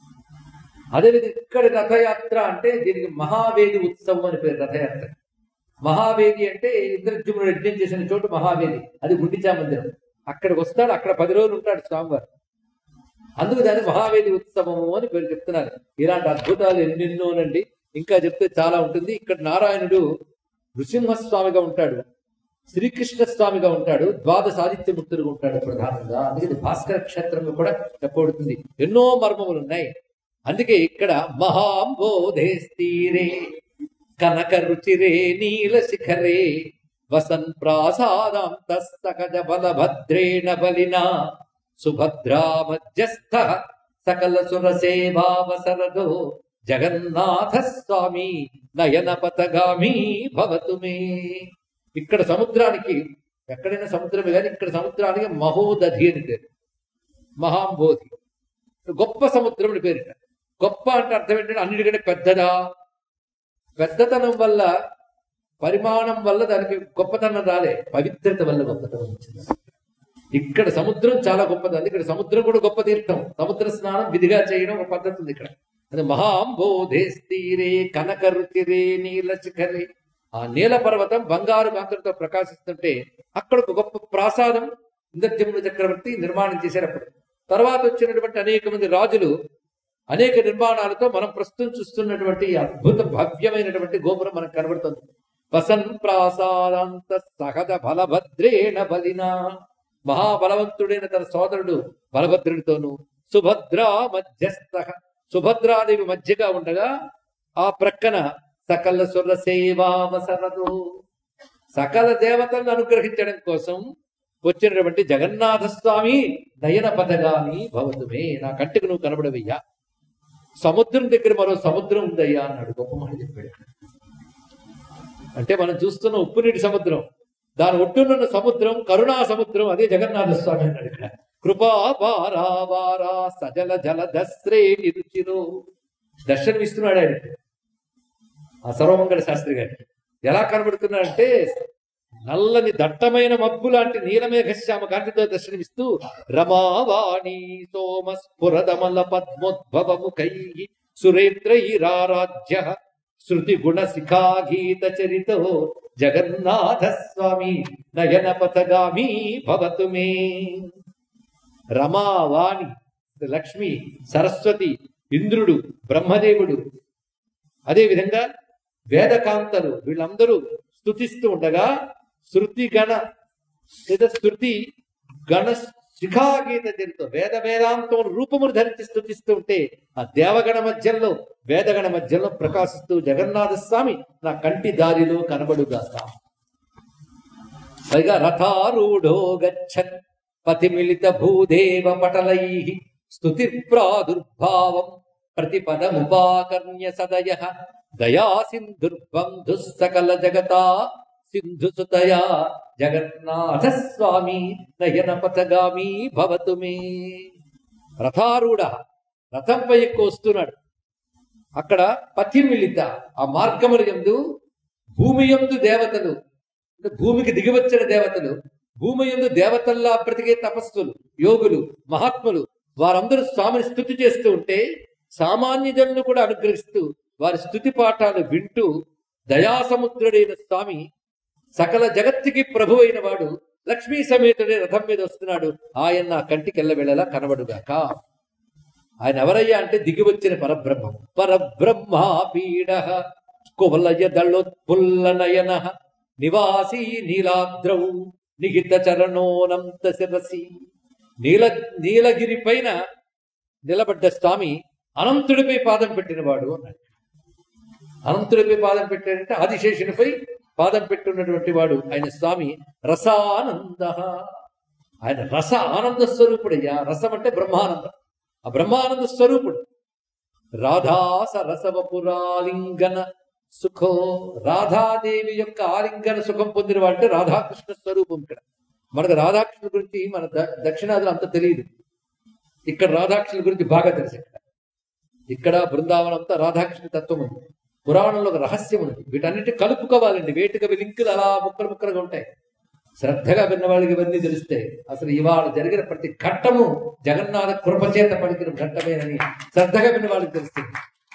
అదేవిధంగా ఇక్కడ రథయాత్ర అంటే దీనికి మహావేది ఉత్సవం అని పేరు రథయాత్ర మహావేది అంటే ఇంద్రజుమ్నుడు యజ్ఞం చేసిన చోటు మహావేది అది గుండిచా మందిరం అక్కడికి వస్తాడు అక్కడ పది రోజులు ఉంటాడు స్వామివారు అందుకు దాన్ని మహావేది ఉత్సవము అని పేరు చెప్తున్నారు ఇలాంటి అద్భుతాలు ఎన్నెన్నోనండి ఇంకా చెప్తే చాలా ఉంటుంది ఇక్కడ నారాయణుడు నృసింహస్వామిగా ఉంటాడు శ్రీకృష్ణ స్వామిగా ఉంటాడు ద్వాదశ ఆదిత్యమూర్తులుగా ఉంటాడు ప్రధానంగా అందుకే ఇది భాస్కర క్షేత్రంగా కూడా చెప్పబడుతుంది ఎన్నో మర్మములు ఉన్నాయి అందుకే ఇక్కడ మహాంబోధే స్థీరే కనక రుచిరే నీల శిఖరే వసన్ ప్రాసాదాంత సకజ బలభద్రేణ బలినా సుభద్రా మధ్యస్థ సకల సుర సేవావసరదో జగన్నాథ స్వామి నయన పథగామి భవతు మే ఇక్కడ సముద్రానికి ఎక్కడైనా సముద్రమే కానీ ఇక్కడ సముద్రానికి మహోదధి అని పేరు మహాంబోధి గొప్ప సముద్రం అని పేరు ఇక్కడ. గొప్ప అంటే అర్థం ఏంటంటే అన్నిటికంటే పెద్దదా పెద్దతనం వల్ల పరిమాణం వల్ల దానికి గొప్పతనం రాలే పవిత్రత వల్ల గొప్పతనం వచ్చింది ఇక్కడ సముద్రం చాలా గొప్పది అందుకే ఇక్కడ సముద్రం కూడా గొప్ప తీర్థం సముద్ర స్నానం విధిగా చేయడం ఒక పద్ధతి ఉంది ఇక్కడ అది మహాంబోధే స్థీరే కనక రుచిరే నీల శిఖరే ఆ నీల పర్వతం బంగారు కాంతులతో ప్రకాశిస్తుంటే అక్కడ ఒక గొప్ప ప్రాసాదం ఇంద్రజముడు చక్రవర్తి నిర్మాణం చేశారు అప్పుడు తర్వాత వచ్చినటువంటి అనేక మంది రాజులు అనేక నిర్మాణాలతో మనం ప్రస్తుతం చూస్తున్నటువంటి ఈ అద్భుత భవ్యమైనటువంటి గోపురం మనకు కనబడుతుంది వసన్ ప్రాసాదాంత సహజ బలభద్రేణ బలినా మహాబలవంతుడైన తన సోదరుడు బలభద్రుడితోను సుభద్రా మధ్యస్థ సుభద్రాదేవి మధ్యగా ఉండగా ఆ ప్రక్కన సకల సుర సేవావసరదు సకల దేవతలను అనుగ్రహించడం కోసం వచ్చినటువంటి జగన్నాథ స్వామి నయన పథగామి భవతుమే నా కంటికి నువ్వు కనబడవయ్యా సముద్రం దగ్గర మరో సముద్రం ఉందయ్యా అన్నాడు గొప్ప మాట చెప్పాడు అంటే మనం చూస్తున్న ఉప్పు నీటి సముద్రం దాని ఒడ్డునున్న సముద్రం కరుణా సముద్రం అదే జగన్నాథ స్వామి అన్నాడు ఇక్కడ కృపా వారా సజల జల దశ్రే నిరుచిరో దర్శనం ఇస్తున్నాడు ఆయన ఆ సర్వమంగళ శాస్త్రి గారికి ఎలా కనబడుతున్నాడంటే నల్లని దట్టమైన మబ్బు లాంటి నీలమేఘశ్యామ కాంతితో దర్శనమిస్తూ రమావాణి సోమ స్ఫురదమల పద్మోద్భవముఖై సురేంద్రైరారాధ్య శృతి గుణ శిఖాగీత చరితో జగన్నాథ స్వామి నయన పథగామి భవతు మే రమావాణి లక్ష్మి సరస్వతి ఇంద్రుడు బ్రహ్మదేవుడు అదే విధంగా వేదకాంతలు వీళ్ళందరూ స్తుతిస్తూ ఉండగా శృతి గణ లేదా శృతి గణ శిఖాగీత చరితో వేద వేదాంతం రూపమును ధరించి స్థుతిస్తూ ఉంటే ఆ దేవగణ మధ్యంలో వేదగణ మధ్యంలో ప్రకాశిస్తూ జగన్నాథ స్వామి నా కంటి దారిలో కనబడుగాక పైగా రథారూఢో గచ్చన్ పతిమిళిత భూదేవ పటలై స్తుతి ప్రాదుర్భావం ప్రతిపదముపాకర్ణ్య సదయ దయా సింధుర్బంధు సకల జగతా సింధు సుతయా జగన్నాథ స్వామి నయన పథగామి భవతు మే రథారూఢ రథంపై ఎక్కువ వస్తున్నాడు అక్కడ పతిమిళిత ఆ మార్గముల యందు భూమి యందు దేవతలు అంటే భూమికి దిగివచ్చిన దేవతలు భూమి యందు దేవతల్లా బ్రతికే తపస్సులు యోగులు మహాత్ములు వారందరూ స్వామిని స్థుతి చేస్తూ ఉంటే సామాన్య జనులు కూడా అనుగ్రహిస్తూ వారి స్థుతి పాఠాలు వింటూ దయాసముద్రుడైన స్వామి సకల జగత్తుకి ప్రభు అయిన వాడు లక్ష్మీ సమేతుడే రథం మీద వస్తున్నాడు ఆయన నా కంటికి ఎల్లవేళలా కనబడుగాక ఆయన ఎవరయ్యా అంటే దిగివచ్చిన పరబ్రహ్మం పరబ్రహ్మ పీడ కువలయ దళోత్పుల్లనయన నివాసీ నీలాద్రౌ నిహిత చరణోనంత శిరసి నీల నీలగిరి పైన నిలబడ్డ స్వామి అనంతుడిపై పాదం పెట్టినవాడు అన్నాడు అనంతుడిపై పాదం పెట్టాడంటే ఆదిశేషునిపై పాదం పెట్టున్నటువంటి వాడు ఆయన స్వామి రసానంద ఆయన రస ఆనంద స్వరూపుడయ్యా రసం అంటే బ్రహ్మానందం ఆ బ్రహ్మానంద స్వరూపుడు రాధాస రసవపురాలింగన సుఖో రాధాదేవి యొక్క ఆలింగన సుఖం పొందిన వాడంటే రాధాకృష్ణ స్వరూపం ఇక్కడ మనకు రాధాకృష్ణ గురించి మన ద- దక్షిణాదిలో అంత తెలియదు ఇక్కడ రాధాకృష్ణ గురించి బాగా తెలుసు ఇక్కడ ఇక్కడ బృందావనం అంతా రాధాకృష్ణ తత్వం ఉంది పురాణంలో ఒక రహస్యం ఉంది వీటన్నిటి కలుపుకోవాలండి వేటుకవి లింకులు అలా ముక్కలు ముక్కలుగా ఉంటాయి శ్రద్ధగా విన్న వాళ్ళకి ఇవన్నీ తెలిస్తే అసలు ఇవాళ జరిగిన ప్రతి ఘట్టము జగన్నాథ కృపచేత పలికిన ఘట్టమేనని శ్రద్ధగా విన్న వాళ్ళకి తెలుస్తుంది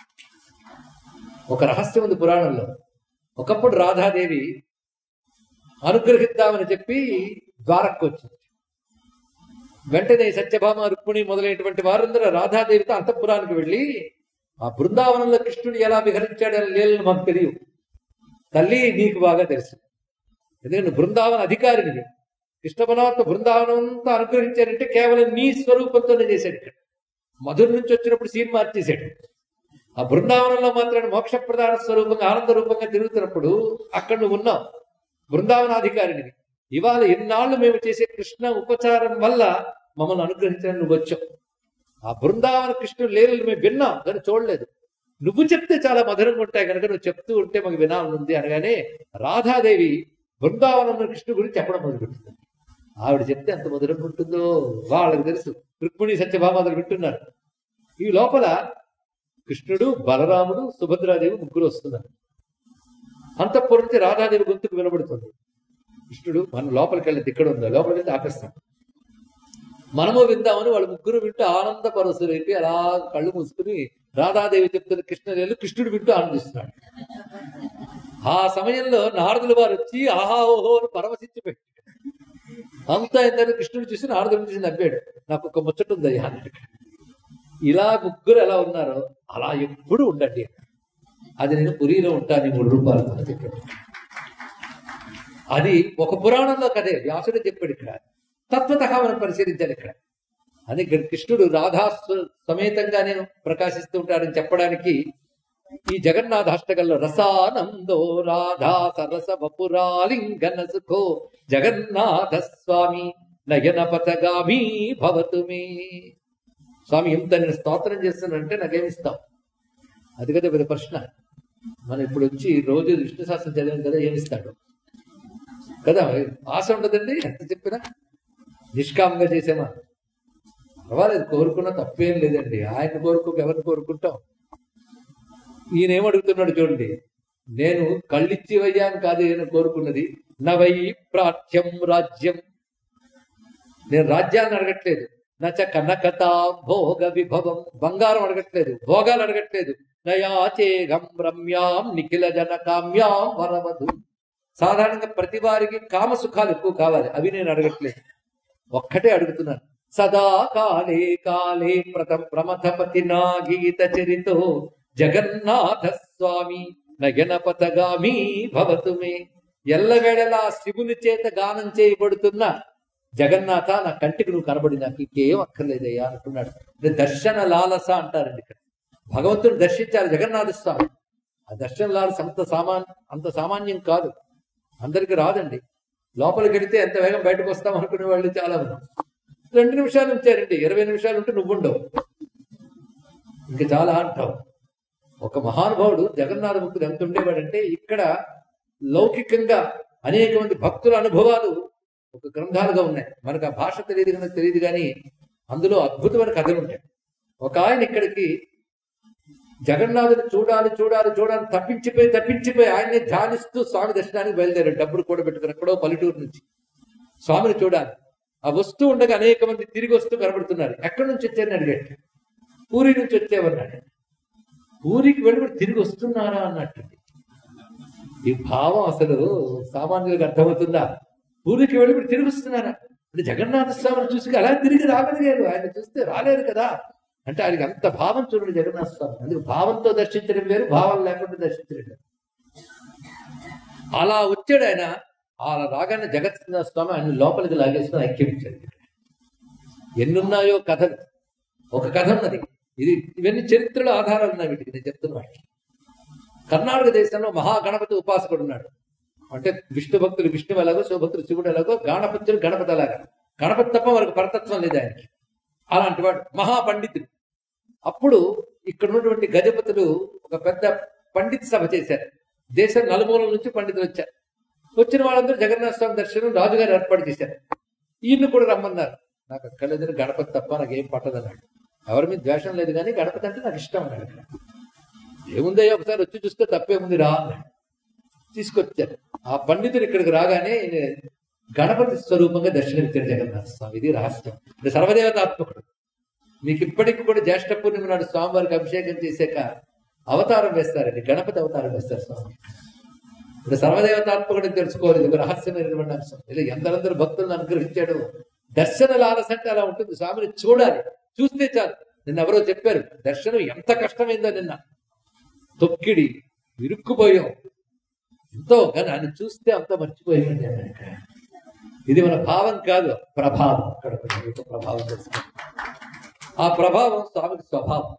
ఒక రహస్యం ఉంది పురాణంలో ఒకప్పుడు రాధాదేవి అనుగ్రహిద్దామని చెప్పి ద్వారక్కు వచ్చింది వెంటనే సత్యభామ రుక్మిణి మొదలైనటువంటి వారందరూ రాధాదేవితో అంతఃపురానికి వెళ్ళి ఆ బృందావనంలో కృష్ణుడు ఎలా విహరించాడని లీలను మాకు తెలియదు తల్లి నీకు బాగా తెలుసు ఎందుకంటే నువ్వు బృందావన అధికారినివి కృష్ణ పరమాత్మ బృందావనం అంతా అనుగ్రహించాడంటే కేవలం నీ స్వరూపంతోనే చేశాడు ఇక్కడ మధుర నుంచి వచ్చినప్పుడు సీన్ మార్చేశాడు ఆ బృందావనంలో మాత్రం మోక్ష ప్రధాన స్వరూపంగా ఆనంద రూపంగా తిరుగుతున్నప్పుడు అక్కడ నువ్వు ఉన్నావు బృందావనాధికారినివి ఇవాళ ఎన్నాళ్ళు మేము చేసే కృష్ణ ఉపచారం వల్ల మమ్మల్ని అనుగ్రహించడానికి నువ్వు వచ్చావు ఆ బృందావన కృష్ణుడు లేరు మేము విన్నాం కానీ చూడలేదు నువ్వు చెప్తే చాలా మధురంగా ఉంటాయి కనుక నువ్వు చెప్తూ ఉంటే మాకు వినాలనుంది అనగానే రాధాదేవి బృందావనంలో కృష్ణుడు గురించి చెప్పడం మొదలుపెట్టింది ఆవిడ చెప్తే ఎంత మధురంగా ఉంటుందో వాళ్ళకి తెలుసు రుక్మిణి సత్యభామాదులు వింటున్నారు ఈ లోపల కృష్ణుడు బలరాముడు సుభద్రాదేవి ముగ్గురు వస్తున్నారు అంతఃపురం నుంచి రాధాదేవి గొంతుకు వినబడుతుంది కృష్ణుడు మన లోపలికి వెళ్ళి ఇక్కడ ఉందా లోపలికి వెళ్తే ఆపేస్తాం మనము విందామని వాళ్ళు ముగ్గురు వింటూ ఆనంద పరసులైపోయి అలా కళ్ళు మూసుకుని రాధాదేవి చెప్తున్న కృష్ణుడు కృష్ణుడు వింటూ ఆనందిస్తున్నాడు ఆ సమయంలో నారదుల వారు వచ్చి ఆహా ఓహో అని పరవశించిపోయాడు అంతా ఏంటంటే కృష్ణుడు చూసి నారదుడు చూసి నవ్వాడు నాకు ఒక ముచ్చట ఉందయ్యా అన్నాడు ఇలా ముగ్గురు ఎలా ఉన్నారో అలా ఎప్పుడు ఉండండి అది నేను పురిలో ఉంటాను ఈ మూడు రూపాయలతో అని చెప్పాడు అది ఒక పురాణంలో కదే వ్యాసుడు చెప్పాడు ఇక్కడ తత్వత మనం పరిశీలించాలి ఇక్కడ అది ఇక్కడ కృష్ణుడు రాధా స్వ- సమేతంగా నేను ప్రకాశిస్తూ ఉంటాడని చెప్పడానికి ఈ జగన్నాథాష్టకంలో రసానందో రాధా సరస వపురాలింగన సుఖో జగన్నాథ స్వామి నయన పథగామీ భవతు మే స్వామి ఇంత నేను స్తోత్రం చేస్తానంటే నాకేమిస్తాం అది కదా పెద్ద ప్రశ్న మనం ఇప్పుడు వచ్చి రోజు విష్ణు శాస్త్రం చదివాం కదా ఏమిస్తాడు కదా ఆశ ఉండదండి ఎంత చెప్పినా నిష్కామంగా చేసామా పర్వాలేదు కోరుకున్నా తప్పేం లేదండి ఆయన కోరుకోక ఎవరిని కోరుకుంటాం ఈయన ఏమడుగుతున్నాడు చూడండి నేను కళ్ళిచ్చి వయ్యాను కాదు నేను కోరుకున్నది నవై ప్రాఠ్యం రాజ్యం నేను రాజ్యాన్ని అడగట్లేదు నచ కనకత భోగ విభవం బంగారం అడగట్లేదు భోగాలు అడగట్లేదు నయాచేగం రమ్యాం నిఖిల జన కామ్యాం వరవధు సాధారణంగా ప్రతి వారికి కామ సుఖాలు ఎక్కువ కావాలి అవి నేను అడగట్లేదు ఒక్కటే అడుగుతున్నాను సదా కాలే కాలే ప్రథమ ప్రమథపతి నా గీత చరితో జగన్నాథ స్వామి నయన పథగామి భవతు మే ఎల్లవేళలా శివుని చేత గానం చేయబడుతున్న జగన్నాథ నా కంటికి నువ్వు కనబడి నాకు ఇంకేం అక్కర్లేదయ్యా అంటున్నాడు ఇది దర్శన లాలస అంటారండి ఇక్కడ భగవంతుని దర్శించారు జగన్నాథ స్వామి ఆ దర్శన లాలస అంత సామాన్ అంత సామాన్యం కాదు అందరికి రాదండి లోపలికి వెళితే ఎంత వేగం బయటకు వస్తాం అనుకునే వాళ్ళు చాలా మంది రెండు నిమిషాలు ఉంచారండి ఇరవై నిమిషాలు ఉంటే నువ్వు ఉండవు ఇంకా చాలా అంటావు ఒక మహానుభావుడు జగన్నాథ భక్తుడు ఎంత ఉండేవాడంటే ఇక్కడ లౌకికంగా అనేక మంది భక్తుల అనుభవాలు ఒక గ్రంథాలుగా ఉన్నాయి మనకు ఆ భాష తెలియదు కనుక తెలియదు కానీ అందులో అద్భుతమైన కథలు ఉంటాయి ఒక ఆయన ఇక్కడికి జగన్నాథుని చూడాలి చూడాలి చూడాలి తప్పించిపోయి తప్పించిపోయి ఆయన్ని ధ్యానిస్తూ స్వామి దర్శనానికి బయలుదేరాడు డబ్బులు కూడా పెట్టుకుని ఎక్కడో పల్లెటూరు నుంచి స్వామిని చూడాలి ఆ వస్తూ ఉండగా అనేక మంది తిరిగి వస్తూ కనబడుతున్నారు ఎక్కడి నుంచి వచ్చారని అడిగాడు పూరి నుంచి వచ్చేవన్నాడు పూరికి వెళ్ళి కూడా తిరిగి వస్తున్నారా అన్నట్టు ఈ భావం అసలు సామాన్యులకు అర్థమవుతుందా పూరికి వెళ్ళి కూడా తిరిగి వస్తున్నారా అంటే జగన్నాథ స్వామిని చూసి అలా తిరిగి రాగలిగారు ఆయన చూస్తే రాలేరు కదా అంటే ఆయనకి అంత భావం చూడండి జగన్నాథ స్వామి అందుకు భావంతో దర్శించడం వేరు భావం లేకుండా దర్శించడం వేరు అలా వచ్చాడు ఆయన అలా రాగానే జగన్నాథ స్వామి ఆయన లోపలికి లాగేసుకుని ఐక్యమించాడు ఎన్నున్నాయో కథలు ఒక కథ ఉన్నది ఇది ఇవన్నీ చరిత్రలో ఆధారాలు ఉన్నాయి వీటికి నేను చెప్తున్న వాటికి కర్ణాటక దేశంలో మహాగణపతి ఉపాసకుడు ఉన్నాడు అంటే విష్ణు భక్తులు విష్ణు ఎలాగో శివభక్తులు శివుడు ఎలాగో గణపతులు గణపతి అలాగా గణపతి తప్ప మనకు పరతత్వం లేదు ఆయనకి అలాంటి వాడు మహాపండితుడు అప్పుడు ఇక్కడ ఉన్నటువంటి గజపతులు ఒక పెద్ద పండిత సభ చేశారు దేశం నలుమూలల నుంచి పండితులు వచ్చారు వచ్చిన వాళ్ళందరూ జగన్నాథ స్వామి దర్శనం రాజుగారు ఏర్పాటు చేశారు ఈయన్ని కూడా రమ్మన్నారు నాకు అక్కర్లేదని గణపతి తప్ప నాకు ఏం పట్టదన్నాడు ఎవరి మీద ద్వేషం లేదు కానీ గణపతి అంటే నాకు ఇష్టం అన్నాడు ఏముందయ్యా ఒకసారి వచ్చి చూస్తే తప్పేముంది రా అన్నాడు తీసుకొచ్చారు ఆ పండితుడు ఇక్కడికి రాగానే ఈయన గణపతి స్వరూపంగా దర్శనమిచ్చాడు జగన్నాథ స్వామి ఇది రహస్యం అంటే సర్వదేవతాత్మకుడు మీకు ఇప్పటికి కూడా జ్యేష్ఠ పూర్ణిమ నాడు స్వామివారికి అభిషేకం చేశాక అవతారం వేస్తారండి గణపతి అవతారం వేస్తారు స్వామి ఇప్పుడు సర్వదేవతాత్మకుడు తెలుసుకోవాలి ఇది ఒక రహస్యమైనటువంటి అంశం ఇలా ఎందరందరూ భక్తులను అనుగ్రహించాడు దర్శన లాలస అంటే అలా ఉంటుంది స్వామిని చూడాలి చూస్తే చాలు నిన్న ఎవరో చెప్పారు దర్శనం ఎంత కష్టమైందో నిన్న తొక్కిడి ఇరుక్కుపోయాం ఎంతో కానీ ఆయన చూస్తే అంత మర్చిపోయామండి ఆయన ఇక్కడ. ఇది మన భావం కాదు ప్రభావం అక్కడ ఒక ప్రభావం తెలుసుకోండి ఆ ప్రభావం స్వామికి స్వభావం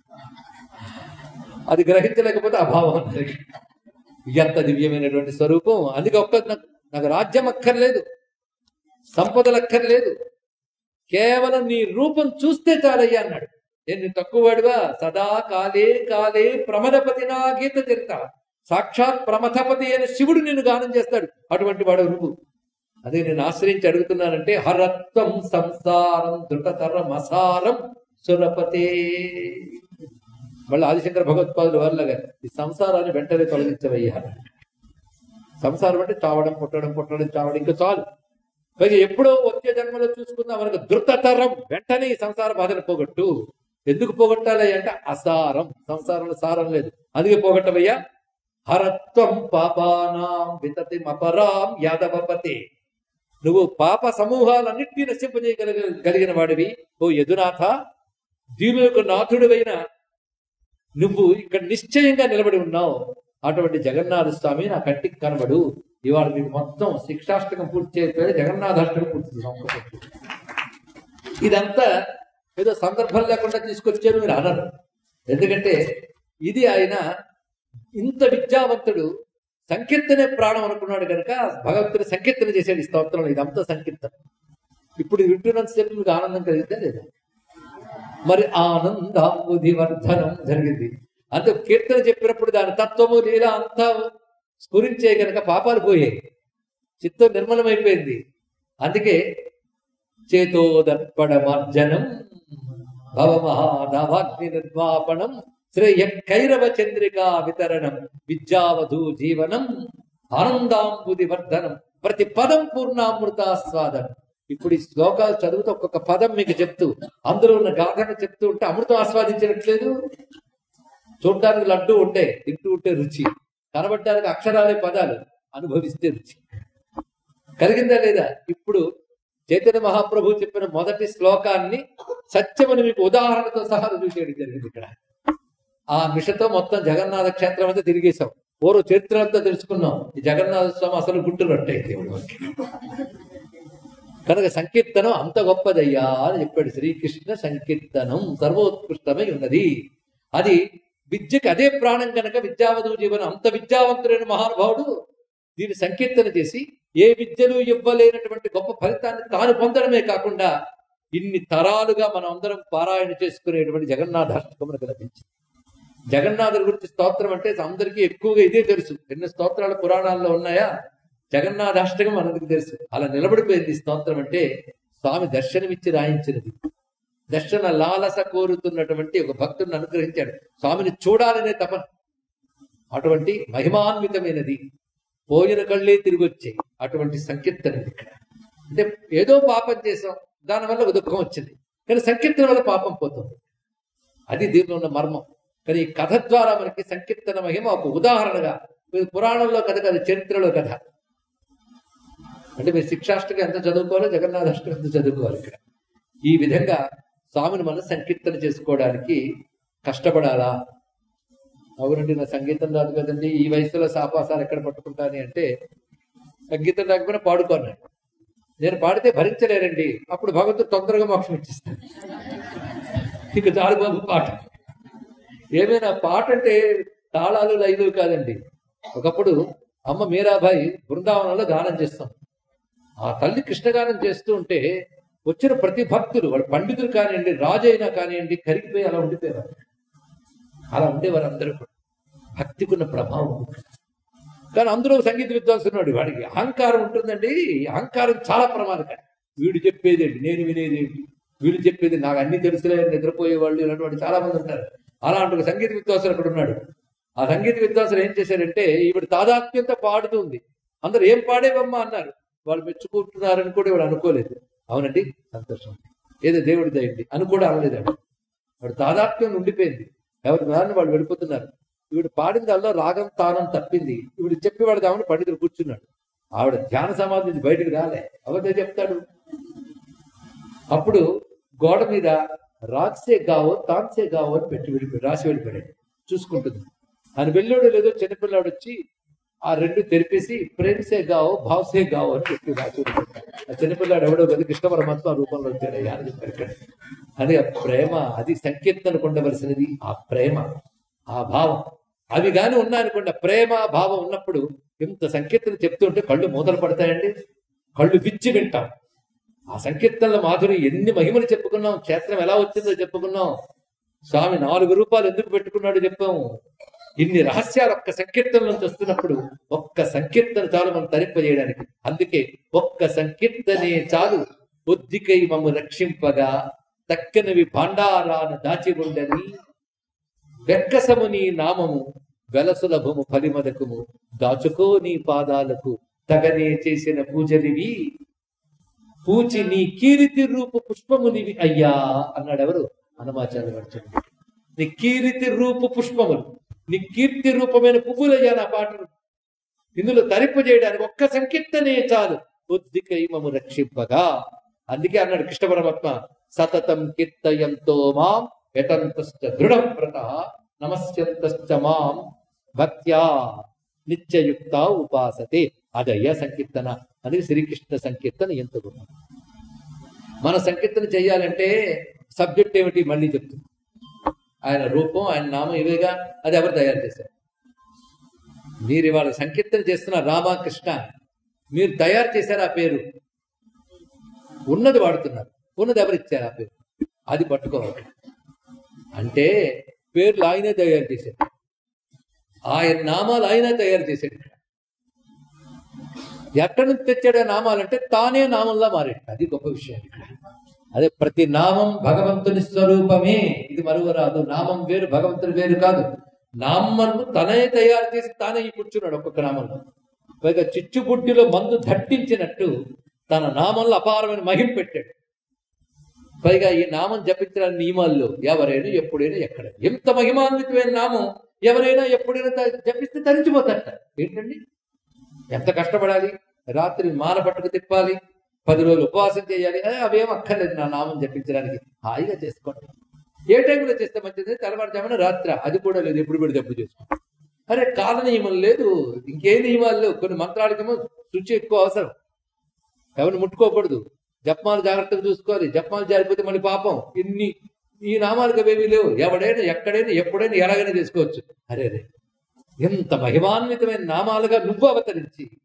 అది గ్రహించలేకపోతే అభావం అన్నది ఎంత దివ్యమైనటువంటి స్వరూపం అందుకే ఒక్క నాకు- నాకు రాజ్యం అక్కర్లేదు సంపదలు అక్కర్లేదు కేవలం నీ రూపం చూస్తే చాలయ్యా అన్నాడు నేను తక్కువవాడివా సదా కాలే కాలే ప్రమదపతి నా గీత చరిత సాక్షాత్ ప్రమథపతి అయిన శివుడు నిన్ను గానం చేస్తాడు అటువంటి వాడు నువ్వు అదే నేను ఆశ్రయించి అడుగుతున్నానంటే హరత్వం సంసారం ధృతతరం అసారం సురపతే మళ్ళీ ఆదిశంకర భగవత్పాదులు వాళ్ళగా ఈ సంసారాన్ని వెంటనే తొలగించవయ్యా అన్నాడు. సంసారం అంటే చావడం పుట్టడం పుట్టడం చావడం ఇంకా చాలు పైగా ఎప్పుడో వచ్చే జన్మలో చూసుకుందాం మనకు ధృతతరం వెంటనే ఈ సంసార బాధను పోగొట్టు ఎందుకు పోగొట్టాలి అంటే అసారం సంసారంలో సారం లేదు అందుకే పోగొట్టవయ్యా హరత్వం పాపానాం వితతి అపరాం యాదవపతి నువ్వు పాప సమూహాలన్నింటినీ నశింపజేయగలిగ కలిగిన వాడివి ఓ యదునాథ దీనులకు నాథుడివైన నువ్వు ఇక్కడ నిశ్చయంగా నిలబడి ఉన్నావు అటువంటి జగన్నాథ స్వామి నా కంటికి కనబడు ఇవాళ మీకు మొత్తం శిక్షాష్టకం పూర్తి చేయకపోతే జగన్నాథాష్టకం పూర్తి చేసాం ఇదంతా ఏదో సందర్భం లేకుండా తీసుకొచ్చారు మీరు అనరు ఎందుకంటే ఇది ఆయన ఇంత విద్యావంతుడు సంకీర్తనే ప్రాణం అనుకున్నాడు కనుక భగవంతుని సంకీర్తన చేశాడు ఈ స్తోత్రంలో ఇదంతా సంకీర్తన ఇప్పుడు ఇది వింటున్నంతసేపు మీకు ఆనందం కలిగిందా లేదా మరి ఆనందాంబుధి వర్ధనం జరిగింది అంతే కీర్తన చెప్పినప్పుడు దాని తత్వము లీల అంతా స్ఫురించే గనక పాపాలు పోయాయి చిత్తం నిర్మలమైపోయింది అందుకే చేతోదర్పణమార్జనం భవమహానవాగ్ని నిర్వాపణం శ్రేయ కైరవ చంద్రికా వితరణం విద్యావధూ జీవనం ఆనందాంబుది వర్ధనం ప్రతి పదం పూర్ణామృతాస్వాదం ఇప్పుడు ఈ శ్లోకాలు చదువుతూ ఒక్కొక్క పదం మీకు చెప్తూ అందులో ఉన్న గాథను చెప్తూ ఉంటే అమృతం ఆస్వాదించినట్లేదు చూడడానికి లడ్డు ఉంటే తింటూ ఉంటే రుచి కనబడడానికి అక్షరాలే పదాలు అనుభవిస్తే రుచి కలిగిందా లేదా ఇప్పుడు చైతన్య మహాప్రభు చెప్పిన మొదటి శ్లోకాన్ని సత్యమని మీకు ఉదాహరణతో సహా రుజువు చేయడం జరిగింది ఇక్కడ ఆ మిషతో మొత్తం జగన్నాథ క్షేత్రం అంతా తిరిగేశాం పూర్వ చరిత్ర అంతా తెలుసుకున్నాం ఈ జగన్నాథ స్వామి అసలు గుట్టు రొట్టె దేవుడు మనకి. కనుక సంకీర్తనం అంత గొప్పదయ్యా అని చెప్పాడు శ్రీకృష్ణ సంకీర్తనం సర్వోత్కృష్టమై ఉన్నది అది విద్యకి అదే ప్రాణం కనుక విద్యావధు జీవనం అంత విద్యావంతుడైన మహానుభావుడు దీన్ని సంకీర్తన చేసి ఏ విద్యలు ఇవ్వలేనటువంటి గొప్ప ఫలితాన్ని తాను పొందడమే కాకుండా ఇన్ని తరాలుగా మనం అందరం పారాయణ చేసుకునేటువంటి జగన్నాథాష్టకం మనకు లభించింది జగన్నాథుడి గురించి స్తోత్రం అంటే అందరికీ ఎక్కువగా ఇదే తెలుసు ఎన్ని స్తోత్రాలు పురాణాల్లో ఉన్నాయా జగన్నాథాష్టకం మనకు తెలుసు అలా నిలబడిపోయింది ఈ స్తోత్రం అంటే స్వామి దర్శనమిచ్చి రాయించినది దర్శన లాలస కోరుతున్నటువంటి ఒక భక్తుడిని అనుగ్రహించాడు స్వామిని చూడాలనే తపన అటువంటి మహిమాన్వితమైనది పోయిన కళ్ళే తిరిగి వచ్చాయి అటువంటి సంకీర్తన ఇది ఇక్కడ అంటే ఏదో పాపం చేసాం దానివల్ల ఒక దుఃఖం వచ్చింది కానీ సంకీర్తన వల్ల పాపం పోతుంది అది దీనిలో ఉన్న మర్మం కానీ ఈ కథ ద్వారా మనకి సంకీర్తన మహిమ ఒక ఉదాహరణగా ఇది పురాణంలో కథ కాదు చరిత్రలో కథ అంటే మీరు శిక్షాష్టకం ఎంత చదువుకోవాలో జగన్నాథాష్టకం ఎంత చదువుకోవాలి ఇక్కడ ఈ విధంగా స్వామిని మనం సంకీర్తన చేసుకోవడానికి కష్టపడాలా అవునండి నా సంగీతం రాదు కదండి ఈ వయసులో సాపాసాలు ఎక్కడ పట్టుకుంటాని అంటే సంగీతం రాకపోయినా పాడుకోన్నాడు నేను పాడితే భరించలేరండి అప్పుడు భగవంతుడు తొందరగా మోక్షం ఇచ్చిస్తాను ఇక చాలు బాబు పాట ఏమైనా పాట అంటే తాళాలు లైలు కాదండి ఒకప్పుడు అమ్మ మీరాబాయి బృందావనంలో గానం చేస్తాం ఆ తల్లి కృష్ణగానం చేస్తూ ఉంటే వచ్చిన ప్రతి భక్తులు వాళ్ళు పండితులు కానివ్వండి రాజు అయినా కానివ్వండి కరిగిపోయి అలా ఉండిపోయేవారు అలా ఉండేవారు అందరూ కూడా భక్తికున్న ప్రభావం కానీ అందరూ సంగీత విద్వాంసున్నాడు వాడికి అహంకారం ఉంటుందండి ఈ అహంకారం చాలా ప్రమాదకరం వీడు చెప్పేది ఏంటి నేను వినేది ఏంటి వీళ్ళు చెప్పేది నాకు అన్ని తెలుసులే అని నిద్రపోయే వాళ్ళు ఇలాంటి వాళ్ళు చాలా మంది ఉంటారు అలాంటి ఒక సంగీత విద్వాంసులు అక్కడ ఉన్నాడు ఆ సంగీత విద్వాంసులు ఏం చేశారంటే ఈవిడ తాదాత్మ్యంతో పాడుతుంది అందరు ఏం పాడేవమ్మా అన్నారు వాళ్ళు మెచ్చుకుంటున్నారని కూడా ఇవాడు అనుకోలేదు అవునండి సంతోషం ఏదో దేవుడి దయండి అని కూడా అనలేదు ఆవిడ. వాడు తాదాత్మ్యం ఉండిపోయింది ఎవరి దారిని వాళ్ళు వెళ్ళిపోతున్నారు ఈవిడ పాడిన దానిలో రాగం తానం తప్పింది ఈవిడ చెప్పి పడదామని పండితుడు కూర్చున్నాడు ఆవిడ ధ్యాన సమాధి నుంచి బయటకు రాలే అవతే చెప్తాడు అప్పుడు గోడ మీద రాక్సే గావో తాన్సే గావో అని పెట్టి వెళ్ళిపోయి రాసి వెళ్ళిపోయాడు చూసుకుంటుంది అని వెళ్ళాడు లేదో చిన్నపిల్లాడు వచ్చి ఆ రెండు తెరిపేసి ప్రేమ్సే గావో భావ్సే గావో అని చెప్పి రాసి వెళ్ళిపోయాడు. ఆ చిన్నపిల్లాడు ఎవడో కదా కృష్ణ పరమాత్మ రూపంలో వచ్చాడయ్యా అని చెప్పారు ఇక్కడ అది ఆ ప్రేమ అది సంకీర్తనకు ఉండవలసినది ఆ ప్రేమ ఆ భావం అవి గాని ఉన్నాయనుకోండి ఆ ప్రేమ భావం ఉన్నప్పుడు ఇంత సంకీర్తన చెప్తుంటే కళ్ళు మూతలు పడతాయండి కళ్ళు విచ్చి వింటాం ఆ సంకీర్తనల మాధురి ఎన్ని మహిమలు చెప్పుకున్నాం క్షేత్రం ఎలా వచ్చిందో చెప్పుకున్నాం స్వామి నాలుగు రూపాయలు ఎందుకు పెట్టుకున్నాడు చెప్పాము ఇన్ని రహస్యాలు ఒక్క సంకీర్తన నుంచి వస్తున్నప్పుడు ఒక్క సంకీర్తన చాలు మనం తరింపజేయడానికి అందుకే ఒక్క సంకీర్తనే చాలు బుద్ధికై మమ్ము రక్షింపగా తక్కనివి భాండారాన దాచి ఉండని వెక్కసము నీ నామము వెలసులభము ఫలిమదకుము దాచుకో నీ పాదాలకు తగనే చేసిన పూజలివి పూచి నీ కీరితి రూపు పుష్పమునివి అయ్యా అన్నాడు ఎవరు హనుమాచార్య గారు చెప్పారు. నీ కీరితి రూపు పుష్పములు నీ కీర్తి రూపమైన పువ్వులయ్యా నా పాటలు ఇందులో తరింపు చేయడానికి ఒక్క సంకీర్తనే చాలు బుద్ధికై మము రక్షింపగా అందుకే అన్నాడు కృష్ణ పరమాత్మ సతతం కీర్తయంతో మాం యతంతశ్చ దృఢం వ్రత నమస్యంతశ్చ మాం భక్త్యా నిత్యయుక్త ఉపాసతే అదయ్య సంకీర్తన అది శ్రీకృష్ణ సంకీర్తన ఎంత గొప్ప మన సంకీర్తన చేయాలంటే సబ్జెక్ట్ ఏమిటి మళ్ళీ చెప్తుంది ఆయన రూపం ఆయన నామం ఇవేగా అది ఎవరు తయారు చేశారు మీరు ఇవాళ సంకీర్తన చేస్తున్న రామకృష్ణ మీరు తయారు చేశారు ఆ పేరు ఉన్నది వాడుతున్నారు ఉన్నది ఎవరు ఇచ్చారు ఆ పేరు అది పట్టుకోవాలి అంటే పేర్లు ఆయనే తయారు చేశారు ఆయన నామాలు ఆయనే తయారు చేశాడు ఎక్కడి నుంచి తెచ్చాడు ఆ నామాలంటే తానే నామంలా మారాడు అది గొప్ప విషయం ఇక్కడ అదే ప్రతి నామం భగవంతుని స్వరూపమే ఇది మరువరాదు నామం వేరు భగవంతుని వేరు కాదు నామను తనే తయారు చేసి తానే ఈ కూర్చున్నాడు ఒక్కొక్క నామంలో పైగా చిచ్చుబుడ్డిలో మందు దట్టించినట్టు తన నామంలో అపారమైన మహిమ పెట్టాడు పైగా ఈ నామం జపించడానికి నియమాల్లో ఎవరైనా ఎప్పుడైనా ఎక్కడ ఎంత మహిమాన్వితమైన నామం ఎవరైనా ఎప్పుడైనా త- జపిస్తే తరించిపోతారట ఏంటండి ఎంత కష్టపడాలి రాత్రి మాల పట్టుకు తిప్పాలి పది రోజులు ఉపవాసం చేయాలి ఏ, అవేం అక్కర్లేదు నా నామం జపించడానికి హాయిగా చేసుకోండి ఏ టైంలో చేస్తే మంచిది తెల్లవారుజామున రాత్ర అది కూడా లేదు ఎప్పుడు పెడితే ఎప్పుడు చేసుకోండి అరే కాల నియమం లేదు ఇంకే నియమాలు లేవు కొన్ని మంత్రాలకేమో శుచి ఎక్కువ అవసరం ఎవరిని ముట్టుకోకూడదు జపమాలు జాగ్రత్తగా చూసుకోవాలి జపమాలు జారిపోతే మళ్ళీ పాపం ఇన్ని ఈ నామాలకు అవేమీ లేవు ఎవడైనా ఎక్కడైనా ఎప్పుడైనా ఎలాగైనా చేసుకోవచ్చు అరే అరే ఎంత మహిమాన్వితమైన నామాలుగా నువ్వు అవతరించి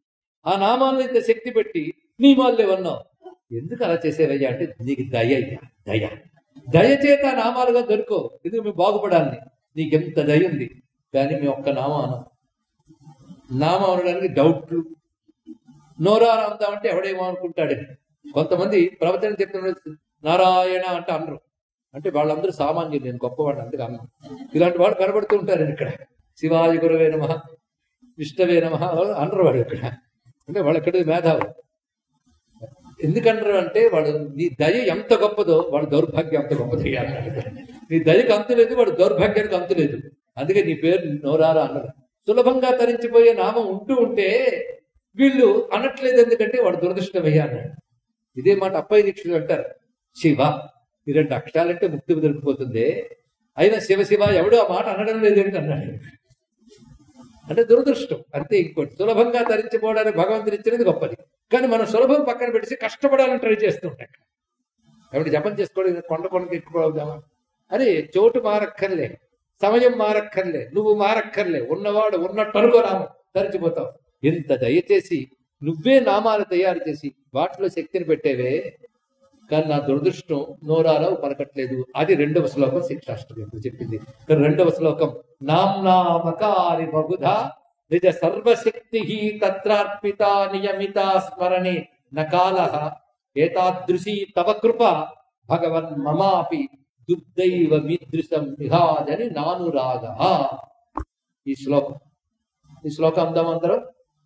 ఆ నామాలను ఇంత శక్తి పెట్టి నియమాలు లేవన్నావు ఎందుకు అలా చేసేవయ్యా అంటే నీకు దయ అయ్యా దయ దయచేత ఆ నామాలుగా దొరుకో ఇది మేము బాగుపడాలని నీకెంత దయ ఉంది కానీ మీ ఒక్క నామం అనం నామం అనడానికి డౌట్లు నోరారా అందామంటే ఎవడేమో అనుకుంటాడని కొంతమంది ప్రవచనం చెప్తున్న నారాయణ అంటే అనరు అంటే వాళ్ళందరూ సామాన్యులు నేను గొప్పవాడిని అందుకు అన్నం ఇలాంటి వాళ్ళు కనబడుతూ ఉంటారు ఇక్కడ శివాయ గురువే నమ విష్ణవే నమ అనరు వాడు ఇక్కడ అంటే వాళ్ళు ఇక్కడ మేధావులు ఎందుకన్నారు అంటే వాడు నీ దయ ఎంత గొప్పదో వాడు దౌర్భాగ్యం అంత గొప్పది అన్నాడు నీ దయకు అంతు లేదు వాడు దౌర్భాగ్యానికి అంతు లేదు అందుకే నీ పేరు నోరారా అన్నారు సులభంగా తరించిపోయే నామం ఉంటూ ఉంటే వీళ్ళు అనట్లేదు ఎందుకంటే వాడు దురదృష్టమయ్యా అన్నాడు ఇదే మాట అప్పయ్య దీక్షులు అంటారు శివ ఈ రెండు అక్షరాలంటే ముక్తి దొరికిపోతుంది అయినా శివ శివ ఎవడు ఆ మాట అనడం లేదేంటి అన్నాడు అంటే దురదృష్టం అంతే ఇంకోటి సులభంగా ధరించిపోవడానికి భగవంతుడు ఇచ్చినది గొప్పది కానీ మనం సులభం పక్కన పెట్టి కష్టపడాలని ట్రై చేస్తుంటాం ఎవరి జపం చేసుకోవడం కొండ కొండకి ఎక్కువదామా అరే చోటు మారక్కర్లే సమయం మారక్కర్లే నువ్వు మారక్కర్లే ఉన్నవాడు ఉన్నట్టు అనుకో నామం ధరించిపోతావు ఇంత దయచేసి నువ్వే నామాలు తయారు చేసి వాటిలో శక్తిని పెట్టేవే కానీ నా దురదృష్టం నోరాలో పలకట్లేదు అది రెండవ శ్లోకం శిక్షాష్టమి ఇప్పుడు చెప్పింది ఇక్కడ రెండవ శ్లోకం నామ్నామకారి బహుధా నిజ సర్వశక్తి తత్రార్పిత నియమిత స్మరణే నకాల ఏతాదృశీ తవ కృప భగవన్ మమాపి దుర్దైవ మీదృశం విహాదని నానురాగ ఈ శ్లోకం ఈ శ్లోకం అందాం అందరం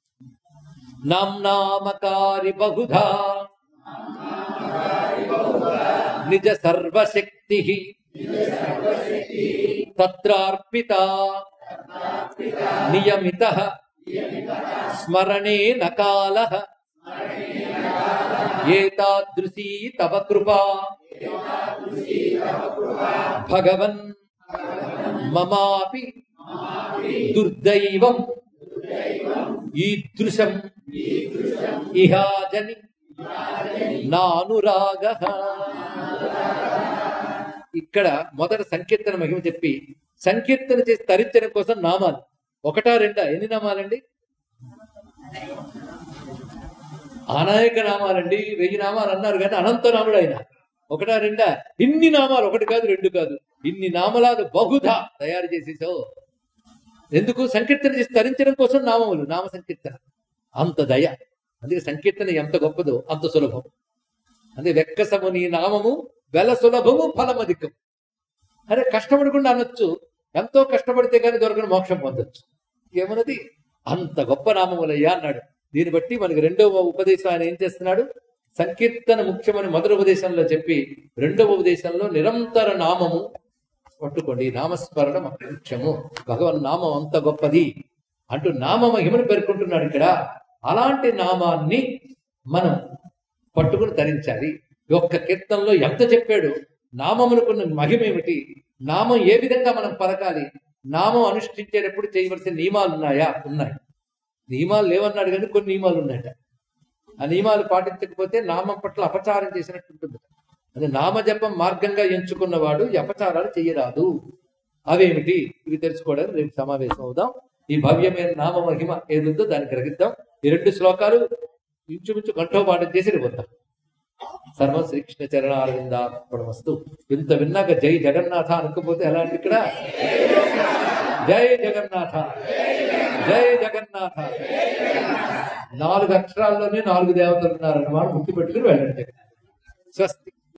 నామ్నామకారి బహుధా నిజ సర్వశక్తి తత్రార్పిత నియమిత స్మరణే నకాల ఏతాదృశీ తవ కృపా భగవన్ మమాపి దుర్దైవం ఈదృశం ఇహాజని నానురాగ ఇక్కడ మొదట సంకీర్తన మహిమ చెప్పి సంకీర్తన చేసి తరించడం కోసం నామాలు ఒకటా రెండా ఎన్ని నామాలండి అనాయక నామాలండి వెయ్యి నామాలు అన్నారు కానీ అనంత నాముడు ఆయన ఒకటా రెండా ఇన్ని నామాలు ఒకటి కాదు రెండు కాదు ఇన్ని నామలాలు బహుధా తయారు చేసేసావు ఎందుకు సంకీర్తన చేసి తరించడం కోసం నామములు నామ సంకీర్తన అంత దయ అందుకే సంకీర్తన ఎంత గొప్పదో అంత సులభం అదే వెక్కసము నీ నామము వెల సులభము ఫలమధికం అరే కష్టపడకుండా అనొచ్చు ఎంతో కష్టపడితే కానీ దొరకని మోక్షం పొందొచ్చు ఏమన్నది అంత గొప్ప నామములయ్యా అన్నాడు దీన్ని బట్టి మనకి రెండవ ఉపదేశం ఆయన ఏం చేస్తున్నాడు సంకీర్తన ముఖ్యమని మొదటి ఉపదేశంలో చెప్పి రెండవ ఉపదేశంలో నిరంతర నామము పట్టుకోండి నామస్మరణ ముఖ్యము భగవన్ నామం అంత గొప్పది అంటూ నామ మహిమను పేర్కొంటున్నాడు ఇక్కడ అలాంటి నామాన్ని మనం పట్టుకుని ధరించాలి ఈ ఒక్క కీర్తనలో ఎంత చెప్పాడు నామమునుకున్న మహిమ ఏమిటి నామం ఏ విధంగా మనం పలకాలి నామం అనుష్ఠించేటప్పుడు చేయవలసిన నియమాలు ఉన్నాయా ఉన్నాయి నియమాలు లేవన్నాడు కానీ కొన్ని నియమాలు ఉన్నాయట ఆ నియమాలు పాటించకపోతే నామం పట్ల అపచారం చేసినట్టు ఉంటుంది అది నామజపం మార్గంగా ఎంచుకున్నవాడు ఈ అపచారాలు చేయరాదు అవేమిటి ఇవి తెలుసుకోవడానికి రేపు సమావేశం అవుదాం ఈ భవ్యమైన నామ మహిమ ఏదుందో దాన్ని గ్రహిద్దాం ఈ రెండు శ్లోకాలు ఇంచుమించు కంఠోపాఠం చేసి పోతాం సర్వం శ్రీకృష్ణ చరణ అరవిందార్పణమస్తు ఇంత విన్నాక జై జగన్నాథ అనుకోపోతే ఎలా అంటే ఇక్కడ జై జగన్నాథ జై జగన్నాథ నాలుగు అక్షరాల్లోనే నాలుగు దేవతలు ఉన్నారన్నమాట గుర్తు పెట్టుకుని వెళ్ళండి స్వస్తి